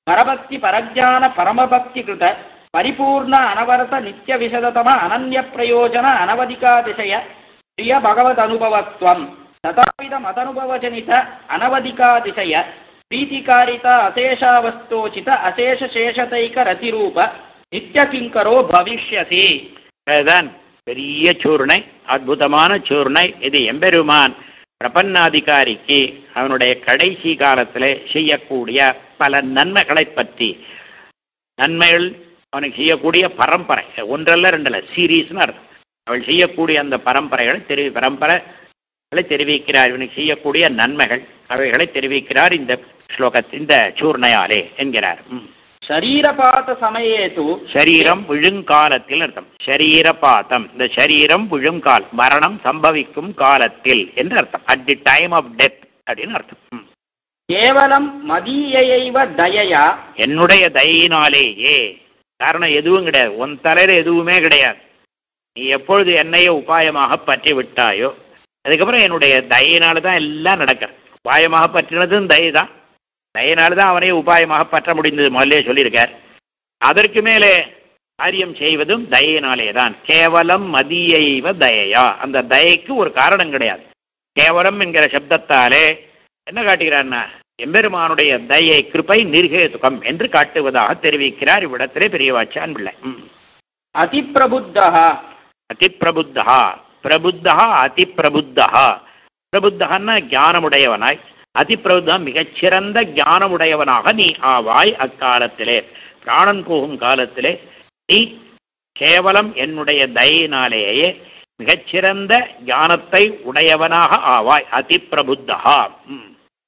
परभक्तिपरज्ञानपरमभक्तिकृत परिपूर्ण अनवरत नित्यविशदतम अनन्यप्रयोजन अनवधिकातिशय प्रिय भगवदनुभवत्वं तथाविधमदनुभवजनित अनवधिकातिशय प्रीतिकारित अशेषावस्तोचित अशेषशेषतैकरतिरूप नित्यकिङ्करो भविष्यसि அதுதான் பெரிய சூர்ணை அற்புதமான சூர்ணை இது எம்பெருமான் பிரபன்னாதிகாரிக்கு அவனுடைய கடைசி காலத்தில் செய்யக்கூடிய பல நன்மைகளை பற்றி நன்மைகள் அவனுக்கு செய்யக்கூடிய பரம்பரை ஒன்றல்ல ரெண்டல்ல சீரீஸ்னு அர்த்தம் அவள் செய்யக்கூடிய அந்த பரம்பரைகளை தெரிவி பரம்பரைகளை தெரிவிக்கிறார் இவனுக்கு செய்யக்கூடிய நன்மைகள் அவைகளை தெரிவிக்கிறார் இந்த ஸ்லோகத்தில் இந்த சூர்ணையாலே என்கிறார் ம். शरीरपातसमये तु சரீரம் விழுங்காலத்தில் அர்த்தம் சரீரபாதம் இந்த சரீரம் விழுங்கால் மரணம் சம்பவிக்கும் காலத்தில் என்று அர்த்தம் at the time of death அப்படின்னு அர்த்தம் ம். केवलं मदीयैव दयया என்னுடைய தயினாலேயே காரணம் எதுவும் கிடையாது உன் தலையில எதுவுமே கிடையாது நீ எப்பொழுது என்னையே உபாயமாக பற்றி விட்டாயோ அதுக்கப்புறம் என்னுடைய தயினால தான் எல்லாம் நடக்கிறது உபாயமாக பற்றினதும் தயை தான் தயினால தான் அவனையே உபாயமாக பற்ற முடிந்தது முதல்ல சொல்லியிருக்கார் அதற்கு மேலே காரியம் செய்வதும் தயினாலே தான் கேவலம் மதியைவ தயையா அந்த தயைக்கு ஒரு காரணம் கிடையாது கேவலம் என்கிற சப்தத்தாலே என்ன காட்டுகிறார்னா எம்பெருமானுடைய தயை கிருபை நிர்ஹேதுகம் என்று காட்டுவதாக தெரிவிக்கிறார் இவ்விடத்திலே பெரியவாச்சான் பிள்ளை ம். अतिप्रबुद्धः அதிப்பிரபுத்தா பிரபுத்தா அதிப்பிரபுத்தா பிரபுத்தகன்னா ஞானமுடையவனாய் அதிப்பிரபுத்தா மிகச்சிறந்த ஞானமுடையவனாக நீ ஆவாய் அக்காலத்திலே பிராணன் போகும் காலத்திலே நீ கேவலம் என்னுடைய தயினாலேயே மிகச்சிறந்த ஞானத்தை உடையவனாக ஆவாய் அதிப்பிரபுத்தா ம்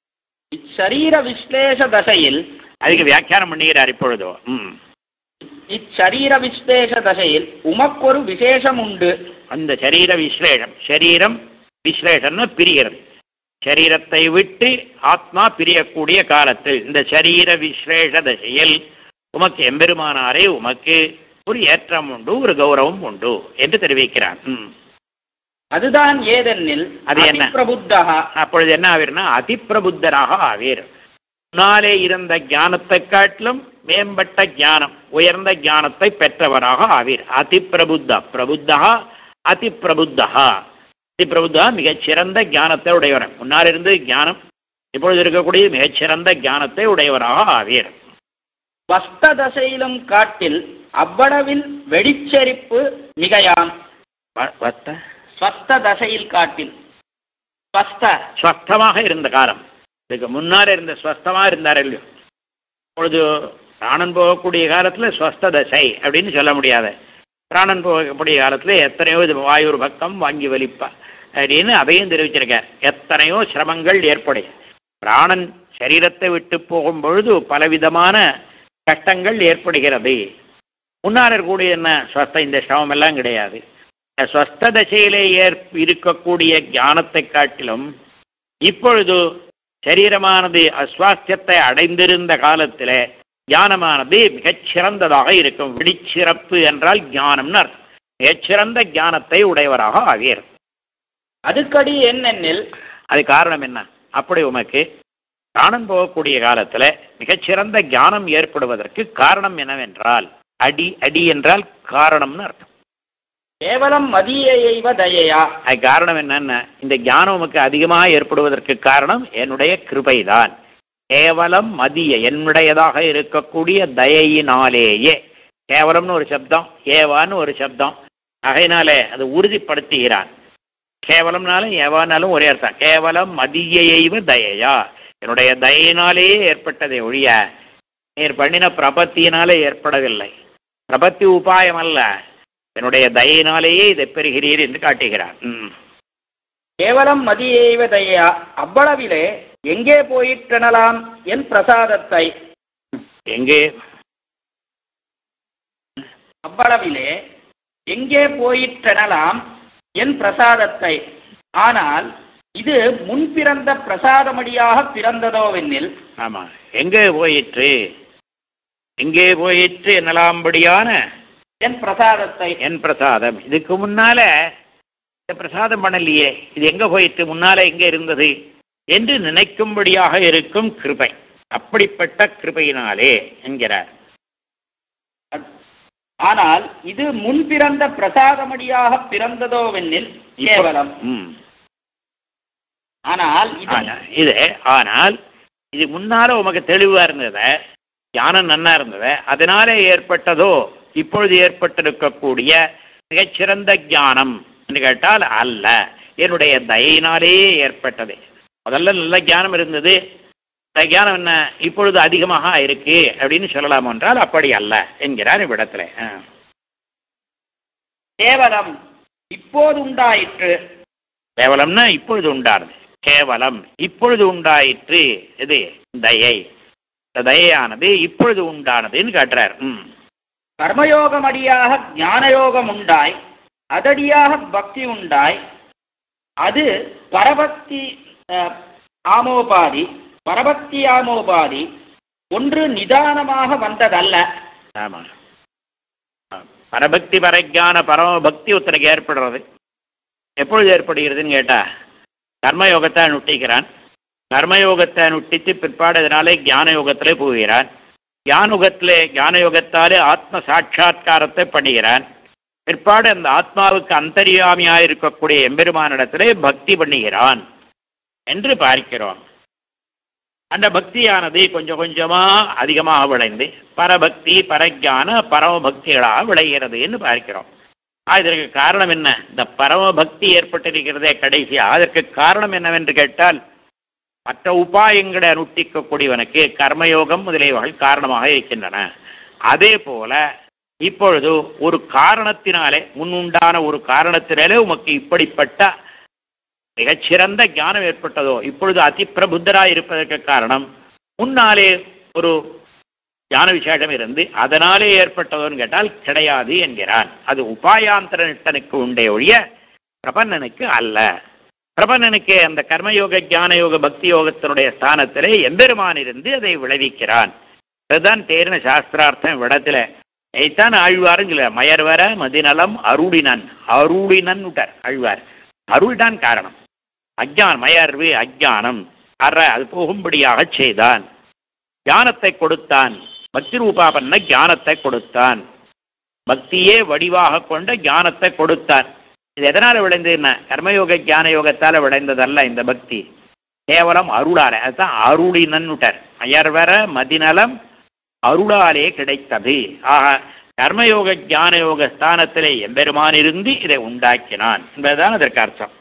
இச்சரீரவிஸ்லேஷதசையில் அதுக்கு வியாக்கியானம் பண்ணுகிறார் இப்பொழுதோ ம் இச்சரீரவிஸ்லேஷதசையில் உமக்கொரு விசேஷம் உண்டு அந்த சரீர விஸ்லேஷம் சரீரம் விஸ்லேஷம்னு பிரிகிறது சரீரத்தை விட்டு ஆத்மா பிரியக்கூடிய காலத்தில் இந்த சரீர விஸ்லேஷ தசையில் உமக்கு எம்பெருமானாரே உமக்கு ஒரு ஏற்றம் உண்டு ஒரு கௌரவம் உண்டு என்று தெரிவிக்கிறான் ம். அதுதான் ஏதென்னில் அது என்ன? பிரபுத்தா அப்பொழுது என்ன ஆவீர்னா அதிப்பிரபுத்தராக ஆவீர் முன்னாலே இருந்த ஞானத்தை காட்டிலும் மேம்பட்ட ஞானம் உயர்ந்த ஞானத்தை பெற்றவராக ஆவீர் அதிப்பிரபுத்தா பிரபுத்தா அதிப்பிரபுத்தா அதிப்பிரபுத்தா மிகச்சிறந்த ஞானத்தை உடையவர் முன்னால் இருந்து ஞானம் இப்பொழுது இருக்கக்கூடிய மிகச்சிறந்த ஞானத்தை உடையவராக ஆவீர் வஸ்ததசையிலும் காட்டில் அவ்வளவில் வெடிச்செரிப்பு மிகையாம் வ- வத்த ஸ்வஸ்த தசையில் காட்டில் ஸ்வஸ்த ஸ்வஸ்தமாக இருந்த காலம் இதுக்கு முன்னாலே இருந்த ஸ்வஸ்தமாக இருந்தார் இல்லையோ இப்பொழுது பிராணன் போகக்கூடிய காலத்தில் ஸ்வஸ்த தசை அப்படின்னு சொல்ல முடியாது பிராணன் போகக்கூடிய காலத்தில் எத்தனையோ இது வாயுர் பக்கம் வாங்கி வலிப்பா அப்படின்னு அதையும் தெரிவிச்சிருக்கார் எத்தனையோ சிரமங்கள் ஏற்படும் பிராணன் சரீரத்தை விட்டு போகும் பொழுது பலவிதமான கஷ்டங்கள் ஏற்படுகிறது முன்னால் இருக்கக்கூடிய என்ன ஸ்வஸ்த இந்த சிரமம் எல்லாம் கிடையாது இந்த ஸ்வஸ்த தசையிலே ஏற் இருக்கக்கூடிய ஞானத்தை காட்டிலும் இப்பொழுது சரீரமானது அஸ்வாஸ்தியத்தை அடைந்திருந்த காலத்தில் ஞானமானது மிகச்சிறந்ததாக இருக்கும் விழிச்சிறப்பு என்றால் ஞானம்னு அர்த்தம் மிகச்சிறந்த ஞானத்தை உடையவராக ஆவீர் அதுக்கடி என்னென்னில் அது காரணம் என்ன அப்படி உமக்கு பிராணன் போகக்கூடிய காலத்தில் மிகச்சிறந்த ஞானம் ஏற்படுவதற்கு காரணம் என்னவென்றால் அடி அடி என்றால் காரணம்னு அர்த்தம் கேவலம் மதியைவ தயையா அது காரணம் என்னன்னா இந்த ஞானம் உமக்கு அதிகமாக ஏற்படுவதற்கு காரணம் என்னுடைய கிருபைதான் கேவலம் மதிய என்னுடையதாக இருக்கக்கூடிய தயையினாலேயே கேவலம்னு ஒரு சப்தம் ஏவான்னு ஒரு சப்தம் ஆகையினாலே அது உறுதிப்படுத்துகிறான் கேவலம்னாலும் ஏவானாலும் ஒரே அர்த்தம் கேவலம் மதியைவ தயையா என்னுடைய தயையினாலேயே ஏற்பட்டதை ஒழிய நீர் பண்ணின பிரபத்தியினாலே ஏற்படவில்லை பிரபத்தி உபாயம் அல்ல என்னுடைய தயையினாலேயே இதை பெறுகிறீர் என்று காட்டுகிறார் ம் கேவலம் மதியைவ தயையா அவ்வளவிலே எங்கே போயிற்றனலாம் என் பிரசாதத்தை எங்கே அவ்வளவிலே எங்கே போயிற்றனலாம் என் பிரசாதத்தை ஆனால் இது முன் பிறந்த பிரசாதமடியாக பிறந்ததோவெனில் ஆமா எங்கே போயிற்று எங்கே போயிற்று என்னலாம்படியான என் பிரசாதத்தை என் பிரசாதம் இதுக்கு முன்னால இந்த பிரசாதம் பண்ணலையே இது எங்க போயிற்று முன்னால எங்க இருந்தது என்று நினைக்கும்படியாக இருக்கும் கிருபை அப்படிப்பட்ட கிருபையினாலே என்கிறார் ஆனால் இது முன் பிறந்த பிரசாதமடியாக பிறந்ததோவெனில் கேவலம் ம். ஆனால் இது ஆனா, இது ஆனால் இது முன்னால உமக்கு தெளிவா இருந்தத ஞானம் நன்னா இருந்தத அதனாலே ஏற்பட்டதோ இப்பொழுது ஏற்பட்டிருக்கக்கூடிய மிகச்சிறந்த ஞானம் என்று கேட்டால் அல்ல என்னுடைய தயையினாலே ஏற்பட்டது முதல்ல நல்ல ஞானம் இருந்தது இந்த ஞானம் என்ன இப்பொழுது அதிகமாக இருக்கு அப்படின்னு சொல்லலாம் என்றால் அப்படி அல்ல என்கிறார் இவ்விடத்துல ஆ. கேவலம் இப்போது உண்டாயிற்று கேவலம்னா இப்பொழுது உண்டானது கேவலம் இப்பொழுது உண்டாயிற்று இது தயை இந்த தயையானது இப்பொழுது உண்டானதுன்னு காட்டுறார் ம் கர்மயோகமடியாக ஞானயோகம் உண்டாய் அதடியாக பக்தி உண்டாய் அது பரபக்தி அஹ், ஆமோபாதி பரபக்தி ஆமோபாதி ஒன்று நிதானமாக வந்ததல்ல ஆமா ஆ, பரபக்தி பரஜான பரமபக்தி ஒருத்தனுக்கு ஏற்படுறது எப்பொழுது ஏற்படுகிறதுன்னு கேட்டா கர்மயோகத்தை நுட்டிக்கிறான் கர்மயோகத்தை நுட்டித்து பிற்பாடு அதனாலே ஞான யோகத்திலே போகிறான் ஞானயுகத்திலே ஞான யோகத்தாலே ஆத்ம சாட்சா்காரத்தை பண்ணுகிறான் பிற்பாடு அந்த ஆத்மாவுக்கு அந்தரியாமியாக இருக்கக்கூடிய எம்பெருமானிடத்திலே பக்தி பண்ணுகிறான் என்று பார்க்கிறோம் அந்த பக்தியானது கொஞ்சம் கொஞ்சமா அதிகமாக விளைந்து பரபக்தி பரஜான பரமபக்திகளாக விளைகிறதுன்னு பார்க்கிறோம் ஆ, இதற்கு காரணம் என்ன இந்த பரமபக்தி ஏற்பட்டிருக்கிறதே கடைசியா அதற்கு காரணம் என்னவென்று கேட்டால் மற்ற உபாயங்களை அனுஷ்டிக்கக்கூடியவனுக்கு கர்மயோகம் முதலியவைகள் காரணமாக இருக்கின்றன அதே போல இப்பொழுது ஒரு காரணத்தினாலே முன்னுண்டான ஒரு காரணத்தினாலே உமக்கு இப்படிப்பட்ட மிகச்சிறந்த ஞானம் ஏற்பட்டதோ இப்பொழுது அதிப்பிரபுத்தராய் இருப்பதற்கு காரணம் முன்னாலே ஒரு ஞான விசேஷம் இருந்து அதனாலே ஏற்பட்டதோன்னு கேட்டால் கிடையாது என்கிறான் அது உபாயாந்தர நிட்டனுக்கு உண்டே ஒழிய பிரபன்னனுக்கு அல்ல பிரபன்னனுக்கு அந்த கர்மயோக ஞான யோக பக்தி யோகத்தினுடைய ஸ்தானத்திலே எம்பெருமான் இருந்து அதை விளைவிக்கிறான் அதுதான் தேரின சாஸ்திரார்த்தம் விடத்துல இதைத்தான் ஆழ்வாரும் சொல்ல மயர்வர மதிநலம் அருளினன் அருளினன் விட்டார் ஆழ்வார் அருள்தான் காரணம் அஜ்ஞான் மயர்வு அஜ்ஞானம் அற அது போகும்படியாக செய்தான் ஞானத்தை கொடுத்தான் பக்தி ரூபாபன்ன ஞானத்தை கொடுத்தான் பக்தியே வடிவாக கொண்ட ஞானத்தை கொடுத்தான் இது எதனால விளைந்ததுன்னா கர்மயோக ஞான யோகத்தால விளைந்ததல்ல இந்த பக்தி கேவலம் அருளால அதுதான் அருளினன் விட்டார் அயர்வர மதிநலம் அருளாலே கிடைத்தது ஆக கர்மயோக ஞான யோக ஸ்தானத்திலே எம்பெருமான் இருந்து இதை உண்டாக்கினான் என்பதுதான் அதற்கு அர்த்தம்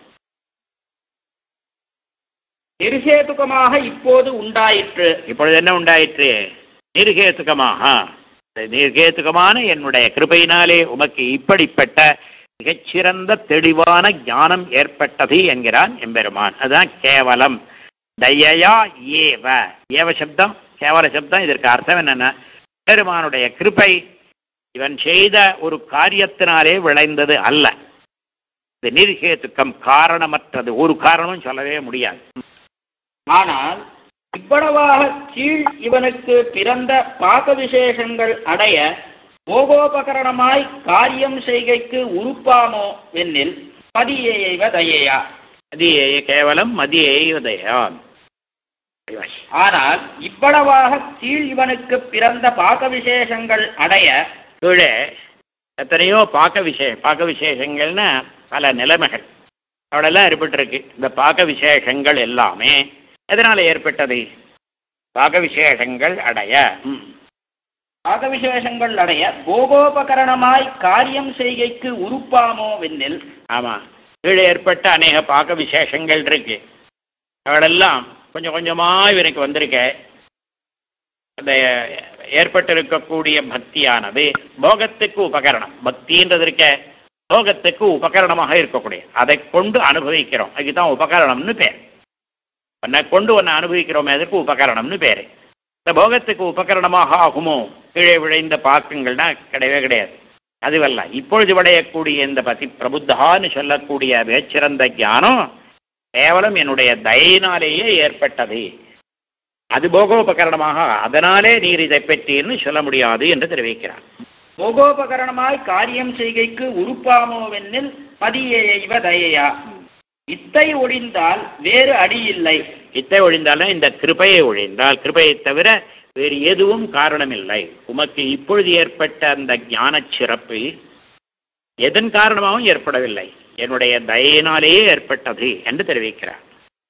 நிருசேதுகமாக இப்போது உண்டாயிற்று இப்பொழுது என்ன உண்டாயிற்று நிர்கேதுகமாக இந்த நிர்கேதுகமான என்னுடைய கிருபையினாலே உமக்கு இப்படிப்பட்ட மிகச்சிறந்த தெளிவான ஞானம் ஏற்பட்டது என்கிறான் எம்பெருமான் அதுதான் கேவலம் தயையா ஏவ ஏவ சப்தம் கேவல சப்தம் இதற்கு அர்த்தம் என்னன்னா பெருமானுடைய கிருபை இவன் செய்த ஒரு காரியத்தினாலே விளைந்தது அல்ல இது நிர்கேதுக்கம் காரணமற்றது ஒரு காரணமும் சொல்லவே முடியாது ஆனால் இவ்வளவாக கீழ் இவனுக்கு பிறந்த பாக விசேஷங்கள் அடைய போகோபகரணமாய் காரியம் செய்கைக்கு உருப்பாமோ என்னில் பதியேயைவ தயையா மதியே கேவலம் மதியே உதயா ஆனால் இவ்வளவாக கீழ் இவனுக்கு பிறந்த பாக விசேஷங்கள் அடைய கீழே எத்தனையோ பாக்க விசேஷ பாக்க விசேஷங்கள்னா பல நிலைமைகள் அவளெல்லாம் ஏற்பட்டிருக்கு இந்த பாக்க விசேஷங்கள் எல்லாமே எதனால் ஏற்பட்டது பாக விசேஷங்கள் அடைய ம். பாக விசேஷங்கள் அடைய போகோபகரணமாய் காரியம் செய்கைக்கு உருப்பாமோ வெண்ணில் ஆமாம் கீழே ஏற்பட்ட அநேக பாக்க விசேஷங்கள் இருக்கு அவளெல்லாம் கொஞ்சம் கொஞ்சமாக இவனுக்கு வந்திருக்க அந்த ஏற்பட்டிருக்கக்கூடிய பக்தியானது போகத்துக்கு உபகரணம் பக்தின்றது இருக்க போகத்துக்கு உபகரணமாக இருக்கக்கூடிய அதை கொண்டு அனுபவிக்கிறோம் அதுதான் உபகரணம்னு பேர் உன்னை கொண்டு ஒன்றை அனுபவிக்கிறோமே அதுக்கு உபகரணம்னு பேர் இந்த போகத்துக்கு உபகரணமாக ஆகுமோ கீழே விளைந்த பாக்கங்கள்னா கிடையவே கிடையாது அதுவல்ல இப்பொழுது விளையக்கூடிய இந்த பதி பிரபுத்தான்னு சொல்லக்கூடிய மிகச்சிறந்த ஞானம் கேவலம் என்னுடைய தயினாலேயே ஏற்பட்டது அது போகோபகரணமாக அதனாலே நீர் இதை பெற்றீர்னு சொல்ல முடியாது என்று தெரிவிக்கிறார் போகோபகரணமாய் காரியம் செய்கைக்கு உருப்பாமோ வெண்ணில் பதியேயைவ தயையா இத்தை ஒழிந்தால் வேறு அடி இல்லை இத்தை ஒழிந்தாலும் இந்த கிருபையை ஒழிந்தால் கிருபையை தவிர வேறு எதுவும் காரணமில்லை உமக்கு இப்பொழுது ஏற்பட்ட அந்த ஞானச் சிறப்பு எதன் காரணமாகவும் ஏற்படவில்லை என்னுடைய தயினாலேயே ஏற்பட்டது என்று தெரிவிக்கிறார்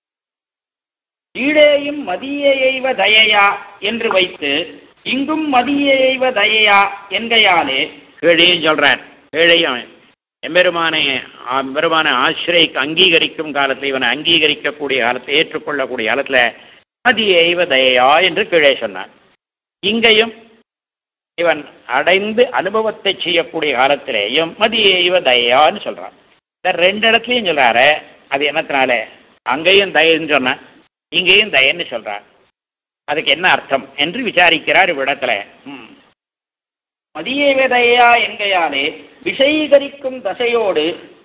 கீழேயும் மதியேயைவ தயையா என்று வைத்து இங்கும் மதியேயைவ தயையா என்கையாலே கீழையும் சொல்றார் கீழையும் எம்பெருமானை எம்பெருமானை ஆசிரியை அங்கீகரிக்கும் காலத்தில் இவனை அங்கீகரிக்கக்கூடிய காலத்தை ஏற்றுக்கொள்ளக்கூடிய காலத்தில் மதியைவ தயையா என்று கீழே சொன்னார் இங்கேயும் இவன் அடைந்து அனுபவத்தை செய்யக்கூடிய காலத்திலேயும் மதியைவ தயான்னு சொல்றான் இந்த ரெண்டு இடத்துலையும் சொல்றாரு அது என்னத்தினால அங்கேயும் தயன்னு சொன்னான் இங்கேயும் தயன்னு சொல்றான் அதுக்கு என்ன அர்த்தம் என்று விசாரிக்கிறார் இவ்விடத்துல ம் மதியேவ தயையா என்கையாலே விஷயீகரிக்கும் தசையோடு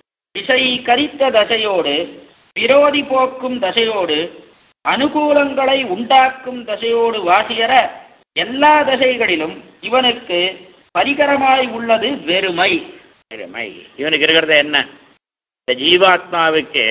விஷயீகரித்த தசையோடு விரோதி போக்கும் தசையோடு அனுகூலங்களை உண்டாக்கும் தசையோடு வாசியற எல்லா தசைகளிலும் இவனுக்கு பரிகரமாய் உள்ளது வெறுமை பெருமை இவனுக்கு இருக்கிறது என்ன இந்த ஜீவாத்மாவுக்கு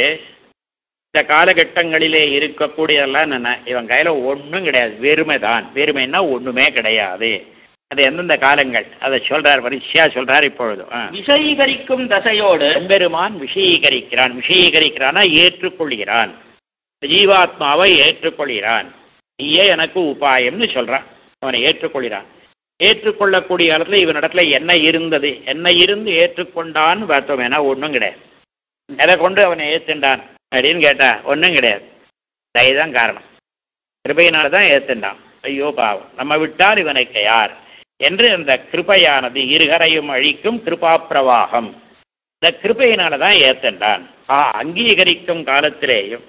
இந்த காலகட்டங்களிலே இருக்கக்கூடியதெல்லாம் என்னென்ன இவன் கையில் ஒன்றும் கிடையாது வெறுமை தான் வெறுமைன்னா ஒன்றுமே கிடையாது அது எந்தெந்த காலங்கள் அதை சொல்றார் வரிசையா சொல்றார் இப்பொழுதும் ஆ. விஷயீகரிக்கும் தசையோடு எம்பெருமான் விஷயீகரிக்கிறான் விஷயீகரிக்கிறானா ஏற்றுக்கொள்கிறான் ஜீவாத்மாவை ஏற்றுக்கொள்கிறான் நீயே எனக்கு உபாயம்னு சொல்றான் அவனை ஏற்றுக்கொள்கிறான் ஏற்றுக்கொள்ளக்கூடிய காலத்தில் இவனிடத்துல என்ன இருந்தது என்ன இருந்து ஏற்றுக்கொண்டான்னு பார்த்தோம் ஏன்னா ஒன்றும் கிடையாது எதை கொண்டு அவனை ஏத்துண்டான் அப்படின்னு கேட்டா ஒன்றும் கிடையாது தயதான் காரணம் கிருபையினால தான் ஏத்துண்டான் ஐயோ பாவம் நம்ம விட்டால் இவனுக்கு யார் என்று அந்த கிருபையானது இருகரையும் அழிக்கும் கிருபா பிரவாகம் இந்த கிருபையினால தான் ஏத்துண்டான் ஆ அங்கீகரிக்கும் காலத்திலேயும்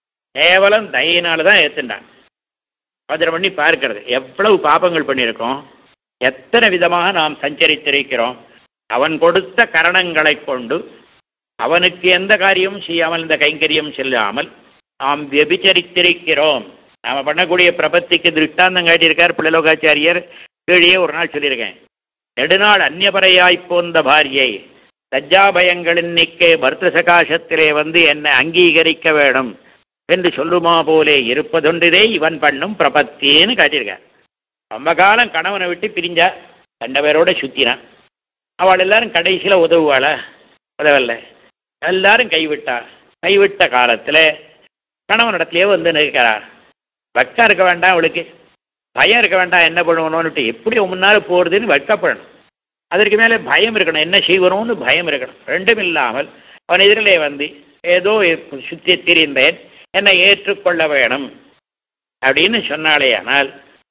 கேவலம் தயினால தான் ஏத்துண்டான் யோசனை பண்ணி பார்க்கிறது எவ்வளவு பாபங்கள் பண்ணியிருக்கோம் எத்தனை விதமாக நாம் சஞ்சரித்திருக்கிறோம் அவன் கொடுத்த கரணங்களை கொண்டு அவனுக்கு எந்த காரியமும் செய்யாமல் இந்த கைங்கரியம் செல்லாமல் நாம் வியபிச்சரித்திருக்கிறோம் நாம் பண்ணக்கூடிய பிரபத்திக்கு திருஷ்டாந்தம் காட்டியிருக்கார் பிள்ளலோகாச்சாரியர் கீழே ஒரு நாள் சொல்லியிருக்கேன் நெடுநாள் அந்நியபரையாய் போந்த பாரியை லஜ்ஜாபயங்களின் நிக்கே பர்த்த சகாசத்திலே வந்து என்னை அங்கீகரிக்க வேணும் என்று சொல்லுமா போலே இருப்பதொன்றிதே இவன் பண்ணும் பிரபத்தின்னு காட்டியிருக்கார் ரொம்ப காலம் கணவனை விட்டு பிரிஞ்சா ரெண்டு பேரோட சுத்தினான் அவள் எல்லாரும் கடைசியில் உதவுவாள உதவல எல்லாரும் கைவிட்டா கைவிட்ட காலத்தில் கணவனிடத்துலயே வந்து நிற்கிறா வெக்கம் இருக்க வேண்டாம் அவளுக்கு பயம் இருக்க வேண்டாம் என்ன பண்ணுவணும்னுட்டு எப்படி முன்னால் போகிறதுன்னு வெட்கப்படணும் அதற்கு மேலே பயம் இருக்கணும் என்ன செய்வணும்னு பயம் இருக்கணும் ரெண்டும் இல்லாமல் அவன் எதிரிலே வந்து ஏதோ சுற்றி திரிந்தேன் என்னை ஏற்றுக்கொள்ள வேணும் அப்படின்னு சொன்னாலே ஆனால்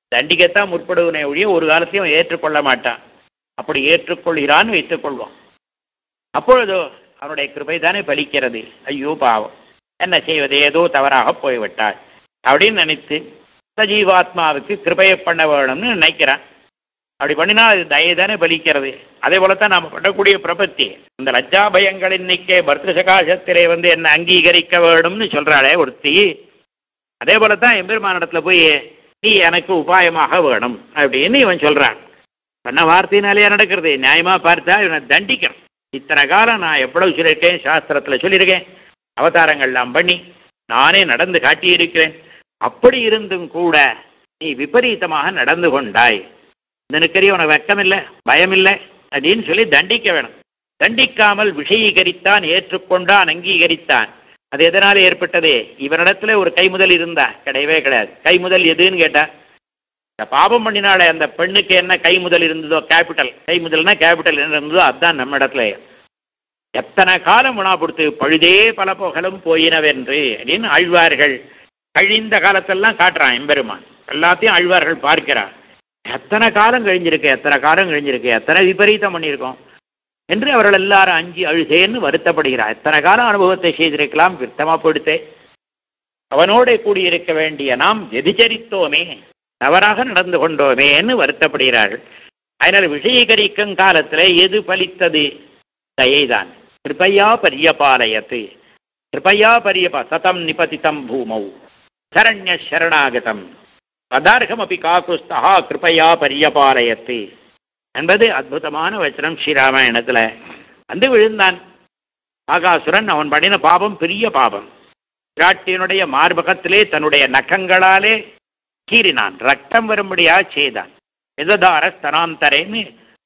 தண்டிக்கத்தான் முற்படுவனே ஒழிய ஒரு காலத்தையும் அவன் ஏற்றுக்கொள்ள மாட்டான் அப்படி ஏற்றுக்கொள்கிறான்னு வைத்துக்கொள்வோம் அப்பொழுதோ அவனுடைய கிருபை தானே பலிக்கிறது ஐயோ பாவம் என்ன செய்வது ஏதோ தவறாக போய்விட்டாள் அப்படின்னு நினைத்து சஜீவாத்மாவுக்கு கிருபையை பண்ண வேணும்னு நினைக்கிறான் அப்படி பண்ணினா அது தயை தானே பலிக்கிறது அதே போலத்தான் நாம் பண்ணக்கூடிய பிரபத்தி இந்த லஜ்ஜா பயங்கள் இன்னைக்கே பர்த சகாசத்திலே வந்து என்ன அங்கீகரிக்க வேணும்னு சொல்றாளே ஒருத்தி அதே போலத்தான் எம்பெருமானிடத்துல போய் நீ எனக்கு உபாயமாக வேணும் அப்படின்னு இவன் சொல்றான் சொன்ன வார்த்தையினாலேயே நடக்கிறது நியாயமா பார்த்தா இவனை தண்டிக்கணும் இத்தனை காலம் நான் எவ்வளவு சொல்லியிருக்கேன் சாஸ்திரத்துல சொல்லியிருக்கேன் அவதாரங்கள்லாம் பண்ணி நானே நடந்து காட்டியிருக்கிறேன் அப்படி இருந்தும் கூட நீ விபரீதமாக நடந்து கொண்டாய் இதனுக்கரிய உனக்கு வெக்கமில்லை பயமில்லை அப்படின்னு சொல்லி தண்டிக்க வேணும் தண்டிக்காமல் விஷயீகரித்தான் ஏற்றுக்கொண்டான் அங்கீகரித்தான் அது எதனால ஏற்பட்டது இவனிடத்துல ஒரு கைமுதல் இருந்தா கிடையவே கிடையாது கைமுதல் எதுன்னு கேட்டா இந்த பாபம் பண்ணினாலே அந்த பெண்ணுக்கு என்ன கைமுதல் இருந்ததோ கேபிட்டல் கைமுதல்னா கேபிட்டல் என்ன இருந்ததோ அதுதான் நம்ம இடத்துல எத்தனை காலம் உணா கொடுத்து பழுதே பல புகழும் போயினவென்று அப்படின்னு ஆழ்வார்கள் கழிந்த காலத்தெல்லாம் காட்டுறான் எம்பெருமான் எல்லாத்தையும் ஆழ்வார்கள் பார்க்கிறான் எத்தனை காலம் கழிஞ்சிருக்கு எத்தனை காலம் கழிஞ்சிருக்கு எத்தனை விபரீதம் பண்ணியிருக்கோம் என்று அவர்கள் எல்லாரும் அஞ்சு அழுதேன்னு வருத்தப்படுகிறார் எத்தனை காலம் அனுபவத்தை செய்திருக்கலாம் விருத்தமா போயிடுத்தே அவனோட கூடியிருக்க வேண்டிய நாம் வெதிச்சரித்தோமே தவறாக நடந்து கொண்டோமேன்னு வருத்தப்படுகிறார்கள் அதனால் விஷயீகரிக்கும் காலத்தில் எது பலித்தது தயைதான் கிருபையா பரியபாலயத்து கிருபையா பரியபா சதம் நிபதிதம் பூமௌ சரண்ய சரணாகதம் பதார்கமபி காக்குஸ்தா கிருபையா பரியபாலயத்து என்பது அற்புதமான வச்சனம் ஸ்ரீராமாயணத்துல வந்து விழுந்தான் ஆகாசுரன் அவன் பண்ணின பாபம் பெரிய பாபம் பிராட்டியனுடைய மார்பகத்திலே தன்னுடைய நகங்களாலே கீறினான் ரத்தம் வரும்படியா செய்தான் எததார ஸ்தனாந்தரேன்னு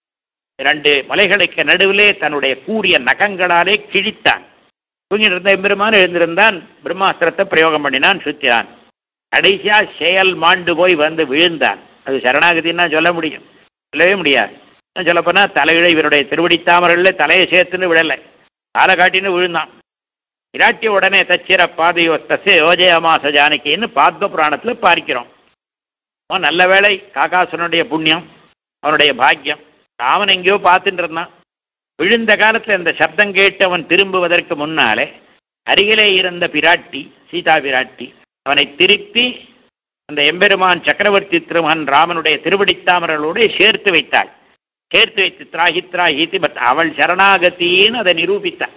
இரண்டு மலைகளுக்கு நடுவிலே தன்னுடைய கூறிய நகங்களாலே கிழித்தான் தூங்கிட்டு இருந்த எம்பெருமான் எழுந்திருந்தான் பிரம்மாஸ்திரத்தை பிரயோகம் பண்ணினான் சுத்தினான் கடைசியா செயல் மாண்டு போய் வந்து விழுந்தான் அது சரணாகதின்னா சொல்ல முடியும் சொல்லவே முடியாது சொல்லப்போனா தலையில இவருடைய திருவடித்தாமரில் தலையை சேர்த்துன்னு விழலை காலை காட்டின்னு விழுந்தான் விராட்டிய உடனே தச்சிர பாதையோ தசே யோஜயமாச ஜானகின்னு பாத்ம புராணத்தில் பார்க்கிறோம் அவன் நல்ல வேளை காகாசுரனுடைய புண்ணியம் அவனுடைய பாக்கியம் ராமன் எங்கேயோ பார்த்துட்டு இருந்தான் விழுந்த காலத்தில் இந்த சப்தம் கேட்டு அவன் திரும்புவதற்கு முன்னாலே அருகிலே இருந்த பிராட்டி சீதா பிராட்டி அவனை திருப்பி அந்த எம்பெருமான் சக்கரவர்த்தி திருமகன் ராமனுடைய திருவடித்தாமர்களோடு சேர்த்து வைத்தாள் சேர்த்து வைத்து திராகி திராகித்தி பட் அவள் சரணாகத்தின்னு அதை நிரூபித்தாள்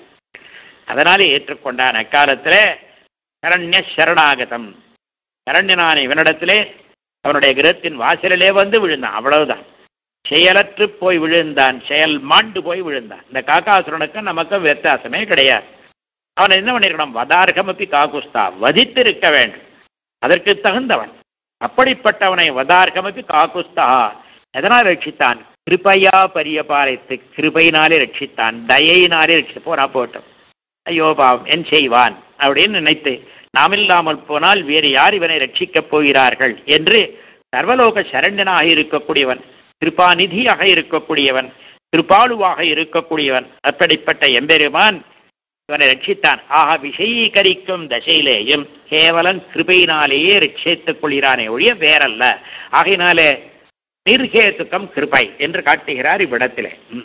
அதனாலே ஏற்றுக்கொண்டான் அக்காலத்தில் சரண்ய சரணாகதம் சரண்யனான இவனிடத்திலே அவனுடைய கிரகத்தின் வாசலிலே வந்து விழுந்தான் அவ்வளவுதான் செயலற்று போய் விழுந்தான் செயல் மாண்டு போய் விழுந்தான் இந்த காக்காசுரனுக்கும் நமக்கும் வித்தியாசமே கிடையாது அவன் என்ன பண்ணிருக்கணும் வதார்கமப்பி காகுஸ்தா வதித்திருக்க வேண்டும் அதற்கு தகுந்தவன் அப்படிப்பட்டவனை வதார்கமப்பி காகுஸ்தா எதனால் ரட்சித்தான் கிருபையா பரியபாலித்து கிருபையினாலே ரட்சித்தான் தயையினாலே ரட்சித்து போனா போட்டோம் ஐயோ பாவம் என் செய்வான் அப்படின்னு நினைத்து நாம் இல்லாமல் போனால் வேறு யார் இவனை ரட்சிக்கப் போகிறார்கள் என்று சர்வலோக சரண்டனாக இருக்கக்கூடியவன் கிருபாநிதியாக இருக்கக்கூடியவன் கிருபாளுவாக இருக்கக்கூடியவன் அப்படிப்பட்ட எம்பெருமான் இவனை ரட்சித்தான் ஆக விஷயீகரிக்கும் தசையிலேயும் கேவலன் கிருபையினாலேயே ரட்சித்துக் கொள்கிறானே ஒழிய வேறல்ல ஆகையினாலே நிர்ஹேதுக்கம் கிருபை என்று காட்டுகிறார் இவ்விடத்திலே ம்.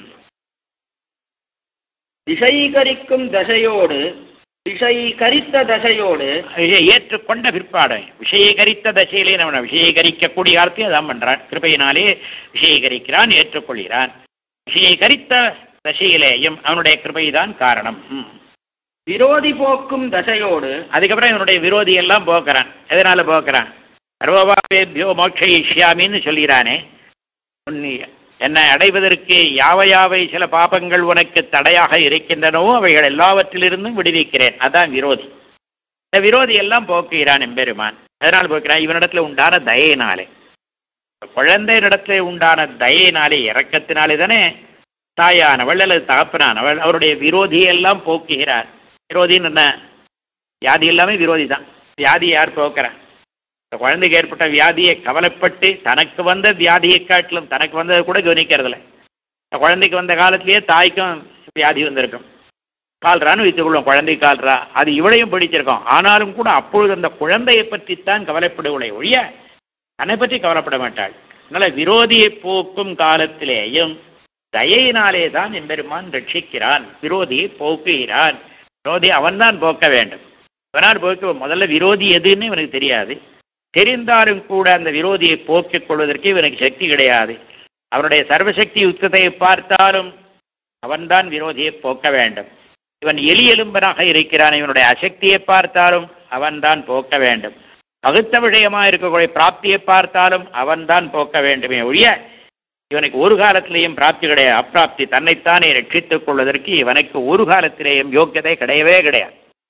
திசைகரிக்கும் தசையோடு திசைகரித்த தசையோடு இதை ஏற்றுக்கொண்ட பிற்பாடு விஷயீகரித்த தசையிலே அவனை விஷயீகரிக்கக்கூடிய வார்த்தையை அதான் பண்றான் கிருபையினாலே விஷயீகரிக்கிறான் ஏற்றுக்கொள்கிறான் விஷயீகரித்த தசையிலேயும் அவனுடைய கிருபைதான் காரணம் ம். விரோதி போக்கும் தசையோடு அதுக்கப்புறம் இவனுடைய விரோதி எல்லாம் போக்குறான் எதனால போக்குறான் சர்வபாபேபியோ மோட்சயிஷ்யாமின்னு சொல்கிறானே உன்னை என்னை அடைவதற்கு யாவை யாவை சில பாபங்கள் உனக்கு தடையாக இருக்கின்றனவோ அவைகள் எல்லாவற்றிலிருந்தும் விடுவிக்கிறேன் அதான் விரோதி இந்த விரோதி எல்லாம் போக்குகிறான் எம்பெருமான் அதனால் போக்குறான் இவனிடத்துல உண்டான தயையினாலே குழந்தையினிடத்துல உண்டான தயையினாலே இறக்கத்தினாலே தானே தாயானவள் அல்லது தகப்பனானவள் அவருடைய விரோதியெல்லாம் போக்குகிறார் விரோதின்னு என்ன வியாதி எல்லாமே விரோதி தான் வியாதி யார் போக்குறான் இந்த குழந்தைக்கு ஏற்பட்ட வியாதியை கவலைப்பட்டு தனக்கு வந்த வியாதியை காட்டிலும் தனக்கு வந்ததை கூட கவனிக்கிறதில்ல இந்த குழந்தைக்கு வந்த காலத்திலேயே தாய்க்கும் வியாதி வந்திருக்கும் கால்றான்னு வைத்துக்கொள்ளும் குழந்தை கால்றா அது இவளையும் பிடிச்சிருக்கும் ஆனாலும் கூட அப்பொழுது அந்த குழந்தையை பற்றித்தான் கவலைப்படுவளை ஒழிய தன்னை பற்றி கவலைப்பட மாட்டாள் அதனால விரோதியை போக்கும் காலத்திலேயும் தயையினாலே தான் எம்பெருமான் ரட்சிக்கிறான் விரோதியை போக்குகிறான் விரோதி அவன்தான் போக்க வேண்டும் இவனால் போக்க முதல்ல விரோதி எதுன்னு இவனுக்கு தெரியாது தெரிந்தாலும் கூட அந்த விரோதியை போக்கிக் கொள்வதற்கு இவனுக்கு சக்தி கிடையாது அவனுடைய சர்வசக்தி யுத்தத்தை பார்த்தாலும் அவன்தான் விரோதியை போக்க வேண்டும் இவன் எலி எலும்பனாக இருக்கிறான் இவனுடைய அசக்தியை பார்த்தாலும் அவன்தான் போக்க வேண்டும் பகுத்த விஷயமாக இருக்கக்கூடிய பிராப்தியை பார்த்தாலும் அவன்தான் போக்க வேண்டுமே ஒழிய இவனுக்கு ஒரு காலத்திலேயும் பிராப்தி கிடையாது அப்பிராப்தி தன்னைத்தானே ரட்சித்துக் கொள்வதற்கு இவனுக்கு ஒரு காலத்திலேயும் யோக்கியதை கிடையவே கிடையாது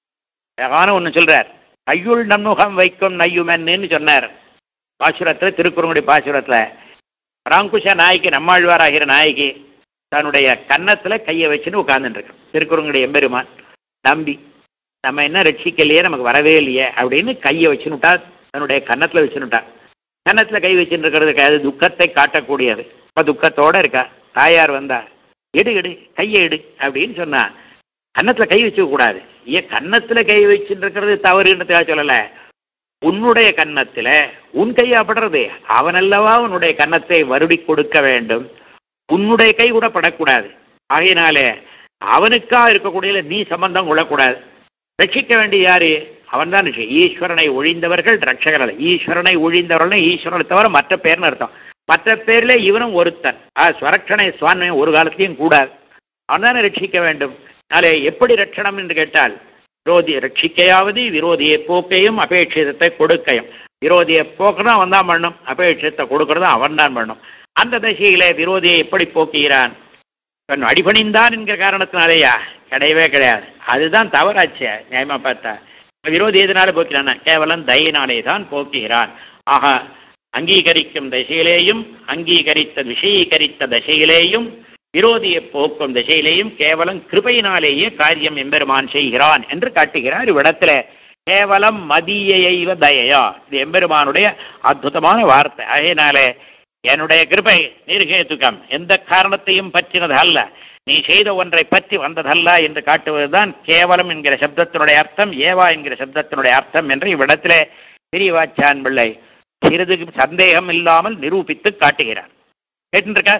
அழகான ஒன்று சொல்றார் ஐயுள் நன்முகம் வைக்கும் நையுமென்னு சொன்னார் பாசுரத்தில் திருக்குறங்குடி பாசுரத்தில் ராங்குஷ நாய்க்கு நம்மாழ்வாராகிற நாய்க்கு தன்னுடைய கன்னத்தில் கையை வச்சுன்னு உட்கார்ந்துட்டு இருக்கு திருக்குறங்குடி எம்பெருமான் நம்பி நம்ம என்ன ரட்சிக்கலையே நமக்கு வரவே இல்லையே அப்படின்னு கையை வச்சுனுட்டா தன்னுடைய கன்னத்தில் வச்சுனுட்டா கன்னத்தில் கை வச்சுட்டு இருக்கிறது அது துக்கத்தை காட்டக்கூடியது இப்போ துக்கத்தோட இருக்கா தாயார் வந்தா எடு எடு கையை எடு அப்படின்னு சொன்னா கன்னத்தில் கை வச்சுக்க கூடாது ஏன் கன்னத்தில் கை வச்சுட்டு இருக்கிறது தவறுன்றதுக்காக சொல்லலை உன்னுடைய கன்னத்தில் உன் கையாப்படுறது அவனல்லவா உன்னுடைய கன்னத்தை வருடி கொடுக்க வேண்டும் உன்னுடைய கை கூட படக்கூடாது ஆகையினாலே அவனுக்கா இருக்கக்கூடிய நீ சம்பந்தம் கொள்ளக்கூடாது ரட்சிக்க வேண்டிய யாரு அவன் தான் ஈஸ்வரனை ஒழிந்தவர்கள் ரட்சகர் அல்ல ஈஸ்வரனை ஒழிந்தவர்கள் ஈஸ்வரனை தவிர மற்ற பேர்னு அர்த்தம் மற்ற பேர்ல இவனும் ஒருத்தன் ஆ ஸ்வரட்சணை சுவாமி ஒரு காலத்திலையும் கூடாது அவன் தானே ரட்சிக்க வேண்டும் நாளே எப்படி ரட்சணம் என்று கேட்டால் விரோதி ரட்சிக்கையாவது விரோதியை போக்கையும் அபேட்சிதத்தை கொடுக்கையும் விரோதியை போக்கணும் அவன் தான் பண்ணும் அபேட்சிதத்தை கொடுக்கறதும் அவன் தான் பண்ணும் அந்த தசையிலே விரோதியை எப்படி போக்குகிறான் இவன் அடிபணிந்தான் என்கிற காரணத்தினாலேயா கிடையவே கிடையாது அதுதான் தவறாச்சு நியாயமா பார்த்தா விரோதி எதனால போக்கிறான் கேவலம் தயினாலே தான் போக்குகிறான் ஆக அங்கீகரிக்கும் தசையிலேயும் அங்கீகரித்த விஷயீகரித்த தசையிலேயும் விரோதியை போக்கும் திசையிலேயும் கேவலம் கிருபையினாலேயே காரியம் எம்பெருமான் செய்கிறான் என்று காட்டுகிறார் இவ்விடத்துல கேவலம் மதியைவ தயையா இது எம்பெருமானுடைய அற்புதமான வார்த்தை அதனாலே என்னுடைய கிருபை நிர்கேதுகம் எந்த காரணத்தையும் பற்றினது அல்ல நீ செய்த ஒன்றை பற்றி வந்ததல்ல என்று காட்டுவதுதான் கேவலம் என்கிற சப்தத்தினுடைய அர்த்தம் ஏவா என்கிற சப்தத்தினுடைய அர்த்தம் என்று இவ்விடத்திலே பிரிவாச்சான் பிள்ளை சிறிது சந்தேகம் இல்லாமல் நிரூபித்து காட்டுகிறார் கேட்டுருக்கா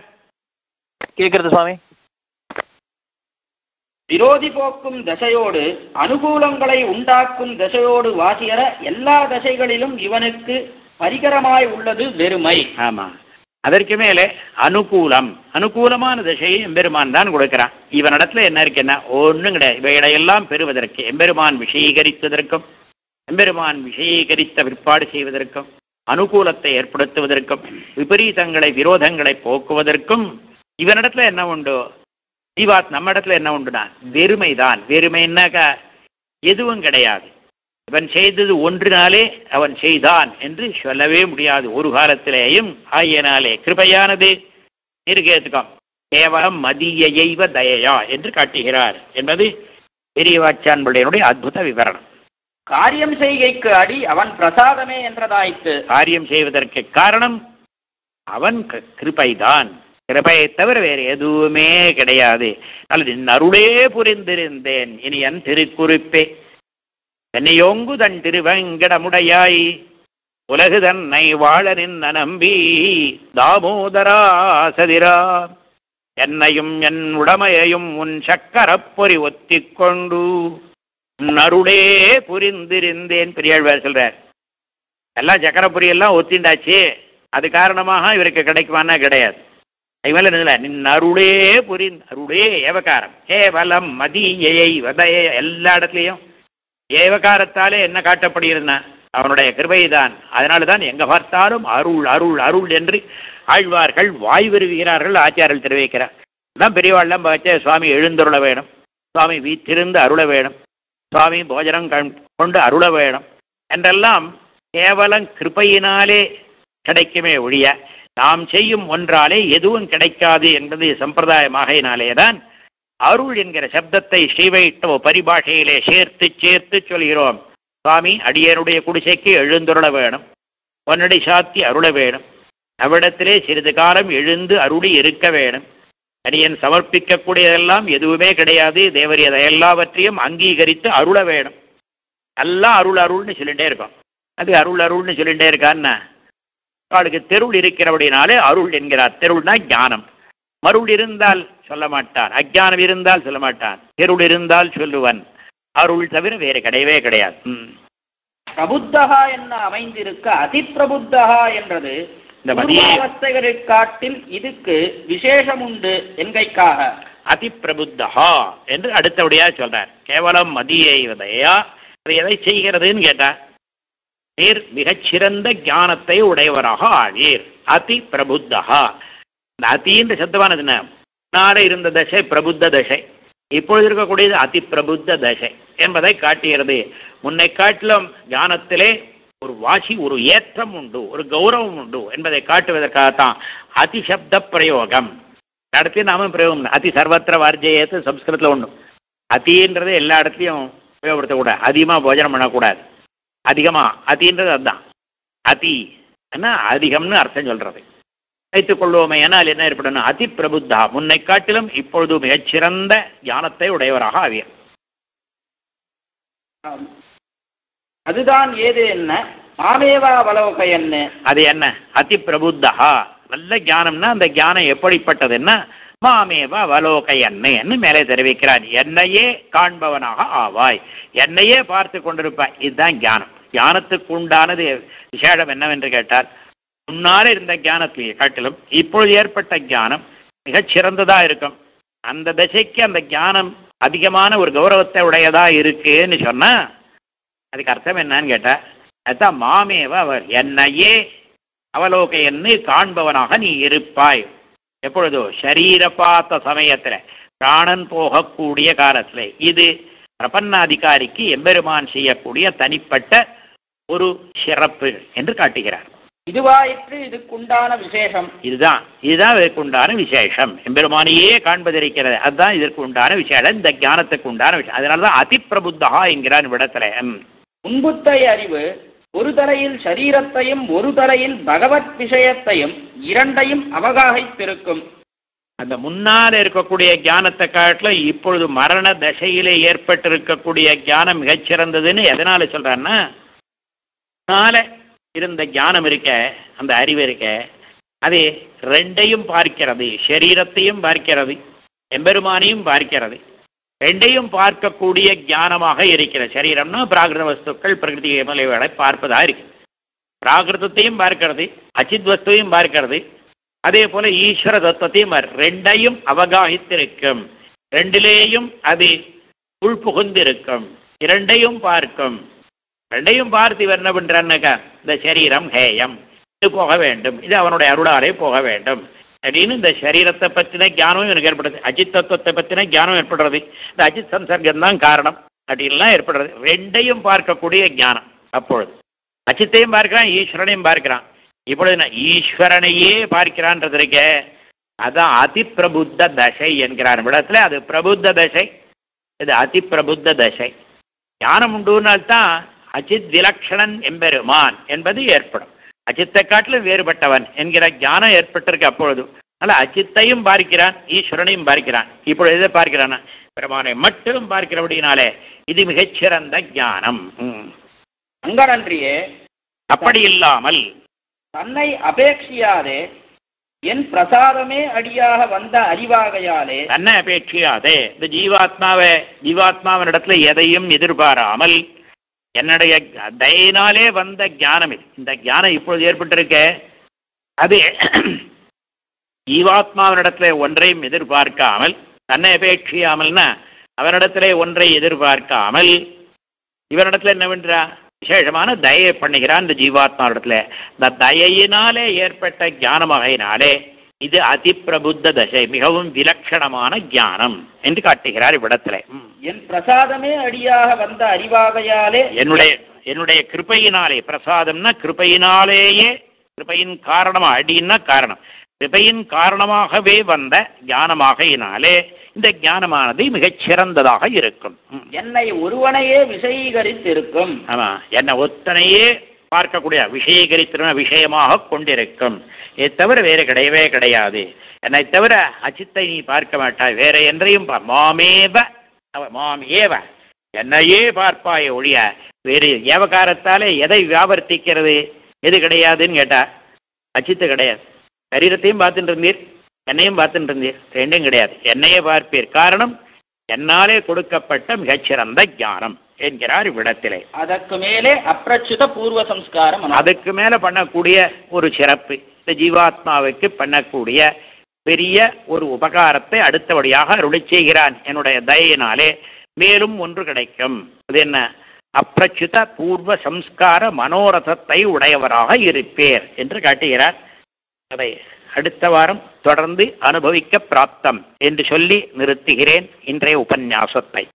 கேட்கறது சுவாமி விரோதி போக்கும் தசையோடு அனுகூலங்களை உண்டாக்கும் தசையோடு வாசியற எல்லா தசைகளிலும் இவனுக்கு பரிகரமாய் உள்ளது வெறுமை ஆமா அதற்கு மேலே அனுகூலம் அனுகூலமான திசையை எம்பெருமான் தான் கொடுக்கிறான் இவனிடத்துல என்ன இருக்குன்னா ஒன்றும் கிடையாது இவைகளையெல்லாம் பெறுவதற்கு எம்பெருமான் விஷயீகரித்ததற்கும் எம்பெருமான் விஷயீகரித்த பிற்பாடு செய்வதற்கும் அனுகூலத்தை ஏற்படுத்துவதற்கும் விபரீதங்களை விரோதங்களை போக்குவதற்கும் இவனிடத்துல என்ன உண்டு ஜீவாத் நம்ம இடத்துல என்ன உண்டுனா வெறுமை தான் வெறுமைன்னாக்கா எதுவும் கிடையாது இவன் செய்தது ஒன்றினாலே அவன் செய்தான் என்று சொல்லவே முடியாது ஒரு காலத்திலேயும் ஆகியனாலே கிருபையானது நிருகேதுக்கம் கேவலம் மதியைவ தயையா என்று காட்டுகிறார் என்பது பெரியவாச்சான் பிள்ளையனுடைய அற்புத விவரணம் காரியம் செய்கைக்கு அடி அவன் பிரசாதமே என்றதாய்த்து காரியம் செய்வதற்கு காரணம் அவன் க- கிருபைதான் கிருபையை தவிர வேறு எதுவுமே கிடையாது அல்லது அருளே புரிந்திருந்தேன் இனி என் திருக்குறிப்பே என்னையோங்கு தன் திருவங்கடமுடையாய் உலகு தன்னை வாழ நின்ன நம்பி தாமோதரா சதிரா என்னையும் என் உடமையையும் உன் சக்கரப்பொறி ஒத்திக் கொண்டு உன் அருளே புரிந்திருந்தேன் பெரியாழ்வார் சொல்றார் எல்லாம் சக்கரப்பொரி எல்லாம் ஒத்திண்டாச்சு அது காரணமாக இவருக்கு கிடைக்குமானா கிடையாது அது மேல நின்னுல, நின் அருளே புரிந்து அருளே ஏவகாரம் கேவலம் மதியை வதைய எல்லா இடத்துலையும் ஏவகாரத்தாலே என்ன காட்டப்படுகிறதுனா அவனுடைய கிருபைதான் அதனால தான் எங்க பார்த்தாலும் அருள் அருள் அருள் என்று ஆழ்வார்கள் வாய் விரும்புகிறார்கள் ஆச்சாரியர்கள் தெரிவிக்கிறார் அதான் பெரியவாள்லாம் வச்ச சுவாமி எழுந்தருள வேணும் சுவாமி வீற்றிருந்து அருள வேணும் சுவாமி போஜனம் கண்- கொண்டு அருள வேணும் என்றெல்லாம் கேவலம் கிருபையினாலே கிடைக்குமே ஒழிய நாம் செய்யும் ஒன்றாலே எதுவும் கிடைக்காது என்பது சம்பிரதாயமாகையினாலே தான் அருள் என்கிற சப்தத்தை ஸ்ரீவைஷ்ணவ பரிபாஷையிலே சேர்த்து சேர்த்து சொல்கிறோம் சுவாமி அடியனுடைய குடிசைக்கு எழுந்துருள வேணும் பொன்னடி சாத்தி அருள வேணும் அவ்விடத்திலே சிறிது காலம் எழுந்து அருளி இருக்க வேணும் அடியன் சமர்ப்பிக்கக்கூடியதெல்லாம் எதுவுமே கிடையாது தேவரி அதை எல்லாவற்றையும் அங்கீகரித்து அருள வேணும் எல்லாம் அருள் அருள்னு சொல்லிட்டே இருக்கோம் அது அருள் அருள்னு சொல்லிட்டே இருக்கான்னா அவளுக்கு தெருள் இருக்கிறபடினாலே அருள் என்கிறார் தெருள்னா ஞானம் மருள் இருந்தால் சொல்ல மாட்டான் அஜ்ஞானம் இருந்தால் சொல்ல மாட்டான் தெருள் இருந்தால் சொல்லுவன் அருள் தவிர வேறு கிடையவே கிடையாது ம். பிரபுத்தகா என்ன அமைந்திருக்க அதிப்பிரபுத்தகா என்றது இந்த மதியே- பூர்வாவஸ்தைகளைக் காட்டில் இதுக்கு விசேஷம் உண்டு என்கைக்காக அதிப்பிரபுத்தஹா என்று அடுத்தபடியாக சொல்றார் கேவலம் மதியைவதையா அது எதை செய்கிறதுன்னு கேட்டார் நீர் மிகச்சிறந்த ஞானத்தை உடையவராக ஆவீர் அதி பிரபுத்தஹா இந்த அதின்ற சத்தமானது என்ன முன்னாடி இருந்த தசை பிரபுத்த தசை இப்பொழுது இருக்கக்கூடியது அதி பிரபுத்த தசை என்பதை காட்டுகிறது முன்னை காட்டிலும் ஞானத்திலே ஒரு வாசி ஒரு ஏற்றம் உண்டு ஒரு கௌரவம் உண்டு என்பதை காட்டுவதற்காகத்தான் அதிசப்த பிரயோகம் அடுத்து நாம பிரயோகம் அதி சர்வத்திர வார்ஜயத்து சம்ஸ்கிருதத்தில் ஒன்று அதின்றது எல்லா இடத்துலையும் உபயோகப்படுத்தக்கூடாது அதிகமாக போஜனம் பண்ணக்கூடாது அதிகமாக அதின்றது அதுதான் அதி என்ன அதிகம்னு அர்த்தம் சொல்றது வைத்துக் கொள்வோமே ஆனால் என்ன ஏற்படணும் அதி பிரபுத்தா முன்னை காட்டிலும் இப்பொழுது மிகச்சிறந்த ஞானத்தை உடையவராக ஆவியர் ஆம். அதுதான் ஏது என்ன மாமேவா வலோக என்ன அது என்ன அதி பிரபுத்தா நல்ல ஞானம்னா அந்த ஞானம் எப்படிப்பட்டதுன்னா மாமேவா வலோக என்னன்னு மேலே தெரிவிக்கிறார் என்னையே காண்பவனாக ஆவாய் என்னையே பார்த்து கொண்டிருப்பாய் இதுதான் ஞானம் ஞானத்துக்கு உண்டானது விசேஷம் என்னவென்று கேட்டால் முன்னாலே இருந்த ஞானத்தை காட்டிலும் இப்பொழுது ஏற்பட்ட ஞானம் மிகச் சிறந்ததா இருக்கும் அந்த திசைக்கு அந்த ஞானம் அதிகமான ஒரு கௌரவத்தை உடையதா இருக்குன்னு சொன்னா அதுக்கு அர்த்தம் என்னன்னு கேட்டா அதுதான் மாமேவ அவர் என்னையே அவலோக என்னை காண்பவனாக நீ இருப்பாய் எப்பொழுதோ ஷரீர பார்த்த சமயத்தில் பிராணன் போகக்கூடிய காலத்தில் இது பிரபன்னாதிகாரிக்கு எம்பெருமான் செய்யக்கூடிய தனிப்பட்ட ஒரு சிறப்பு என்று காட்டுகிறார் இதுவாயிற்று இதுக்குண்டான விசேஷம் இதுதான் இதுதான் இதற்கு உண்டான விசேஷம் எம்பெருமானையே காண்பதிருக்கிறது அதுதான் இதற்கு உண்டான விசேஷம் இந்த ஞானத்துக்கு உண்டான விஷயம் அதனால தான் அதிப்பிரபுத்தகா என்கிறான் விடத்துல ம். முன்புத்தை அறிவு ஒரு தரையில் சரீரத்தையும் ஒரு தரையில் பகவத் விஷயத்தையும் இரண்டையும் அவகாகித்திருக்கும் அந்த முன்னால் இருக்கக்கூடிய ஞானத்தை காட்டிலும் இப்பொழுது மரண தசையிலே ஏற்பட்டிருக்கக்கூடிய ஞானம் மிகச்சிறந்ததுன்னு எதனால சொல்றான்னா முன்னால இருந்த ஞானம் இருக்க அந்த அறிவு இருக்க அது ரெண்டையும் பார்க்கிறது சரீரத்தையும் பார்க்கிறது எம்பெருமானையும் பார்க்கிறது ரெண்டையும் பார்க்கக்கூடிய ஞானமாக இருக்கிற சரீரம்னா பிராகிருத வஸ்துக்கள் பிரகிருதி முதலியவர்களை பார்ப்பதா இருக்கு பிராகிருதத்தையும் பார்க்கிறது அச்சித் வஸ்துவையும் பார்க்கிறது அதே போல ஈஸ்வர தத்துவத்தையும் பார். ரெண்டையும் அவகாகித்திருக்கும் ரெண்டிலேயும் அது உள்புகுந்திருக்கும் இரண்டையும் பார்க்கும் ரெண்டையும் பார்த்து இவர் என்ன பண்றான்னாக்கா இந்த சரீரம் ஹேயம் இது போக வேண்டும் இது அவனுடைய அருளாலே போக வேண்டும் அப்படின்னு இந்த சரீரத்தை பற்றின ஞானமும் எனக்கு ஏற்படுது அஜித் தத்துவத்தை பற்றின ஞானம் ஏற்படுறது இந்த அஜித் சம்சர்க்கம் தான் காரணம் அப்படின்லாம் ஏற்படுறது ரெண்டையும் பார்க்கக்கூடிய ஞானம் அப்பொழுது அச்சித்தையும் பார்க்கிறான் ஈஸ்வரனையும் பார்க்கிறான் இப்பொழுது நான் ஈஸ்வரனையே பார்க்கிறான்றது இருக்க அதான் அதிப்பிரபுத்த தசை என்கிறார் இடத்துல அது பிரபுத்த தசை இது அதிப்பிரபுத்த தசை ஞானம் உண்டுனால்தான் அஜித் விலக்ஷணன் எம்பெருமான் என்பது ஏற்படும் அஜித்தை காட்டிலும் வேறுபட்டவன் என்கிற ஞானம் ஏற்பட்டிருக்கு அப்பொழுது அதனால் அஜித்தையும் பார்க்கிறான் ஈஸ்வரனையும் பார்க்கிறான் இப்பொழுது எதை பார்க்கிறானா பெருமானை மட்டும் பார்க்கிறபடினாலே இது மிகச்சிறந்த ஞானம் ம். அங்கனன்றியே அப்படி இல்லாமல் தன்னை அபேட்சியாதே என் பிரசாதமே அடியாக வந்த அறிவாகையாலே தன்னை அபேட்சியாதே இந்த ஜீவாத்மாவை ஜீவாத்மாவினிடத்துல எதையும் எதிர்பாராமல் என்னுடைய தயினாலே வந்த ஞானம் இது இந்த ஞானம் இப்பொழுது ஏற்பட்டிருக்க அது ஜீவாத்மாவினிடத்துல ஒன்றையும் எதிர்பார்க்காமல் தன்னை அபேட்சியாமல்னா அவனிடத்திலே ஒன்றை எதிர்பார்க்காமல் இவனிடத்துல என்ன பண்றா விசேஷமான தயை பண்ணுகிறான் இந்த ஜீவாத்மாவிடத்துல இந்த தயையினாலே ஏற்பட்ட ஞானமாகையினாலே இது அதிப்பிரபுத்த தசை மிகவும் விலட்சணமான ஞானம் என்று காட்டுகிறார் இவ்விடத்துல ம். என் பிரசாதமே அடியாக வந்த அறிவாகையாலே என்னுடைய என்னுடைய கிருபையினாலே பிரசாதம்னா கிருபையினாலேயே கிருபையின் காரணமா அடின்னா காரணம் கிருபையின் காரணமாகவே வந்த ஞானமாகையினாலே இந்த ஞானமானது மிகச் சிறந்ததாக இருக்கும் ம். என்னை ஒருவனையே விஷயீகரித்திருக்கும் ஆமா என்னை ஒத்தனையே பார்க்கக்கூடிய விஷயீகரித்திரும விஷயமாக கொண்டிருக்கும் இதை தவிர வேறு கிடையவே கிடையாது என்னை தவிர அச்சித்தை நீ பார்க்க மாட்டாய் வேற என்றையும் பா- மாமேவ அவ- மாம் ஏவ என்னையே பார்ப்பாய் ஒழிய வேறு ஏவகாரத்தாலே எதை வியாபர்த்திக்கிறது எது கிடையாதுன்னு கேட்டா அச்சித்து கிடையாது சரீரத்தையும் பார்த்துட்டு இருந்தீர் என்னையும் பார்த்துட்டு இருந்தீர் ரெண்டும் கிடையாது என்னையே பார்ப்பீர் காரணம் என்னாலே கொடுக்கப்பட்ட மிகச்சிறந்த ஞானம் என்கிறார் இவ்விடத்திலே அதற்கு மேலே அப்பிரச்சுத பூர்வ சம்ஸ்காரம் அனுஷ்டானம். அதுக்கு மேல பண்ணக்கூடிய ஒரு சிறப்பு இந்த ஜீவாத்மாவுக்கு பண்ணக்கூடிய பெரிய ஒரு உபகாரத்தை அடுத்தபடியாக அருளி செய்கிறான் என்னுடைய தயையினாலே மேலும் ஒன்று கிடைக்கும் அது என்ன அப்பிரச்சுத பூர்வ சம்ஸ்கார மனோரதத்தை உடையவராக இருப்பேர் என்று காட்டுகிறார் அதை அடுத்த வாரம் தொடர்ந்து அனுபவிக்க பிராப்தம் என்று சொல்லி நிறுத்துகிறேன் இன்றைய உபன்யாசத்தை